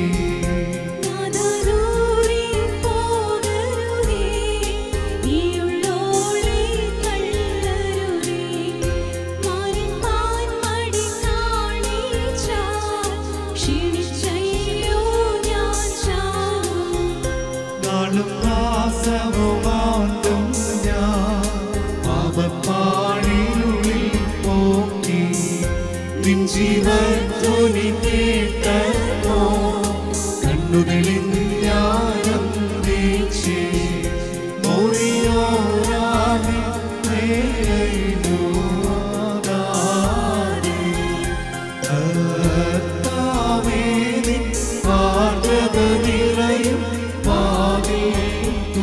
നാളും മാസവുമാണ്ടും ഞാൻ പാപപ്പാടിനുള്ളിൽ പോക്കി നിൻ ജീവധ്വനി കേട്ടപ്പോ കണ്ണുകളിൽ ഞാനും വീക്ഷി മൊഴിയോരാതെ കർത്താവേ നിൻ പാദത നിറയും പാതിയിൽ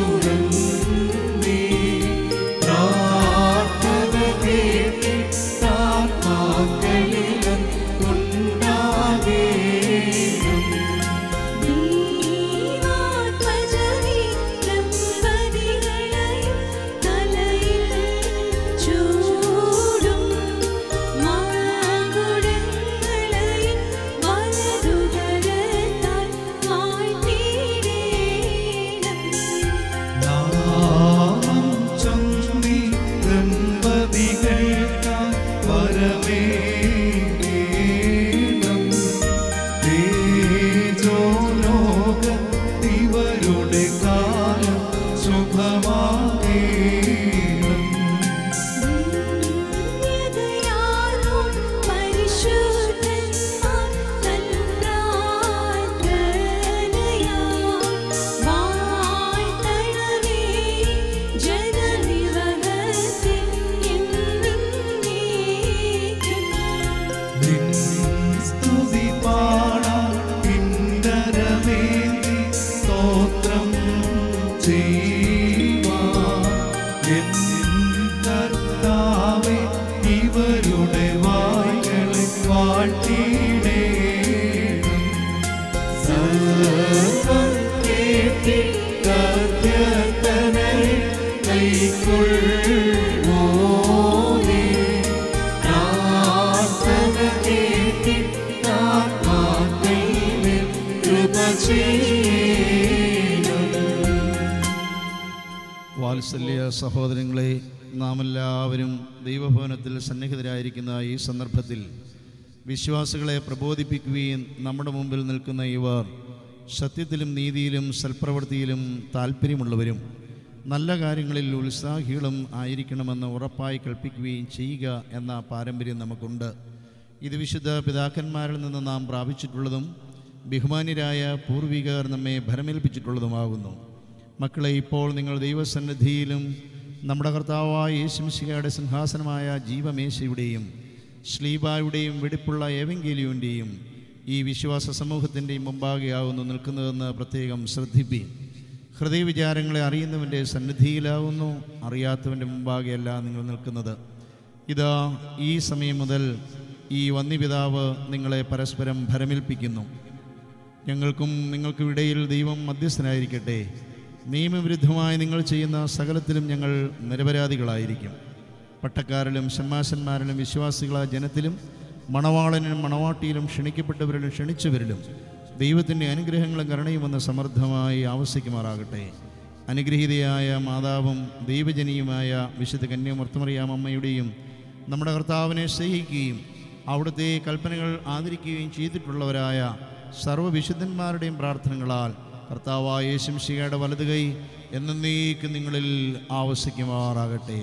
ചെയ്യണം വാത്സല്യ സഹോദരങ്ങളെ നാം എല്ലാവരും ദൈവഭവനത്തിൽ സന്നിഹിതരായിരിക്കുന്ന ഈ സന്ദർഭത്തിൽ വിശ്വാസികളെ പ്രബോധിപ്പിക്കുകയും നമ്മുടെ മുമ്പിൽ നിൽക്കുന്ന ഇവർ സത്യത്തിലും നീതിയിലും സൽപ്രവൃത്തിയിലും താല്പര്യമുള്ളവരും നല്ല കാര്യങ്ങളിൽ ഉത്സാഹികളും ആയിരിക്കണമെന്ന് ഉറപ്പായി കൽപ്പിക്കുകയും ചെയ്യുക എന്ന പാരമ്പര്യം നമുക്കുണ്ട് ഇത് വിശുദ്ധ പിതാക്കന്മാരിൽ നിന്ന് നാം പ്രാപിച്ചിട്ടുള്ളതും ബഹുമാന്യരായ പൂർവികർ നമ്മെ ഭരമേൽപ്പിച്ചിട്ടുള്ളതുമാകുന്നു മക്കളെ ഇപ്പോൾ നിങ്ങൾ ദൈവസന്നിധിയിലും നമ്മുടെ കർത്താവായ യേശുമിശികയുടെ സിംഹാസനമായ ജീവമേശയുടെയും ശ്ലീബായുടെയും വെടിപ്പുള്ള ഏവെങ്കിലിയുൻ്റെയും ഈ വിശ്വാസ സമൂഹത്തിൻ്റെയും മുമ്പാകെയാവുന്നു നിൽക്കുന്നതെന്ന് പ്രത്യേകം ശ്രദ്ധിപ്പീൻ ഹൃദയവിചാരങ്ങളെ അറിയുന്നവൻ്റെ സന്നിധിയിലാവുന്നു അറിയാത്തവൻ്റെ മുമ്പാകെയല്ല നിങ്ങൾ നിൽക്കുന്നത് ഇതാ ഈ സമയം മുതൽ ഈ വന്യപിതാവ് നിങ്ങളെ പരസ്പരം ഭരമേൽപ്പിക്കുന്നു ഞങ്ങൾക്കും നിങ്ങൾക്കും ഇടയിൽ ദൈവം മധ്യസ്ഥനായിരിക്കട്ടെ നിയമവിരുദ്ധമായി നിങ്ങൾ ചെയ്യുന്ന സകലത്തിലും ഞങ്ങൾ നിരപരാധികളായിരിക്കും പട്ടക്കാരിലും ഷമ്മാശന്മാരിലും വിശ്വാസികളായ ജനത്തിലും മണവാളനും മണവാട്ടിയിലും ക്ഷണിക്കപ്പെട്ടവരിലും ക്ഷണിച്ചവരിലും ദൈവത്തിൻ്റെ അനുഗ്രഹങ്ങളും കരുണയുമെന്ന് സമൃദ്ധമായി ആവശ്യിക്കുമാറാകട്ടെ അനുഗ്രഹീതയായ മാതാവും ദൈവജനീയമായ വിശുദ്ധ കന്യമർത്തമറിയാം അമ്മയുടെയും നമ്മുടെ കർത്താവിനെ സ്നേഹിക്കുകയും അവിടുത്തെ കൽപ്പനകൾ ആദരിക്കുകയും ചെയ്തിട്ടുള്ളവരായ സർവ്വവിശുദ്ധന്മാരുടെയും പ്രാർത്ഥനകളാൽ കർത്താവായ യേശുംശികയുടെ വലത് കൈ എന്നേക്കും നിങ്ങളിൽ ആവശ്യിക്കുമാറാകട്ടെ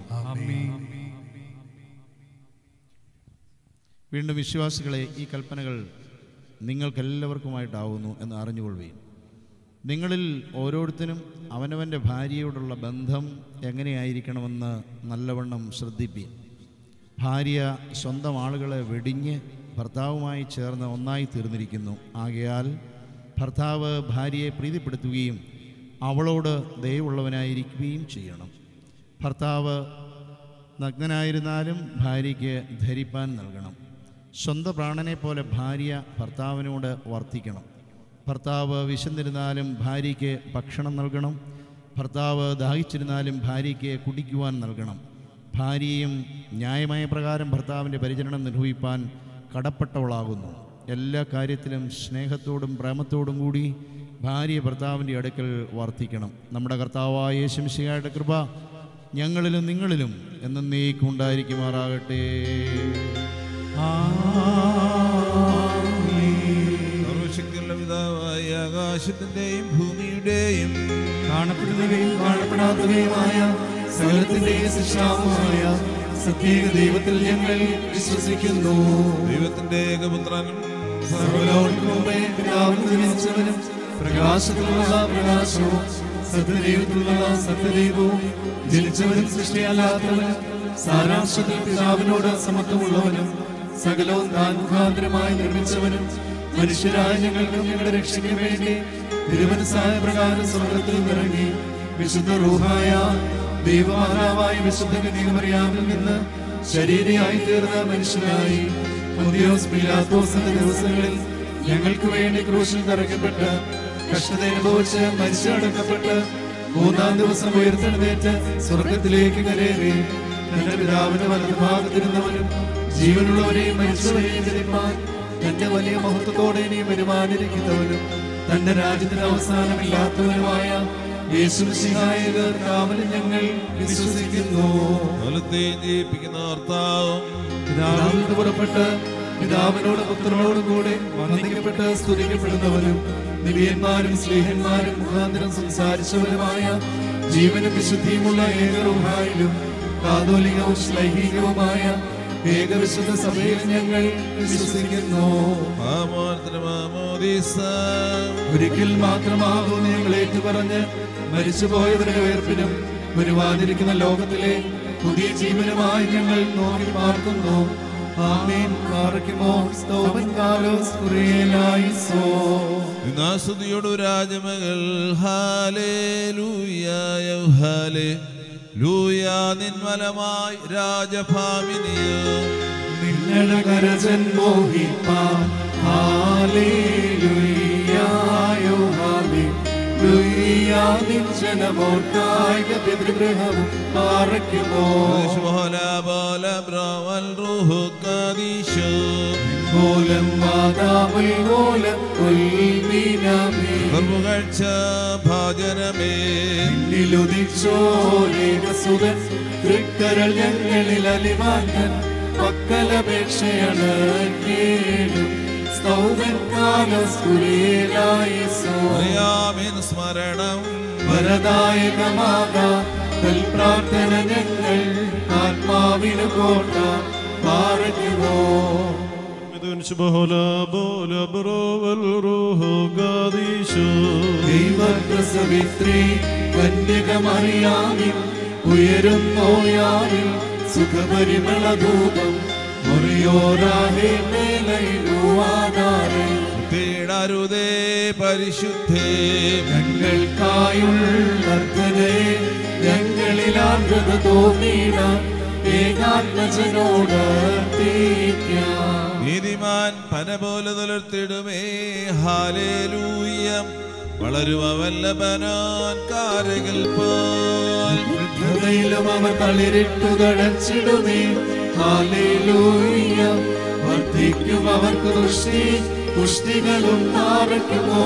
വീണ്ടും വിശ്വാസികളെ ഈ കൽപ്പനകൾ നിങ്ങൾക്കെല്ലാവർക്കുമായിട്ടാവുന്നു എന്ന് അറിഞ്ഞുകൊള്ളുകയും നിങ്ങളിൽ ഓരോരുത്തരും അവനവൻ്റെ ഭാര്യയോടുള്ള ബന്ധം എങ്ങനെയായിരിക്കണമെന്ന് നല്ലവണ്ണം ശ്രദ്ധിപ്പീൻ ഭാര്യ സ്വന്തം ആളുകളെ വെടിഞ്ഞ് ഭർത്താവുമായി ചേർന്ന് ഒന്നായി തീർന്നിരിക്കുന്നു ആകയാൽ ഭർത്താവ് ഭാര്യയെ പ്രീതിപ്പെടുത്തുകയും അവളോട് ദയവുള്ളവനായിരിക്കുകയും ചെയ്യണം ഭർത്താവ് നഗ്നനായിരുന്നാലും ഭാര്യയ്ക്ക് ധരിപ്പാൻ നൽകണം സ്വന്തം പ്രാണനെ പോലെ ഭാര്യ ഭർത്താവിനോട് വർത്തിക്കണം ഭർത്താവ് വിശന്നിരുന്നാലും ഭാര്യയ്ക്ക് ഭക്ഷണം നൽകണം ഭർത്താവ് ദാഹിച്ചിരുന്നാലും ഭാര്യയ്ക്ക് കുടിക്കുവാൻ നൽകണം ഭാര്യയും ന്യായമായ പ്രകാരം ഭർത്താവിൻ്റെ പരിചരണം നിർവഹിപ്പാൻ കടപ്പെട്ടവളാകുന്നു എല്ലാ കാര്യത്തിലും സ്നേഹത്തോടും പ്രേമത്തോടും കൂടി ഭാര്യ ഭർത്താവിൻ്റെ അടുക്കൽ വർത്തിക്കണം നമ്മുടെ കർത്താവായ യേശുമിശിഹായുടെ കൃപ ഞങ്ങളിലും നിങ്ങളിലും എന്നേക്കും ഉണ്ടായിരിക്കുമാറാകട്ടെ സർവശക്തിയുള്ള പിതാവായ ആകാശത്തിന്റെയും ഭൂമിയുടെയും കാണപ്പെടുന്നവയും കാണപ്പെടാത്തവയുമായ സകലത്തിന്റെ സൃഷ്ടാവുമായ സത്യേക ദൈവത്തിൽ ഞങ്ങൾ വിശ്വസിക്കുന്നു ദൈവത്തിന്റെ ഏകപുത്രനും സർവലോകർക്കും മുമ്പേ പിതാവിൽ ജനിച്ചവനും പ്രകാശത്തിലുള്ള പ്രകാശവും സത്യദൈവത്തിലുള്ള സത്യദൈവവും ജനിച്ചവനും സൃഷ്ടിയല്ലാത്തവനും സാരാംശത്തിൽ പിതാവിനോട് സമത്വമുള്ളവനും സകലവും താൻ മുഖാന്തരമായി നിർമ്മിച്ചവനും മനുഷ്യരായ ഞങ്ങൾക്കും ഞങ്ങളുടെ രക്ഷയ്ക്ക് വേണ്ടി തിരുമനസായ പ്രകാരം സ്വർഗത്തിൽ നിറങ്ങി വിശുദ്ധ റൂഹായ ദൈവമാതാവായ വിശുദ്ധ കന്യകമറിയാമിൽ നിന്ന് ശരീരയായി തീർന്ന മനുഷ്യനായി പുതിയോസ് പിലാത്തോസിന്റെ ദിവസങ്ങളിൽ ഞങ്ങൾക്ക് വേണ്ടി ക്രൂശിൽ തറയ്ക്കപ്പെട്ട് കഷ്ടത അനുഭവിച്ച് മരിച്ചടക്കപ്പെട്ട് മൂന്നാം ദിവസം ഉയർത്തെഴുന്നേറ്റ് സ്വർഗത്തിലേക്ക് കരേറി തന്റെ പിതാവിന്റെ വലതുഭാഗത്തിരുന്നവനും ജീവനുള്ളവരെയും മരിച്ചവരെയും വിധിപ്പാൻ തന്റെ വലിയ മഹത്വത്തോടെ ഇനി വരുമാനിരിക്കുന്നവനും തന്റെ രാജ്യത്തിന് അവസാനമില്ലാത്തവനുമായ യേശുസിഹായ കാവലും ഞങ്ങൾ വിശ്വസിക്കുന്നു ഫലത്തെയും ജയിപ്പിക്കുന്ന കർത്താവും പിതാവിൽ നിന്ന് പുറപ്പെട്ട് പിതാവിനോട് പുത്രനോടും കൂടെ വന്ദിക്കപ്പെട്ട് സ്തുതിക്കപ്പെടുന്നവനും നിവിയന്മാരും സ്നേഹന്മാരും മുഖാന്തരം സംസാരിച്ചവരുമായ ജീവനും വിശുദ്ധിയുമുള്ള ഏകറുഹായിലും കാതോലികവും ശ്ലൈഹികവുമായ ഏകവിശുദ്ധ സഭയിൽ ഞങ്ങൾ വിശ്വസിക്കുന്നു ഒരിക്കൽ മാത്രമാകും ഞങ്ങൾ ഏറ്റുപറഞ്ഞ് മരിച്ചുപോയവരുടെ ഉയർപ്പിനും വരുവാതിരിക്കുന്ന ലോകത്തിലെ പുതിയ ജീവനുമായി ഞങ്ങൾ നോക്കി പാർക്കുന്നു ആമേൻ പാർക്കുമോ സ്തോമൻ കാലോസ് കുറിയലായിസോ വിനാസ്തുതിയോടു രാജമകൾ ഹാലേ ലൂയായ ഹാലേ ലൂയാ നിൻവലമായി രാജഭാമിനിയോ നിങ്ങളുടെ കരജൻ മോഹിപ്പാൻ ഹാലേലുയ്യായോ ഹാലേലുയ്യാ നിൻ ജനമോർക്കായിക പിതൃഗ്രഹവും പാറയ്ക്കുമോ ശുഭല ബോല ബ്രവൽ റൂഹു കദീശോ മൂലം മാതാമൽ മൂലം ഉൽമീനാമേ പുകഴ്ച ഭാജനമേ നിലുദിച്ചോലേകസുതൻ തൃക്കരൾ ഞങ്ങളിൽ അലിവാക്കൻ പക്കലപേക്ഷയാണ് കേടും സ്തൗമൻ കാലസ്കുരേലായി അറിയാമിൻ സ്മരണം വരദായകമാകാ പ്രാർത്ഥന ഞങ്ങൾ ആത്മാവിനു കോട്ട പാറയ്ക്കുമോ ദൈവപ്രസവിത്രി കന്യകമറിയാമിൽ ഉയരുന്നോയാമിൽ സുഖപരിമളധൂപം മുറിയോരാഹേ മേലയിലുവാതാറേ തേടരുതേ പരിശുദ്ധേ ഞങ്ങൾക്കായുള്ളർദ്ധനയെ ഞങ്ങളിൽ ആർദ്രത തോന്നിയിടാൻ ഏകാത്മജനോട് നീതിമാൻ പന പോലെ തുലർത്തിടുമേ ഹാലേലൂയ വളരുവ വല്ലഭനാൻ കാരകൾ പോൽ ഹൃദയിലും അവർ തളിരിട്ടു തടച്ചിടുമേ ഹാലേലൂയ വർദ്ധിക്കും അവർക്ക് ദുഷ്ടി പുഷ്ടികളും പാറയ്ക്കുമോ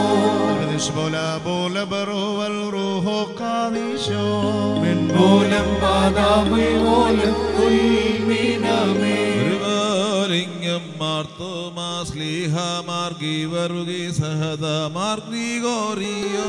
മെൻമൂലം പാതാമേ മൂലം ഉൽമീനമേ ഒരുപോലിംഗം മാർത്തോമാ സ്ലീഹ മാർഗി വരുകി സഹദ മാർഗി ഗോറിയോ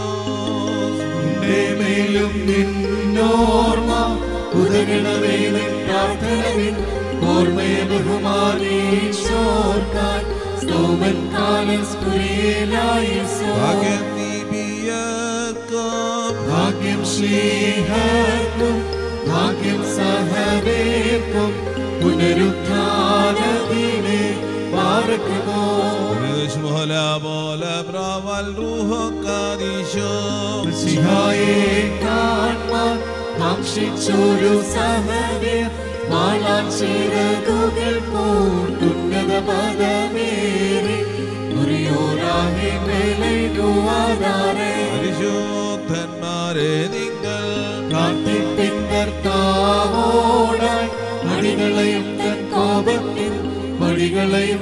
മേലും നിന്നോർമ്മ ഉദകണമേ നിൻ പ്രാർത്ഥനവിൻ ഓർമ്മയെ ബഹുമാനീച്ചോർക്കാൻ സ്തോമൻ കാലം സ്കുരിയേലായി ഭാഗ്യം നീബിയക്കും ഭാഗ്യം ശ്രീഹർക്കും ഭാഗ്യം സഹവേർക്കും പുനരുദ്ധാനത്തിനെ പാർക്കുമോ പോലെ പോലെ പ്രാവൽ റൂഹോ കാദീശോ സിഹായെ കാൺമാൻ കാക്ഷിച്ചൊരു സഹവേ മാളാൻ ചിറകുകൾ പൂണ്ടുന്നത പദമേറി മുറിയോരാഹി മേലൈടുവാതാറേ പരിശുദ്ധന്മാരെ നിങ്ങൾ പ്രാർത്ഥിപ്പിൻ കർത്താവോടായി മടികളെയും തൻ കോപത്തിൽ മടികളെയും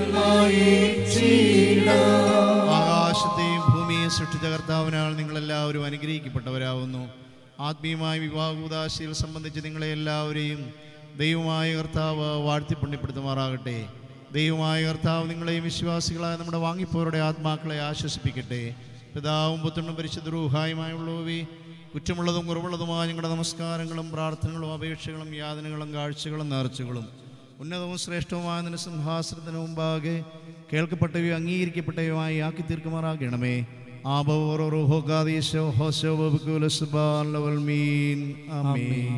ആകാശത്തെയും ഭൂമിയെയും സൃഷ്ടിച്ച കർത്താവിനാൽ നിങ്ങളെല്ലാവരും അനുഗ്രഹിക്കപ്പെട്ടവരാകുന്നു ആത്മീയമായ വിവാഹോദാശയിൽ സംബന്ധിച്ച് നിങ്ങളെ എല്ലാവരെയും ദൈവമായ കർത്താവ് വാഴ്ത്തി പുണ്യപ്പെടുത്തുമാറാകട്ടെ ദൈവമായ കർത്താവ് നിങ്ങളെയും വിശ്വാസികളായ നമ്മുടെ വാങ്ങിപ്പോരുടെ ആത്മാക്കളെ ആശ്വസിപ്പിക്കട്ടെ പിതാവും പുത്രനും പരിശുദ്ധ റൂഹായുമായുള്ളവേ കുറ്റമുള്ളതും കുറവുള്ളതുമായ ഞങ്ങളുടെ നമസ്കാരങ്ങളും പ്രാർത്ഥനകളും അപേക്ഷകളും യാതനകളും കാഴ്ചകളും നേർച്ചകളും ഉന്നതവും ശ്രേഷ്ഠവുമായ നിന്റെ സിംഹാസനത്തിന് മുമ്പാകെ കേൾക്കപ്പെട്ടവയോ അംഗീകരിക്കപ്പെട്ടവയുമായി ആക്കി തീർക്കുമാറാകണമേ ആബോറോഹോഗാദീശോ ഹോശോ ബബുക്കുലസ്ബാലവൽമീൻ ആമീൻ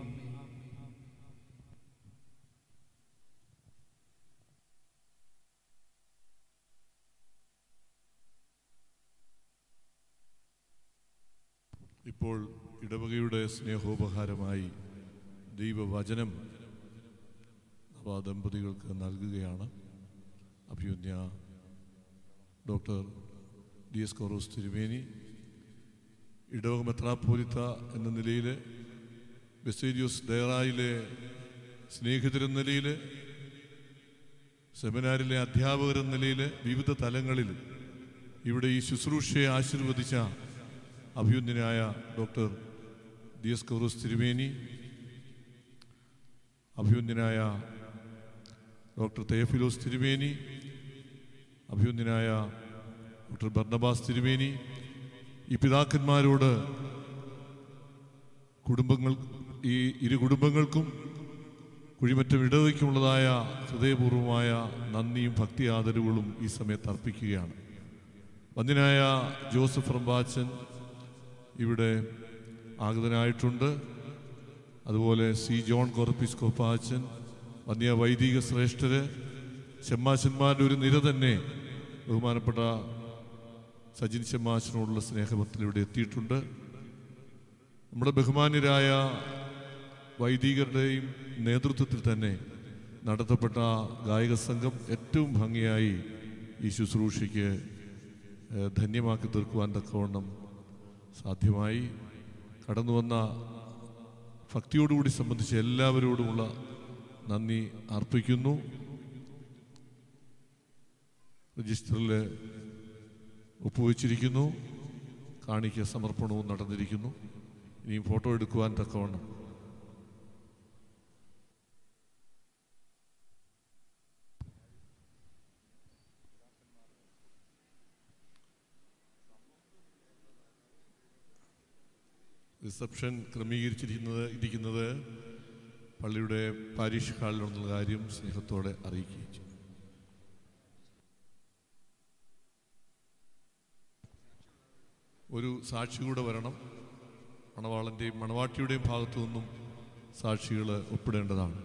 ഇപ്പോൾ ഇടവകയുടെ സ്നേഹോപഹാരമായി ദൈവവചനം നവ ദമ്പതികൾക്ക് നൽകുകയാണ് അഭ്യുന്യ ഡോക്ടർ ഡി എസ് കോറോസ് തിരുമേനി ഇടവക മെത്രാപ്പോലിത്ത എന്ന നിലയിൽ ബെസേരിയോസ് ഡയറായിലെ സ്നേഹിതരെന്ന നിലയിൽ സെമിനാരിലെ അധ്യാപകരെന്ന നിലയിൽ വിവിധ തലങ്ങളിൽ ഇവിടെ ഈ ശുശ്രൂഷയെ ആശീർവദിച്ച അഭ്യുന്നനായ ഡോക്ടർ ഡി എസ് കൗറൂസ് തിരുമേനി അഭ്യുന്നനായ ഡോക്ടർ തേഫിലോസ് തിരുമേനി അഭ്യുന്നനായ ഡോക്ടർ ബർണബാസ് തിരുമേനി ഈ പിതാക്കന്മാരോട് കുടുംബങ്ങൾ ഈ ഇരു കുടുംബങ്ങൾക്കും കുഴിമറ്റം ഇടവയ്ക്കുമുള്ളതായ ഹൃദയപൂർവമായ നന്ദിയും ഭക്തി ആദരവുകളും ഈ സമയത്ത് അർപ്പിക്കുകയാണ് വന്യനായ ജോസഫ് റമ്പാച്ചൻ ഇവിടെ ആഗതനായിട്ടുണ്ട് അതുപോലെ സി ജോൺ കോർപ്പിസ്കോപ്പാച്ചൻ വന്യ വൈദിക ശ്രേഷ്ഠര് ചെമ്മാശന്മാരുടെ ഒരു നിര തന്നെ ബഹുമാനപ്പെട്ട സജിൻ ചെമ്മാശനോടുള്ള സ്നേഹബത്തിൽ ഇവിടെ എത്തിയിട്ടുണ്ട് നമ്മുടെ ബഹുമാന്യരായ വൈദികരുടെയും നേതൃത്വത്തിൽ തന്നെ നടത്തപ്പെട്ട ഗായക സംഘം ഏറ്റവും ഭംഗിയായി ഈ ശുശ്രൂഷയ്ക്ക് ഏഹ്, ധന്യമാക്കി തീർക്കുവാൻ തക്കവണ്ണം സാധ്യമായി കടന്നു വന്ന ഭക്തിയോടുകൂടി സംബന്ധിച്ച് എല്ലാവരോടുമുള്ള നന്ദി അർപ്പിക്കുന്നു രജിസ്റ്ററിൽ ഒപ്പുവെച്ചിരിക്കുന്നു കാണിക്ക സമർപ്പണവും നടന്നിരിക്കുന്നു ഇനിയും ഫോട്ടോ എടുക്കുവാൻ തക്കവണ്ണം റിസപ്ഷൻ ക്രമീകരിച്ചിരിക്കുന്നത് ഇരിക്കുന്നത് പള്ളിയുടെ പാരീഷ് ഹാളിലുള്ള കാര്യം സ്നേഹത്തോടെ അറിയിക്കുകയും ചെയ്തു ഒരു സാക്ഷി കൂടെ വരണം മണവാളൻ്റെയും മണവാട്ടിയുടെയും ഭാഗത്തു നിന്നും സാക്ഷികൾ ഒപ്പിടേണ്ടതാണ്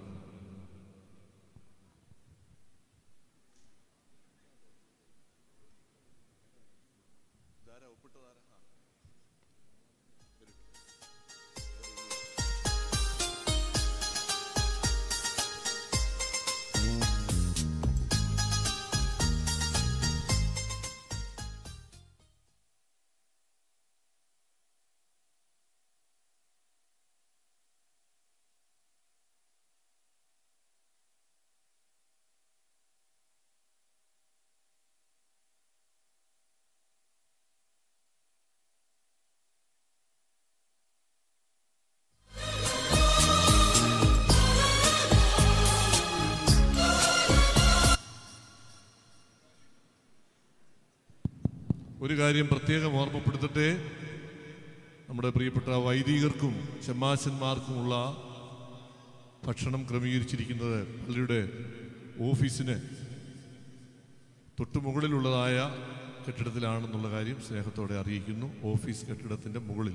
ഒരു കാര്യം പ്രത്യേകം ഓർമ്മപ്പെടുത്തട്ടെ നമ്മുടെ പ്രിയപ്പെട്ട വൈദികർക്കും ഷമ്മാശന്മാർക്കുമുള്ള ഭക്ഷണം ക്രമീകരിച്ചിരിക്കുന്നത് പള്ളിയുടെ ഓഫീസിന് തൊട്ടുമുകളിലുള്ളതായ കെട്ടിടത്തിലാണെന്നുള്ള കാര്യം സ്നേഹത്തോടെ അറിയിക്കുന്നു ഓഫീസ് കെട്ടിടത്തിൻ്റെ മുകളിൽ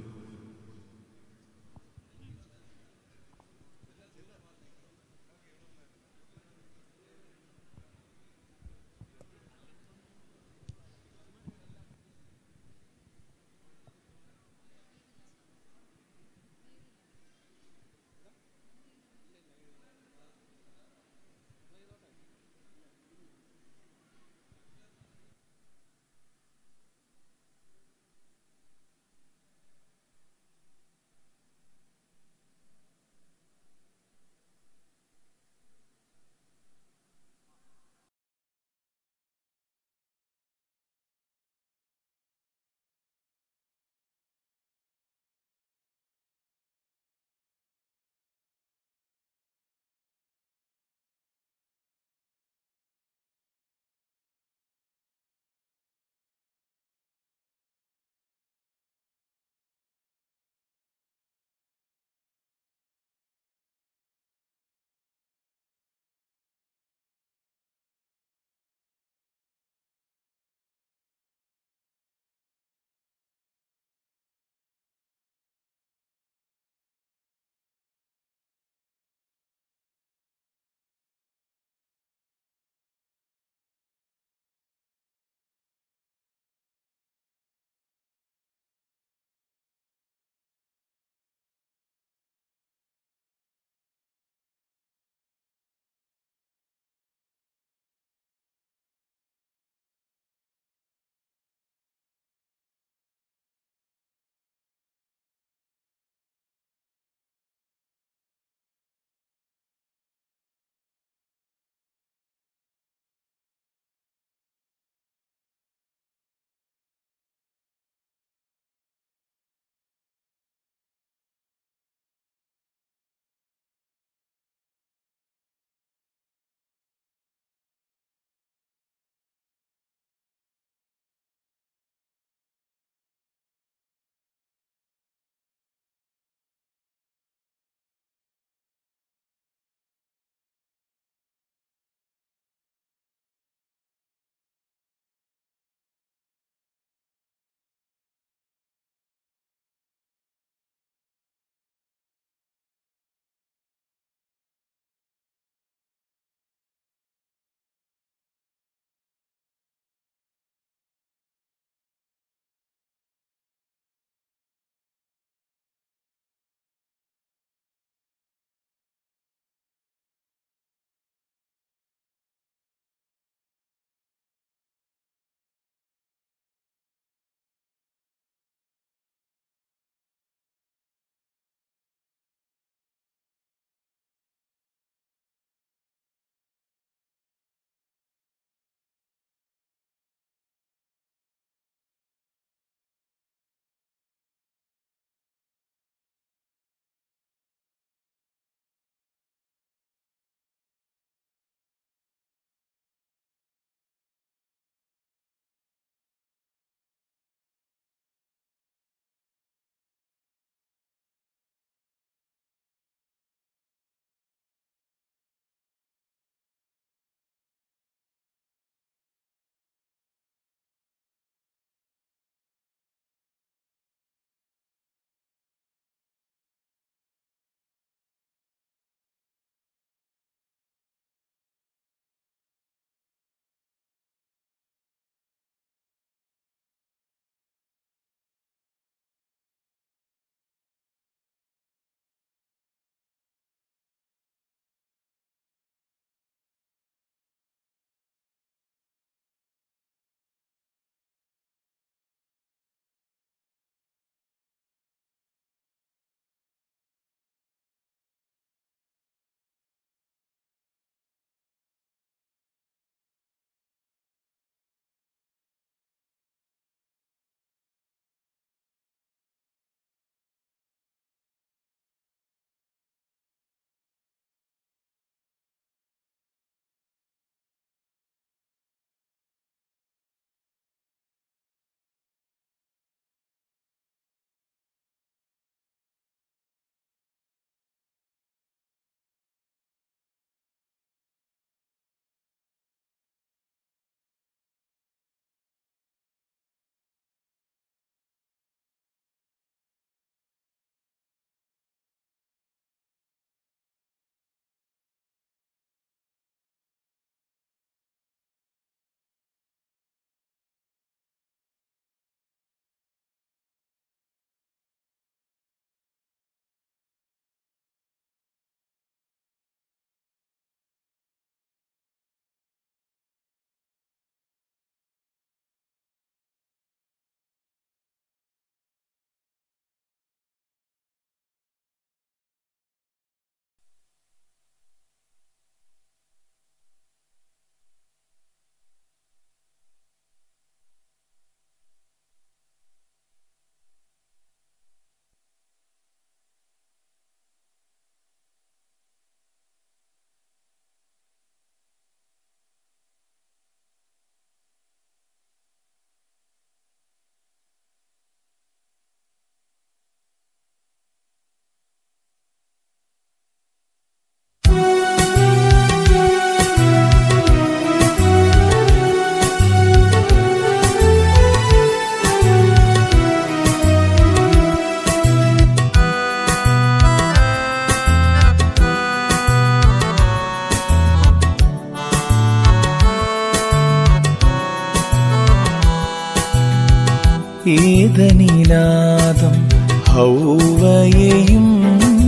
ഏതനിലാദം ഹൗവയെയും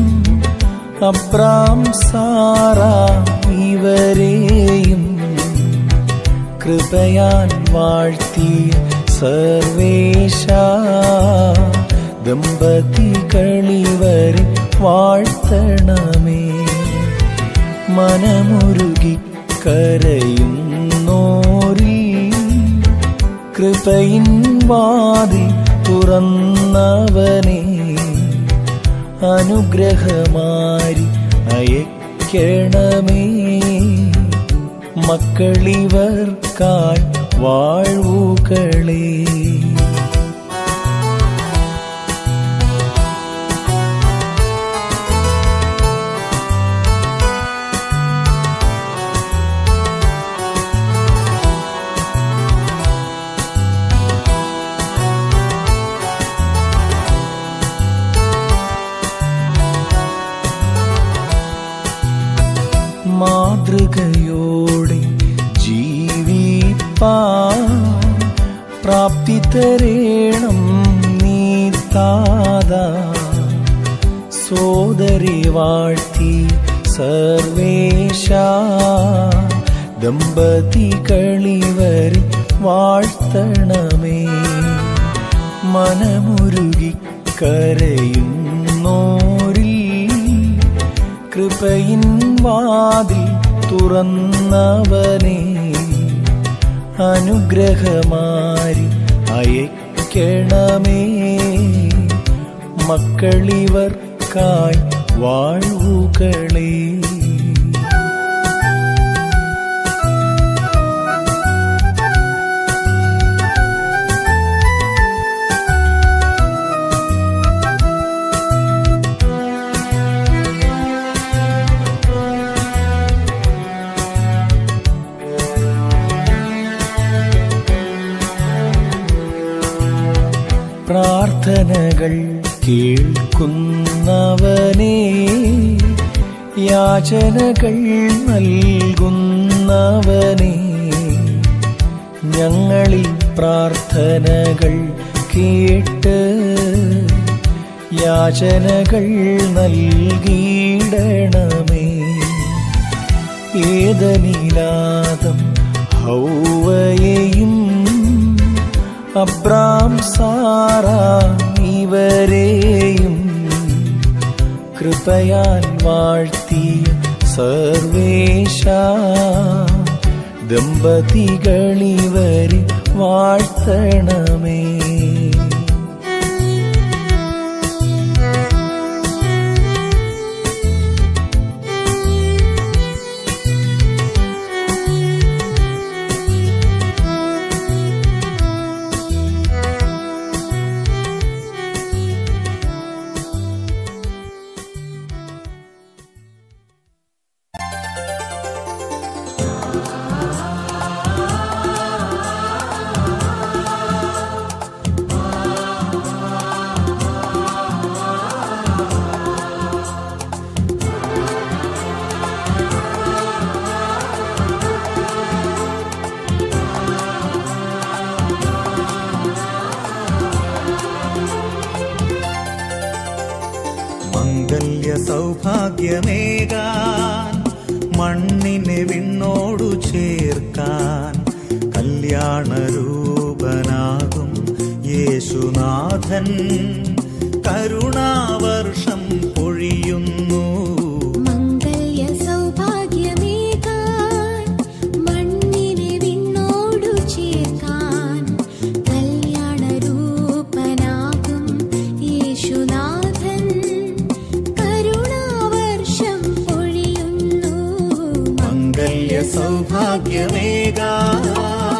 അബ്രാം സാറ ഇവരെയും കൃപയാൻ വാഴ്ത്തിയ സർവേശ ദമ്പതികളിവരെ വാഴ്ത്തണമേ മനമുരുകി കരയുന്നോരിൽ കൃപയിൻ വാതിൽ തുറന്നവനെ അനുഗ്രഹമാരി അയക്കണമേ മക്കളിവർക്കായി വാഴ്വുകളേ മാതൃകയോടെ ജീവിപ്പാൻ പ്രാപ്തി തരേണം നീ താതാ സോദരി വാഴ്ത്തി സർവേശ ദമ്പതികളിവരെ വാഴ്ത്തണമേ മനമുരുകി കരയുന്നോരിൽ കൃപയിൻ വാതിൽ തുറന്നവനെ അനുഗ്രഹമാരി അയക്കണമേ മക്കളിവർക്കായി വാഴ്വുകളേ പ്രാർത്ഥനകൾ കേൾക്കുന്നവനേ യാചനകൾ നൽകുന്നവനേ ഞങ്ങളിൽ പ്രാർത്ഥനകൾ കേട്ട് യാചനകൾ നൽകിയിടണമേ ഏതനിലാദം ഹൗവയെയും അബ്രാം സാറ ഇവരെയും കൃപയാൽ വാഴ്ത്തിയ സർവേശ ദമ്പതികളിവരെ വാഴ്ത്തണമേ മംഗല്യ സൗഭാഗ്യമേകാൻ മണ്ണിനെ വിണ്ണോടു ചേർക്കാൻ കല്യാണരൂപനാകും യേശുനാഥൻ കരുണാവർഷം പൊഴിയുന്നു മംഗല്യ സൗഭാഗ്യമേകാൻ മണ്ണിനെ വിണ്ണോടു ചേർക്കാൻ കല്യാണരൂപനാകും യേശുനാഥൻ കരുണാവർഷം പൊഴിയുന്നു മംഗല്യ സൗഭാഗ്യമേകാൻ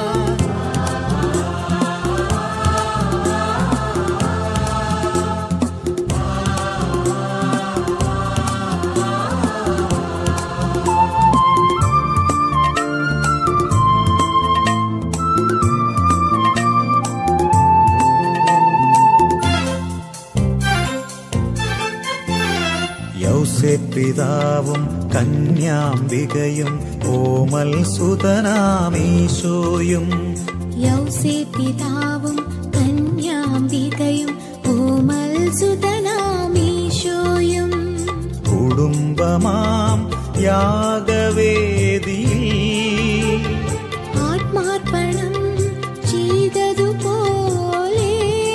യൗസേ പിതാവും കന്യാംബികയും ഓമൽ സുതനാമീശോയും യൗസേ പിതാവും കന്യാ യാഗവേദിയിൽ ആത്മാർപ്പണം ചെയ്തതുപോലെ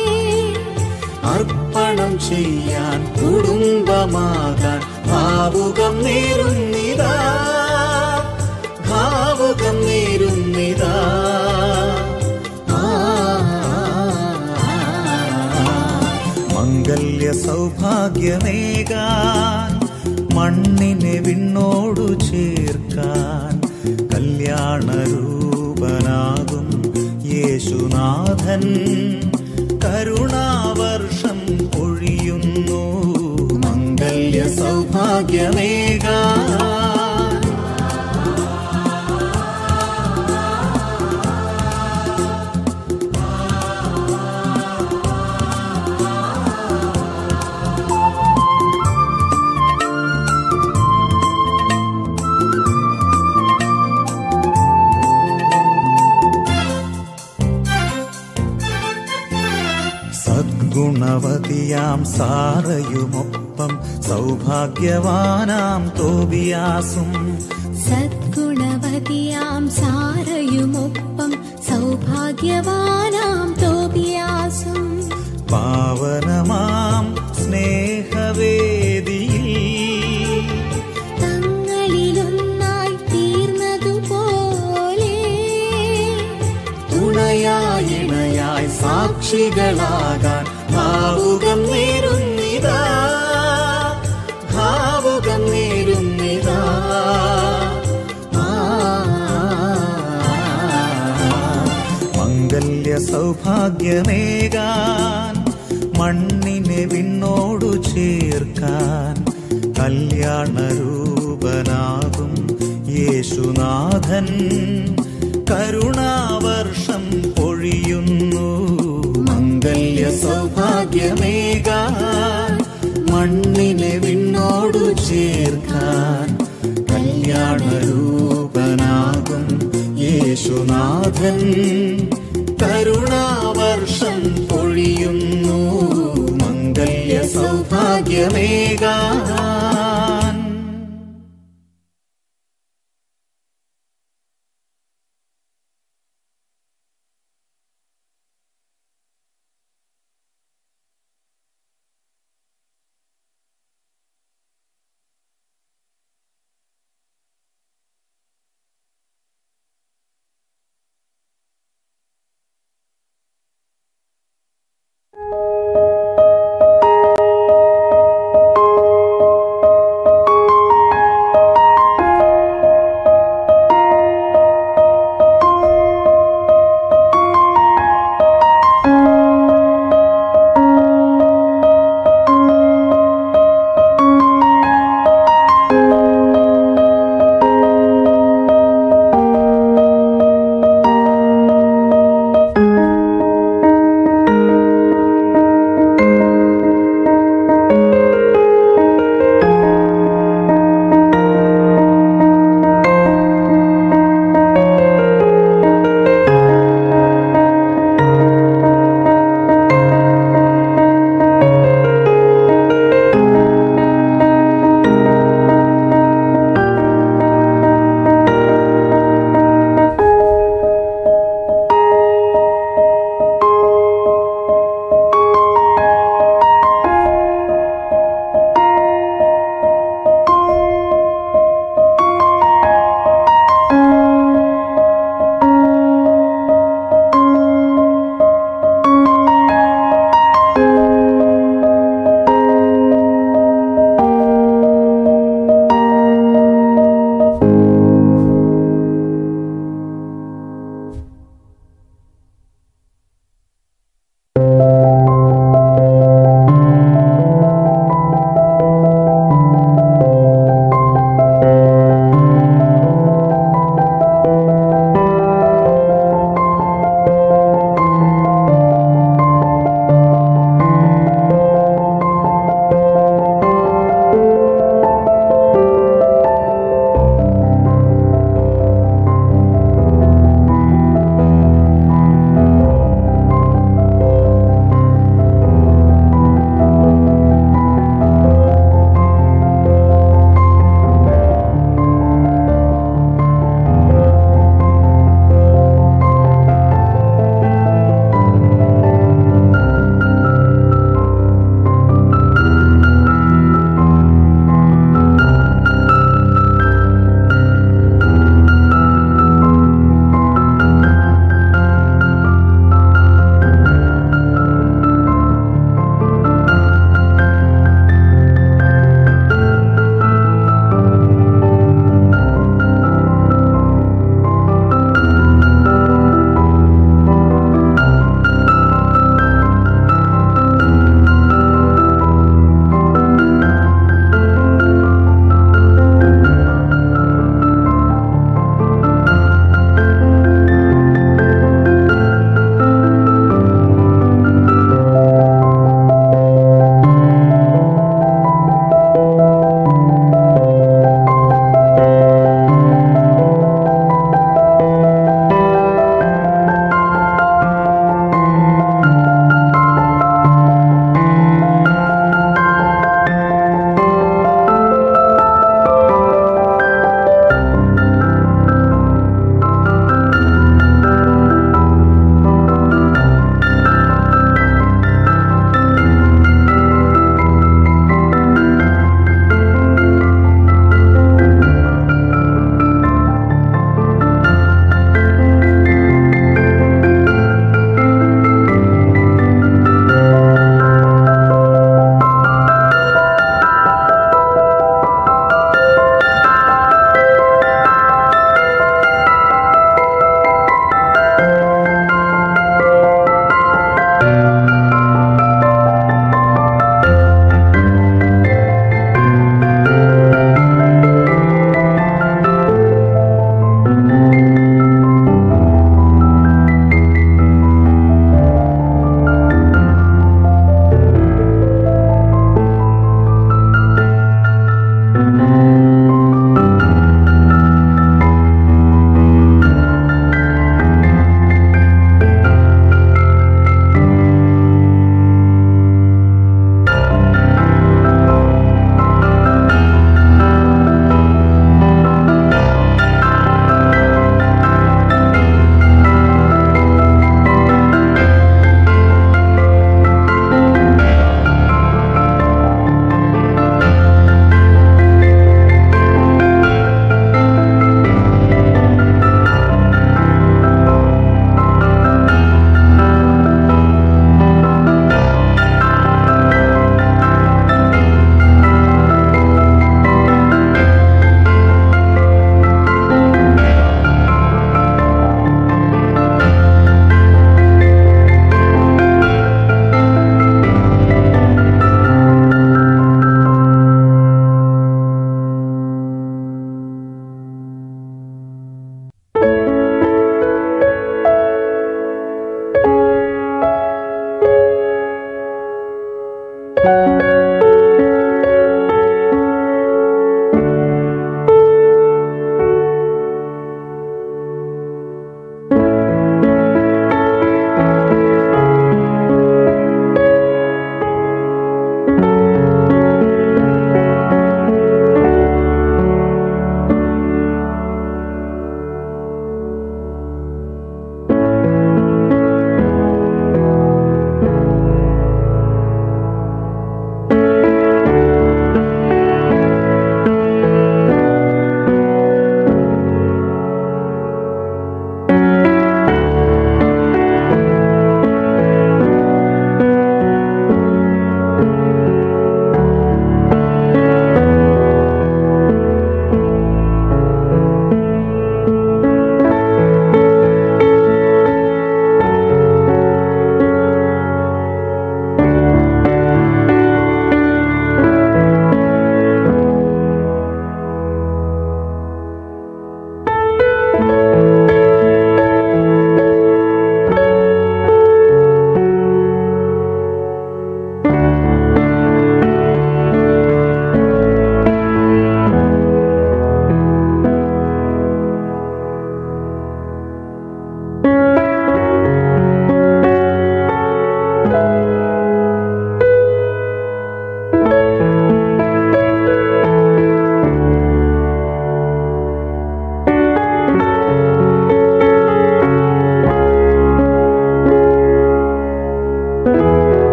അർപ്പണം ചെയ്യാൻ കുടുംബമാകാൻ ഭാവുകം നേരുന്നിതാ ഭാവുകം നേരുന്നിതാ ആ, മംഗല്യ സൗഭാഗ്യമേകാൻ മണ്ണിനെ വിണ്ണോടു ചേർക്കാൻ കല്യാണരൂപനാകും യേശുനാഥൻ കരുണാവർഷം പൊഴിയുന്നു മംഗല്യ സൗഭാഗ്യമേകാൻ സദ്ഗുണവതിയാം സാറയുമൊപ്പം സൗഭാഗ്യവാനാം തോബിയാസും സദ്ഗുണവതിയാം സാരയുമൊപ്പം സൗഭാഗ്യവാനാം തോബിയാസും പാവനമാം സ്നേഹവേദിയിൽ തങ്ങളിലൊന്നായി തീർന്നതുപോലെ തുണയായി ഇണയായി സാക്ഷികളാകാൻ ഭാവുകം നേരുന്നിതാ ഭാവുകം നേരുന്നിതാ ആ, മംഗല്യ സൗഭാഗ്യമേകാൻ മണ്ണിനെ വിണ്ണോടു ചേർക്കാൻ കല്യാണരൂപനാകും യേശുനാഥൻ കരുണാവർഷം പൊഴിയുന്നു മംഗല്യ സൗഭാഗ്യമേകാൻ മണ്ണിനെ വിണ്ണോടു ചേർക്കാൻ കല്യാണരൂപനാകും യേശുനാഥൻ കരുണാവർഷം പൊഴിയുന്നു മംഗല്യ സൗഭാഗ്യമേകാൻ ും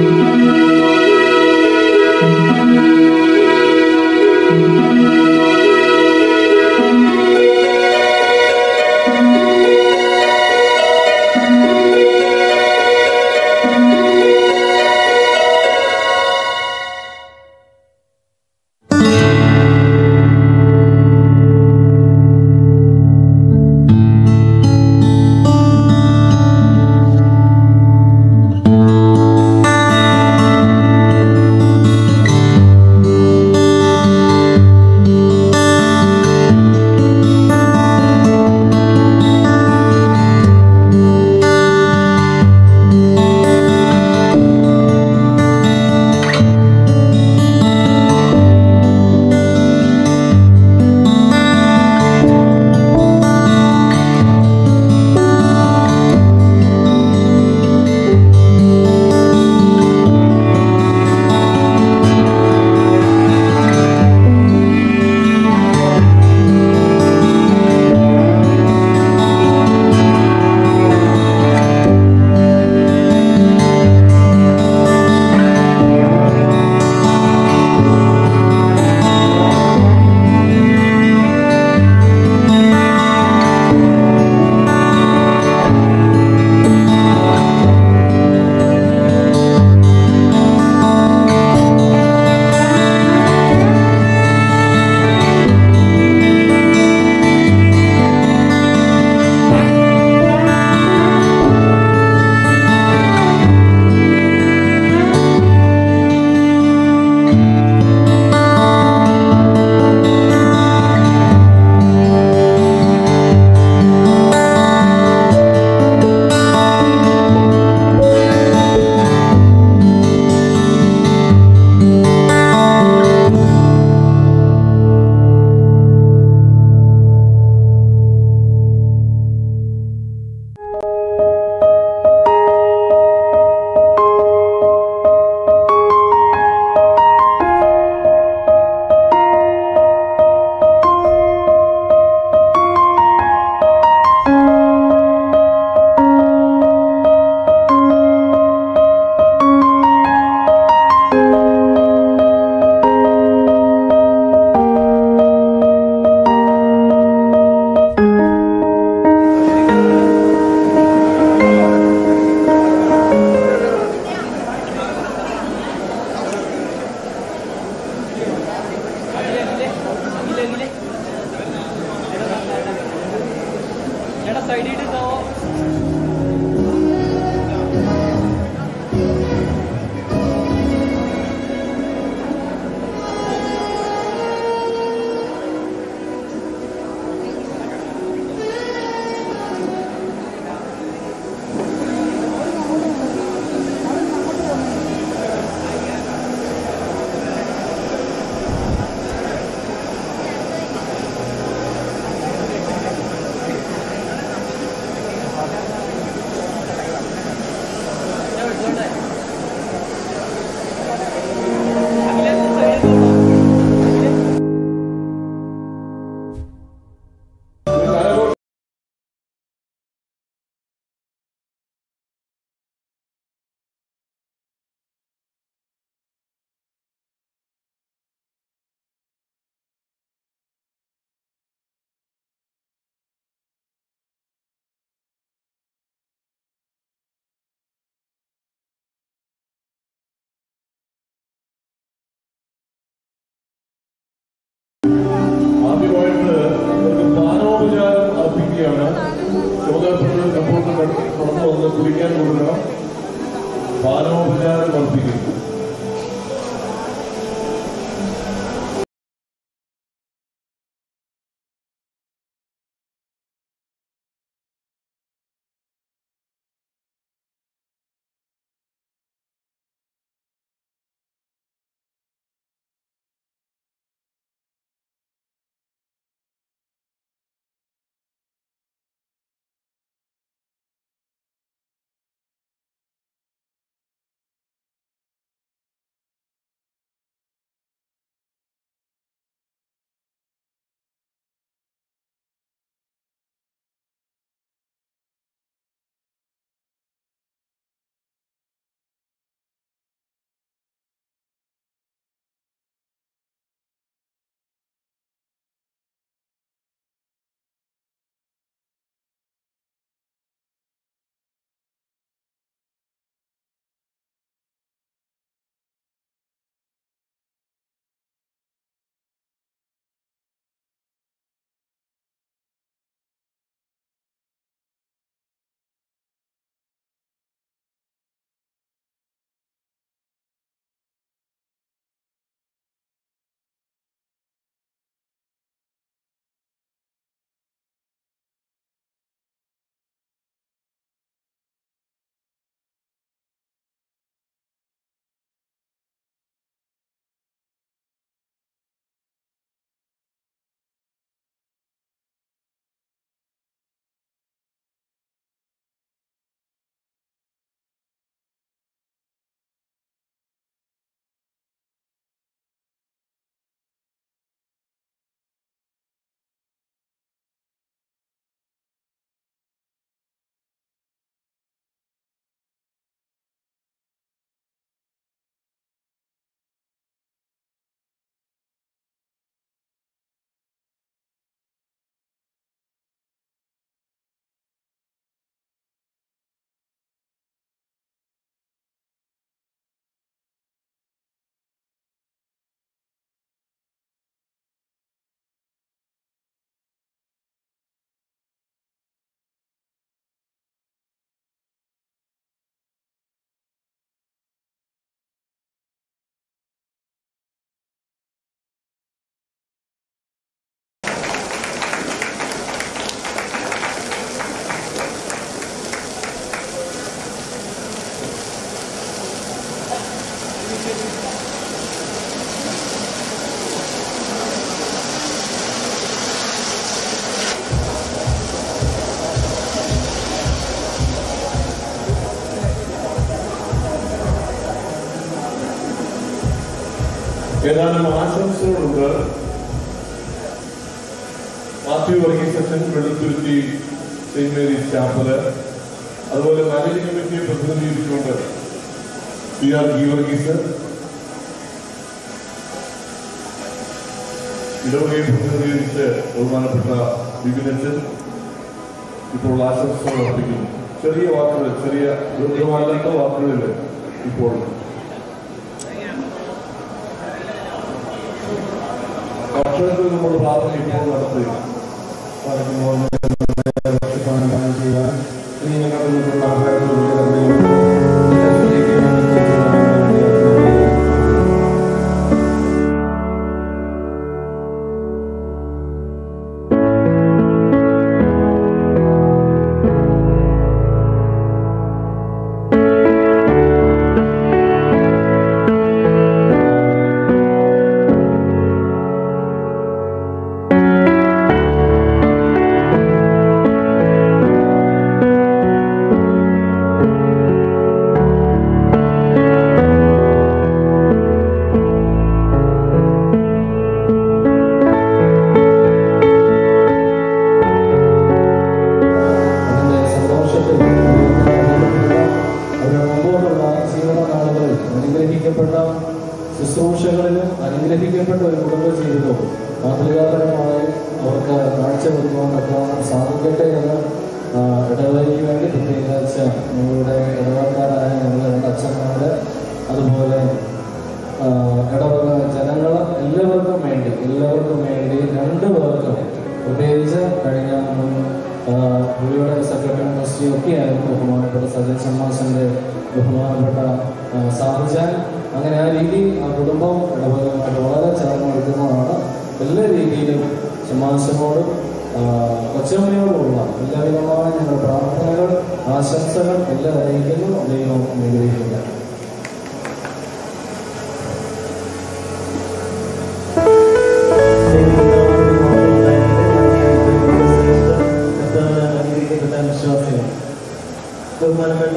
ആദ്യമായിട്ട് ഇവർക്ക് പാനോപചാരം അർപ്പിക്കുകയാണ് യോഗാസനങ്ങൾ കമ്പോട്ട് കടന്നു വന്ന് കുടിക്കാൻ കൊടുക്കണം പാനോപചാരം അർപ്പിക്കുന്നു ഏതാനും ആശംസകളുണ്ട് മാത്യു വർഗീസ് അച്ഛൻ വെളുത്തുരുത്തി സെന്റ് മേരീസ് ചാപ്പല് അതുപോലെ മാനേജിംഗ് കമ്മിറ്റിയെ പ്രതിനിധീകരിച്ചുകൊണ്ട് പി ആർ ജി വർഗീസ് ഇടവകയെ പ്രതിനിധീകരിച്ച് ബഹുമാനപ്പെട്ട വിപിനച്ചൻ ഇപ്പോൾ ആശംസകൾ അർപ്പിക്കുന്നു ചെറിയ വാക്കുകൾ ചെറിയ ദീർഘമല്ലാത്ത വാക്കുകളിൽ ഇപ്പോൾ ഭക്ഷണത്തിൽ നമ്മൾ പ്രാർത്ഥന ഇപ്പോൾ നടത്തി അതിന്റെ സന്തോഷത്തിൽ അതിന് മുമ്പോട്ടുള്ള ജീവിതനാളുകളിൽ അനുഗ്രഹിക്കപ്പെട്ട ശുശ്രൂഷകളിലും അനുഗ്രഹിക്കപ്പെട്ട ഒരു കുടുംബ ജീവിതവും മാതൃകാപരമായി അവർക്ക് കാഴ്ചവെക്കുവാനൊക്കെ സാധിക്കട്ടെ എന്ന് ആ, ഇടവകയ്ക്ക് വേണ്ടി പ്രത്യേകിച്ച് ഞങ്ങളുടെ ഇടവക്കാരായ ഞങ്ങളുടെ രണ്ട് അച്ഛന്മാര് അതുപോലെ ആ, ഇടവക ജനങ്ങൾ എല്ലാവർക്കും വേണ്ടി എല്ലാവർക്കും വേണ്ടി രണ്ടു പേർക്കും പ്രത്യേകിച്ച് കഴിഞ്ഞ മുൻ ആ, പുള്ളിയുടെ സെക്രട്ടറി ട്രസ്റ്റി ഒക്കെ ആയിരുന്നു ബഹുമാനപ്പെട്ട സജൻ സമ്മാസിന്റെ ബഹുമാനപ്പെട്ട ആ, സാർജാൻ അങ്ങനെ ആ രീതി ആ കുടുംബം ഇടവകമായിട്ട് വളരെ ചേർന്ന് നിൽക്കുന്നതാണ് എല്ലാ രീതിയിലും സമ്മാസനോടും കൊച്ചമ്മയോടുമുള്ള എല്ലാവിധമായ ഞങ്ങളുടെ പ്രാർത്ഥനകൾ ആശംസകൾ എല്ലാം അറിയിക്കുന്നു ദൈവം അനുഗ്രഹിക്കുക അനുഗ്രഹിക്കപ്പെട്ട വിശ്വാസികൾ ബഹുമാനപ്പെട്ട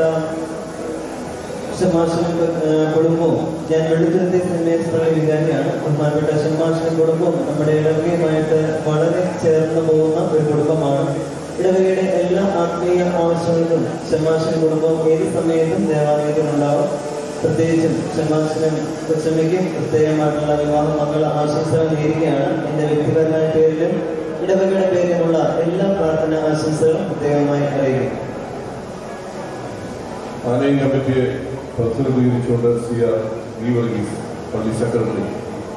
ഷമാഷനും കുടുംബവും ഞാൻ വെളുത്തുരുത്തി സെന്റ് മേരീസ് പള്ളി വികാരിയാണ് ബഹുമാനപ്പെട്ട ഷമാഷനും കുടുംബവും നമ്മുടെ ഇടവകയുമായിട്ട് വളരെ ചേർന്ന് പോകുന്ന ഒരു കുടുംബമാണ് ഇടവകയുടെ എല്ലാ ആത്മീയ ആവശ്യങ്ങൾക്കും ഷമാഷനും കുടുംബവും ഏത് സമയത്തും ദേവാലയത്തിലുണ്ടാവും പ്രത്യേകിച്ചും ഷമാഷനും കൊച്ചമ്മയ്ക്കും പ്രത്യേകമായിട്ടുള്ള വിവാഹ മംഗള ആശംസകൾ നേരുകയാണ് എൻ്റെ വ്യക്തിപരമായ പേരിലും ഇടവകയുടെ പേരിലുമുള്ള എല്ലാ പ്രാർത്ഥന ആശംസകളും പ്രത്യേകമായി അറിയിക്കും ആനയും കമ്മിറ്റിയെ പ്രതിനിധീകരിച്ചുകൊണ്ട് സി ആർ വി വർഗീസ് പള്ളി സെക്രട്ടറി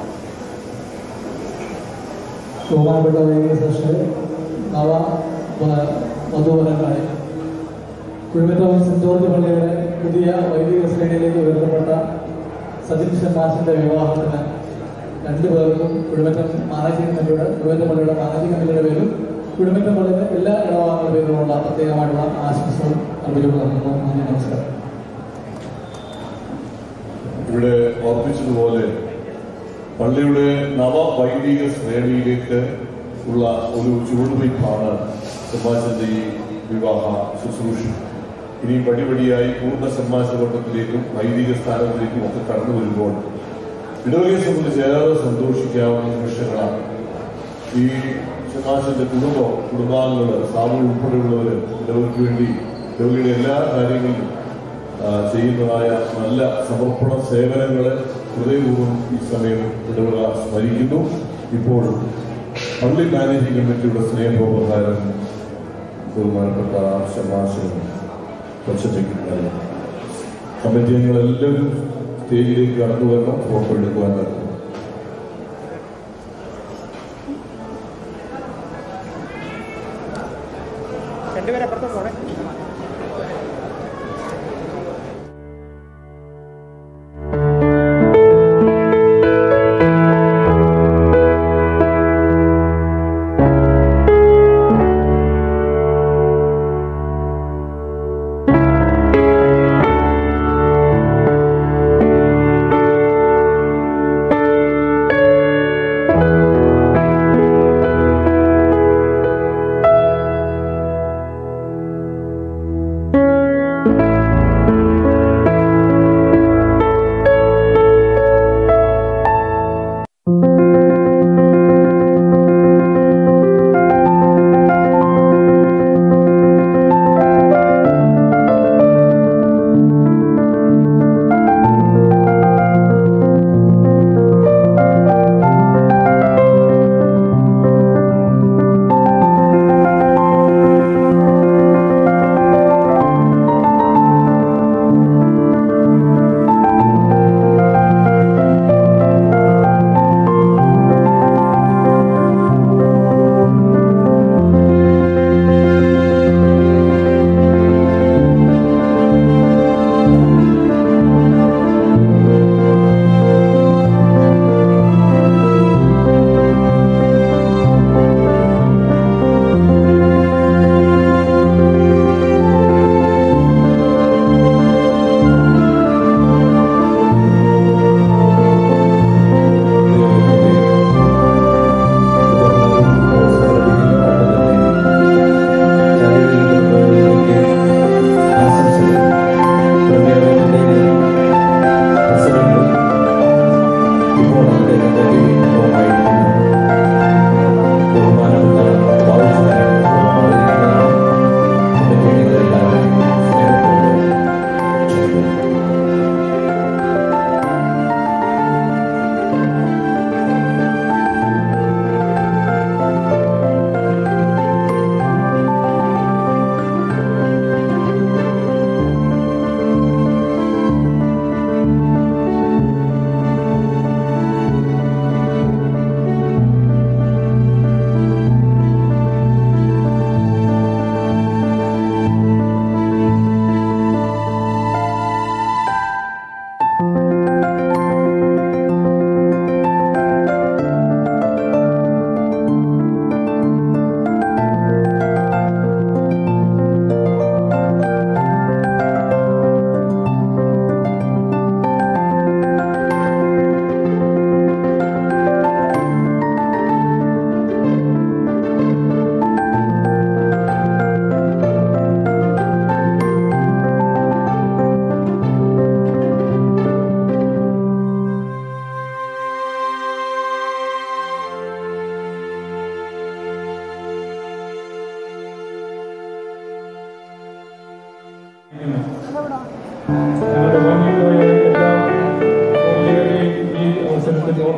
ബഹുമാനപ്പെട്ട വൈദ്യ സെഷൻ നവ വ- വധുവരങ്ങളെ കുഴിമറ്റം സെന്റ് ജോർജ് പള്ളിയുടെ പുതിയ വൈദിക ശ്രേണിയിലേക്ക് ഉയർത്തപ്പെട്ട സജിൻ ഷമാസിന്റെ വിവാഹത്തിന് രണ്ടുപേർക്കും കുഴിമറ്റം മാനേജിംഗ് കമ്മിറ്റിയുടെ കുഴിമറ്റം പള്ളിയുടെ മാനേജിംഗ് കമ്മിറ്റിയുടെ പേരും കുഴിമറ്റം പള്ളിയുടെ എല്ലാ ഇടവാങ്ങളുടെ പേരിലുമുള്ള പ്രത്യേകമായിട്ടുള്ള ആശംസകൾ അർപ്പിച്ചു നൽകുന്നു നന്ദി നമസ്കാരം ഇവിടെ ഓർപ്പിച്ചതുപോലെ പള്ളിയുടെ നവവൈദിക ശ്രേണിയിലേക്ക് ഉള്ള ഒരു ചുവടുവയ്പ്പാണ് സമാജത്തിന്റെ ഈ വിവാഹ ശുശ്രൂഷ ഇനി പടിപടിയായി പൂർണ്ണ സമാജബന്ധത്തിലേക്കും വൈദിക സ്ഥാനത്തിലേക്കും ഒക്കെ കടന്നു വരുമ്പോൾ ഇടവകയെ സംബന്ധിച്ച് ഏറെ സന്തോഷിക്കാവുന്ന നിമിഷങ്ങളാണ് ഈ സമാജത്തിന്റെ കുടുംബം കുടുംബാംഗങ്ങൾ സാമൂഹ്യ ഉൾപ്പെടെയുള്ളവർ ഇടവകയ്ക്ക് വേണ്ടി ഇടവകയുടെ എല്ലാ കാര്യങ്ങളിലും ആ, ചെയ്യുന്നതായ നല്ല സമർപ്പണ സേവനങ്ങളെ ഹൃദയപൂർവ്വം ഈ സമയം ഇടവക സ്മരിക്കുന്നു ഇപ്പോൾ പള്ളി മാനേജിംഗ് കമ്മിറ്റിയുടെ സ്നേഹോപകാരം ബഹുമാനപ്പെട്ട ശമാശനും കൊച്ചയ്ക്ക് നൽകുന്നു കമ്മിറ്റി അംഗങ്ങളെല്ലാവരും സ്റ്റേജിലേക്ക് കടന്നു വരണം ഫോട്ടോ എടുക്കുവാൻ നൽകുന്നു രണ്ടുപേരെ അപ്പുറത്ത് പോണേ ും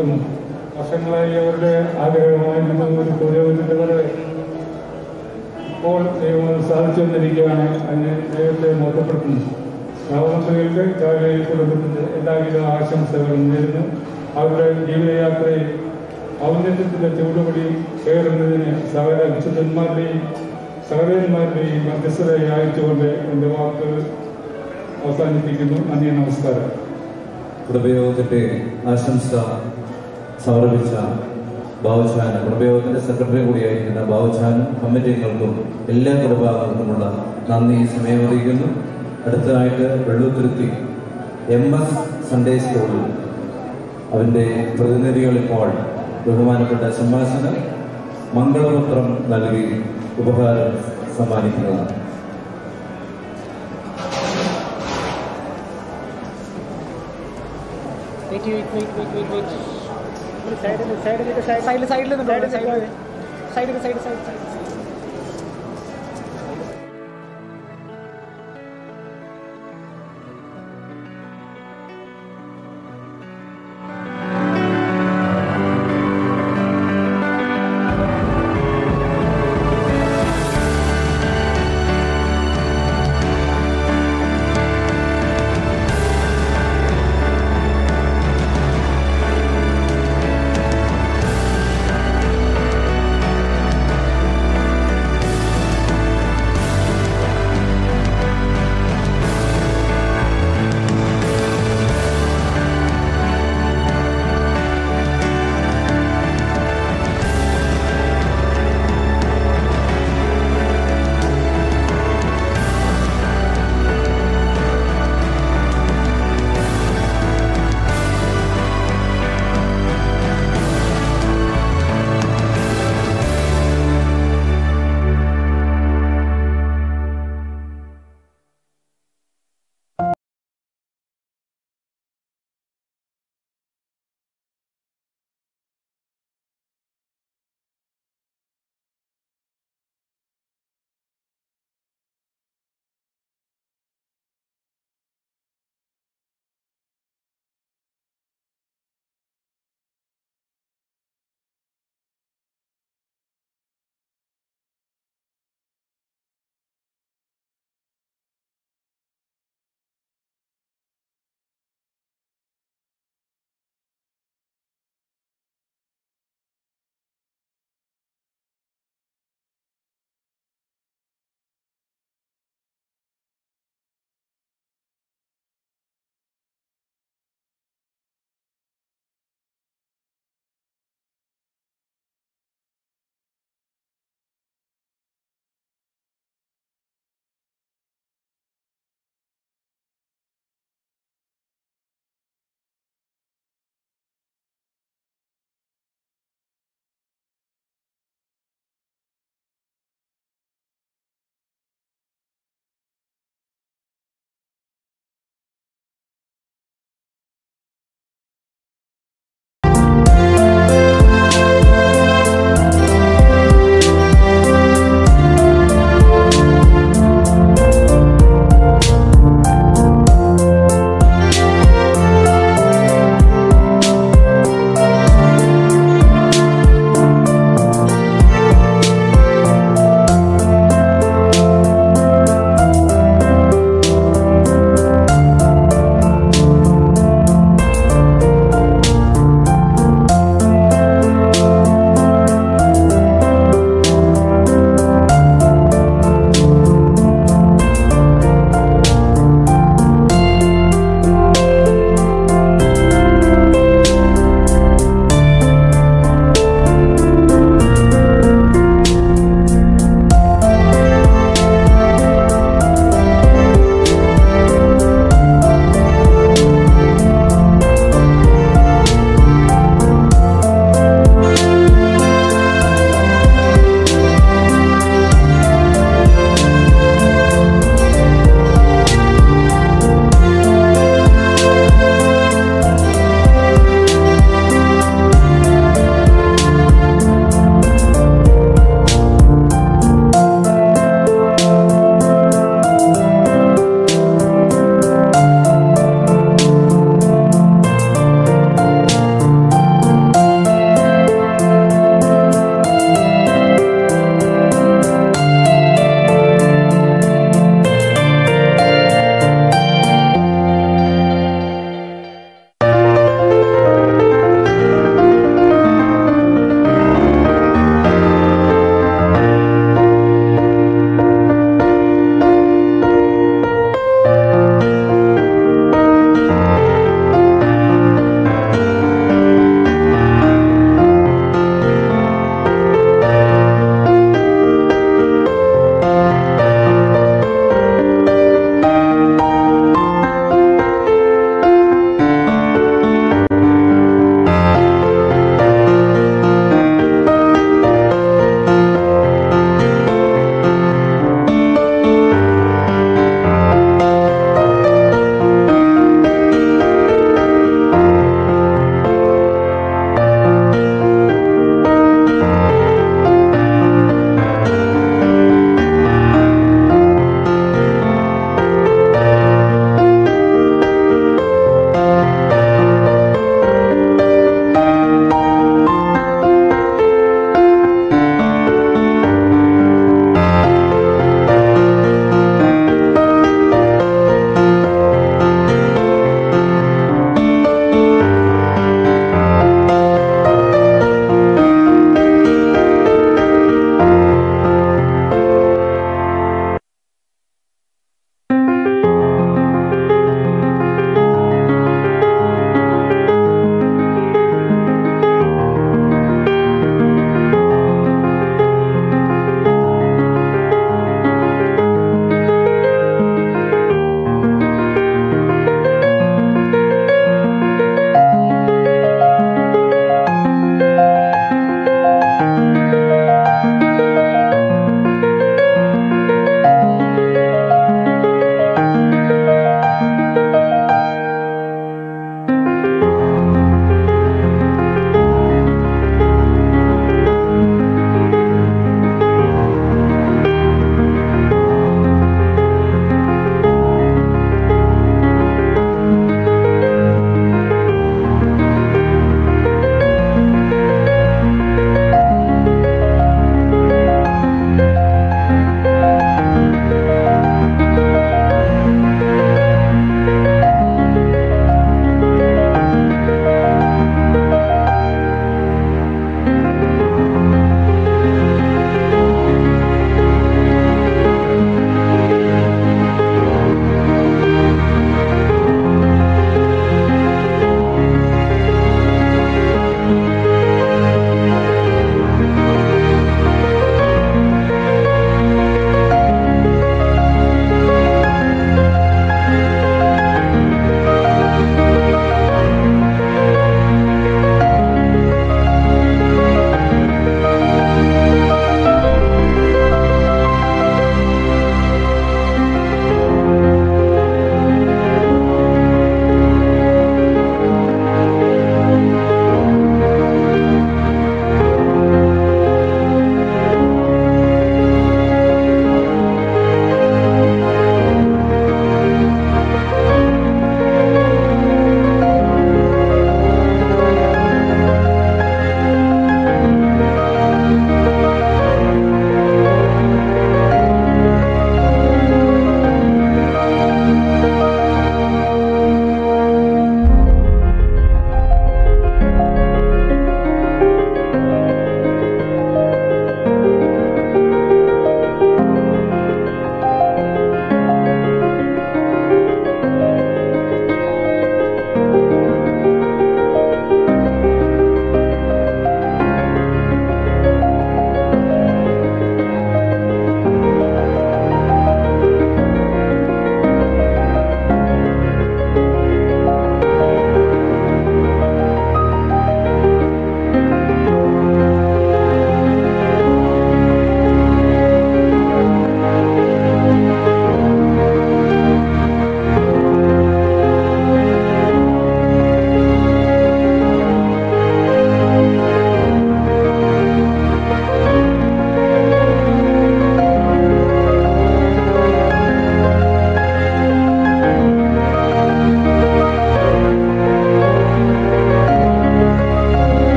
ഓർക്കുന്നു വർഷങ്ങളായി അവരുടെ ആഗ്രഹമായിരുന്നു ഒരു പുരോഗതിന്റെ വരവ് ഇപ്പോൾ ദൈവം അത് സാധിച്ചു വന്നിരിക്കുകയാണ് അതിന് ദൈവത്തെ മോശപ്പെടുത്തുന്നു നവദമ്പതികൾക്ക് കാവേരി കുടുംബത്തിന്റെ എല്ലാവിധ ആശംസകളും നേരുന്നു അവരുടെ ജീവിതയാത്രയിൽ ഔന്നത്യത്തിന്റെ ചൂടുപടി കയറുന്നതിന് സകല വിശുദ്ധന്മാരുടെയും സഹോദരന്മാരുടെയും മധ്യസ്ഥതയെ അയച്ചുകൊണ്ട് എൻ്റെ വാക്കുകൾ അവസാനിപ്പിക്കുന്നു നന്ദി നമസ്കാരം കുടുംബയോഗത്തിന്റെ ആശംസ സമർപ്പിച്ച ബാബുചാനും കുടുംബയോഗത്തിന്റെ സെക്രട്ടറി കൂടിയായിരിക്കുന്ന ബാബുചാനും കമ്മിറ്റി അംഗങ്ങൾക്കും എല്ലാ കുടുംബാംഗങ്ങൾക്കുമുള്ള നന്ദി സമയം അറിയിക്കുന്നു അടുത്തതായിട്ട് വെള്ളൂത്തുരുത്തി എം എസ് സൺഡേ സ്കൂളിൽ അവന്റെ പ്രതിനിധികൾ ഇപ്പോൾ ബഹുമാനപ്പെട്ട സംഭാഷണം മംഗളപത്രം നൽകി ഉപഹാരം സമ്മാനിക്കുന്നതാണ് Wait, wait, wait, wait, wait, wait. സൈഡിൽ സൈഡിൽ സൈഡിൽ സൈഡിൽ സൈഡിൽ സൈഡിൽ സൈഡിൽ സൈഡിൽ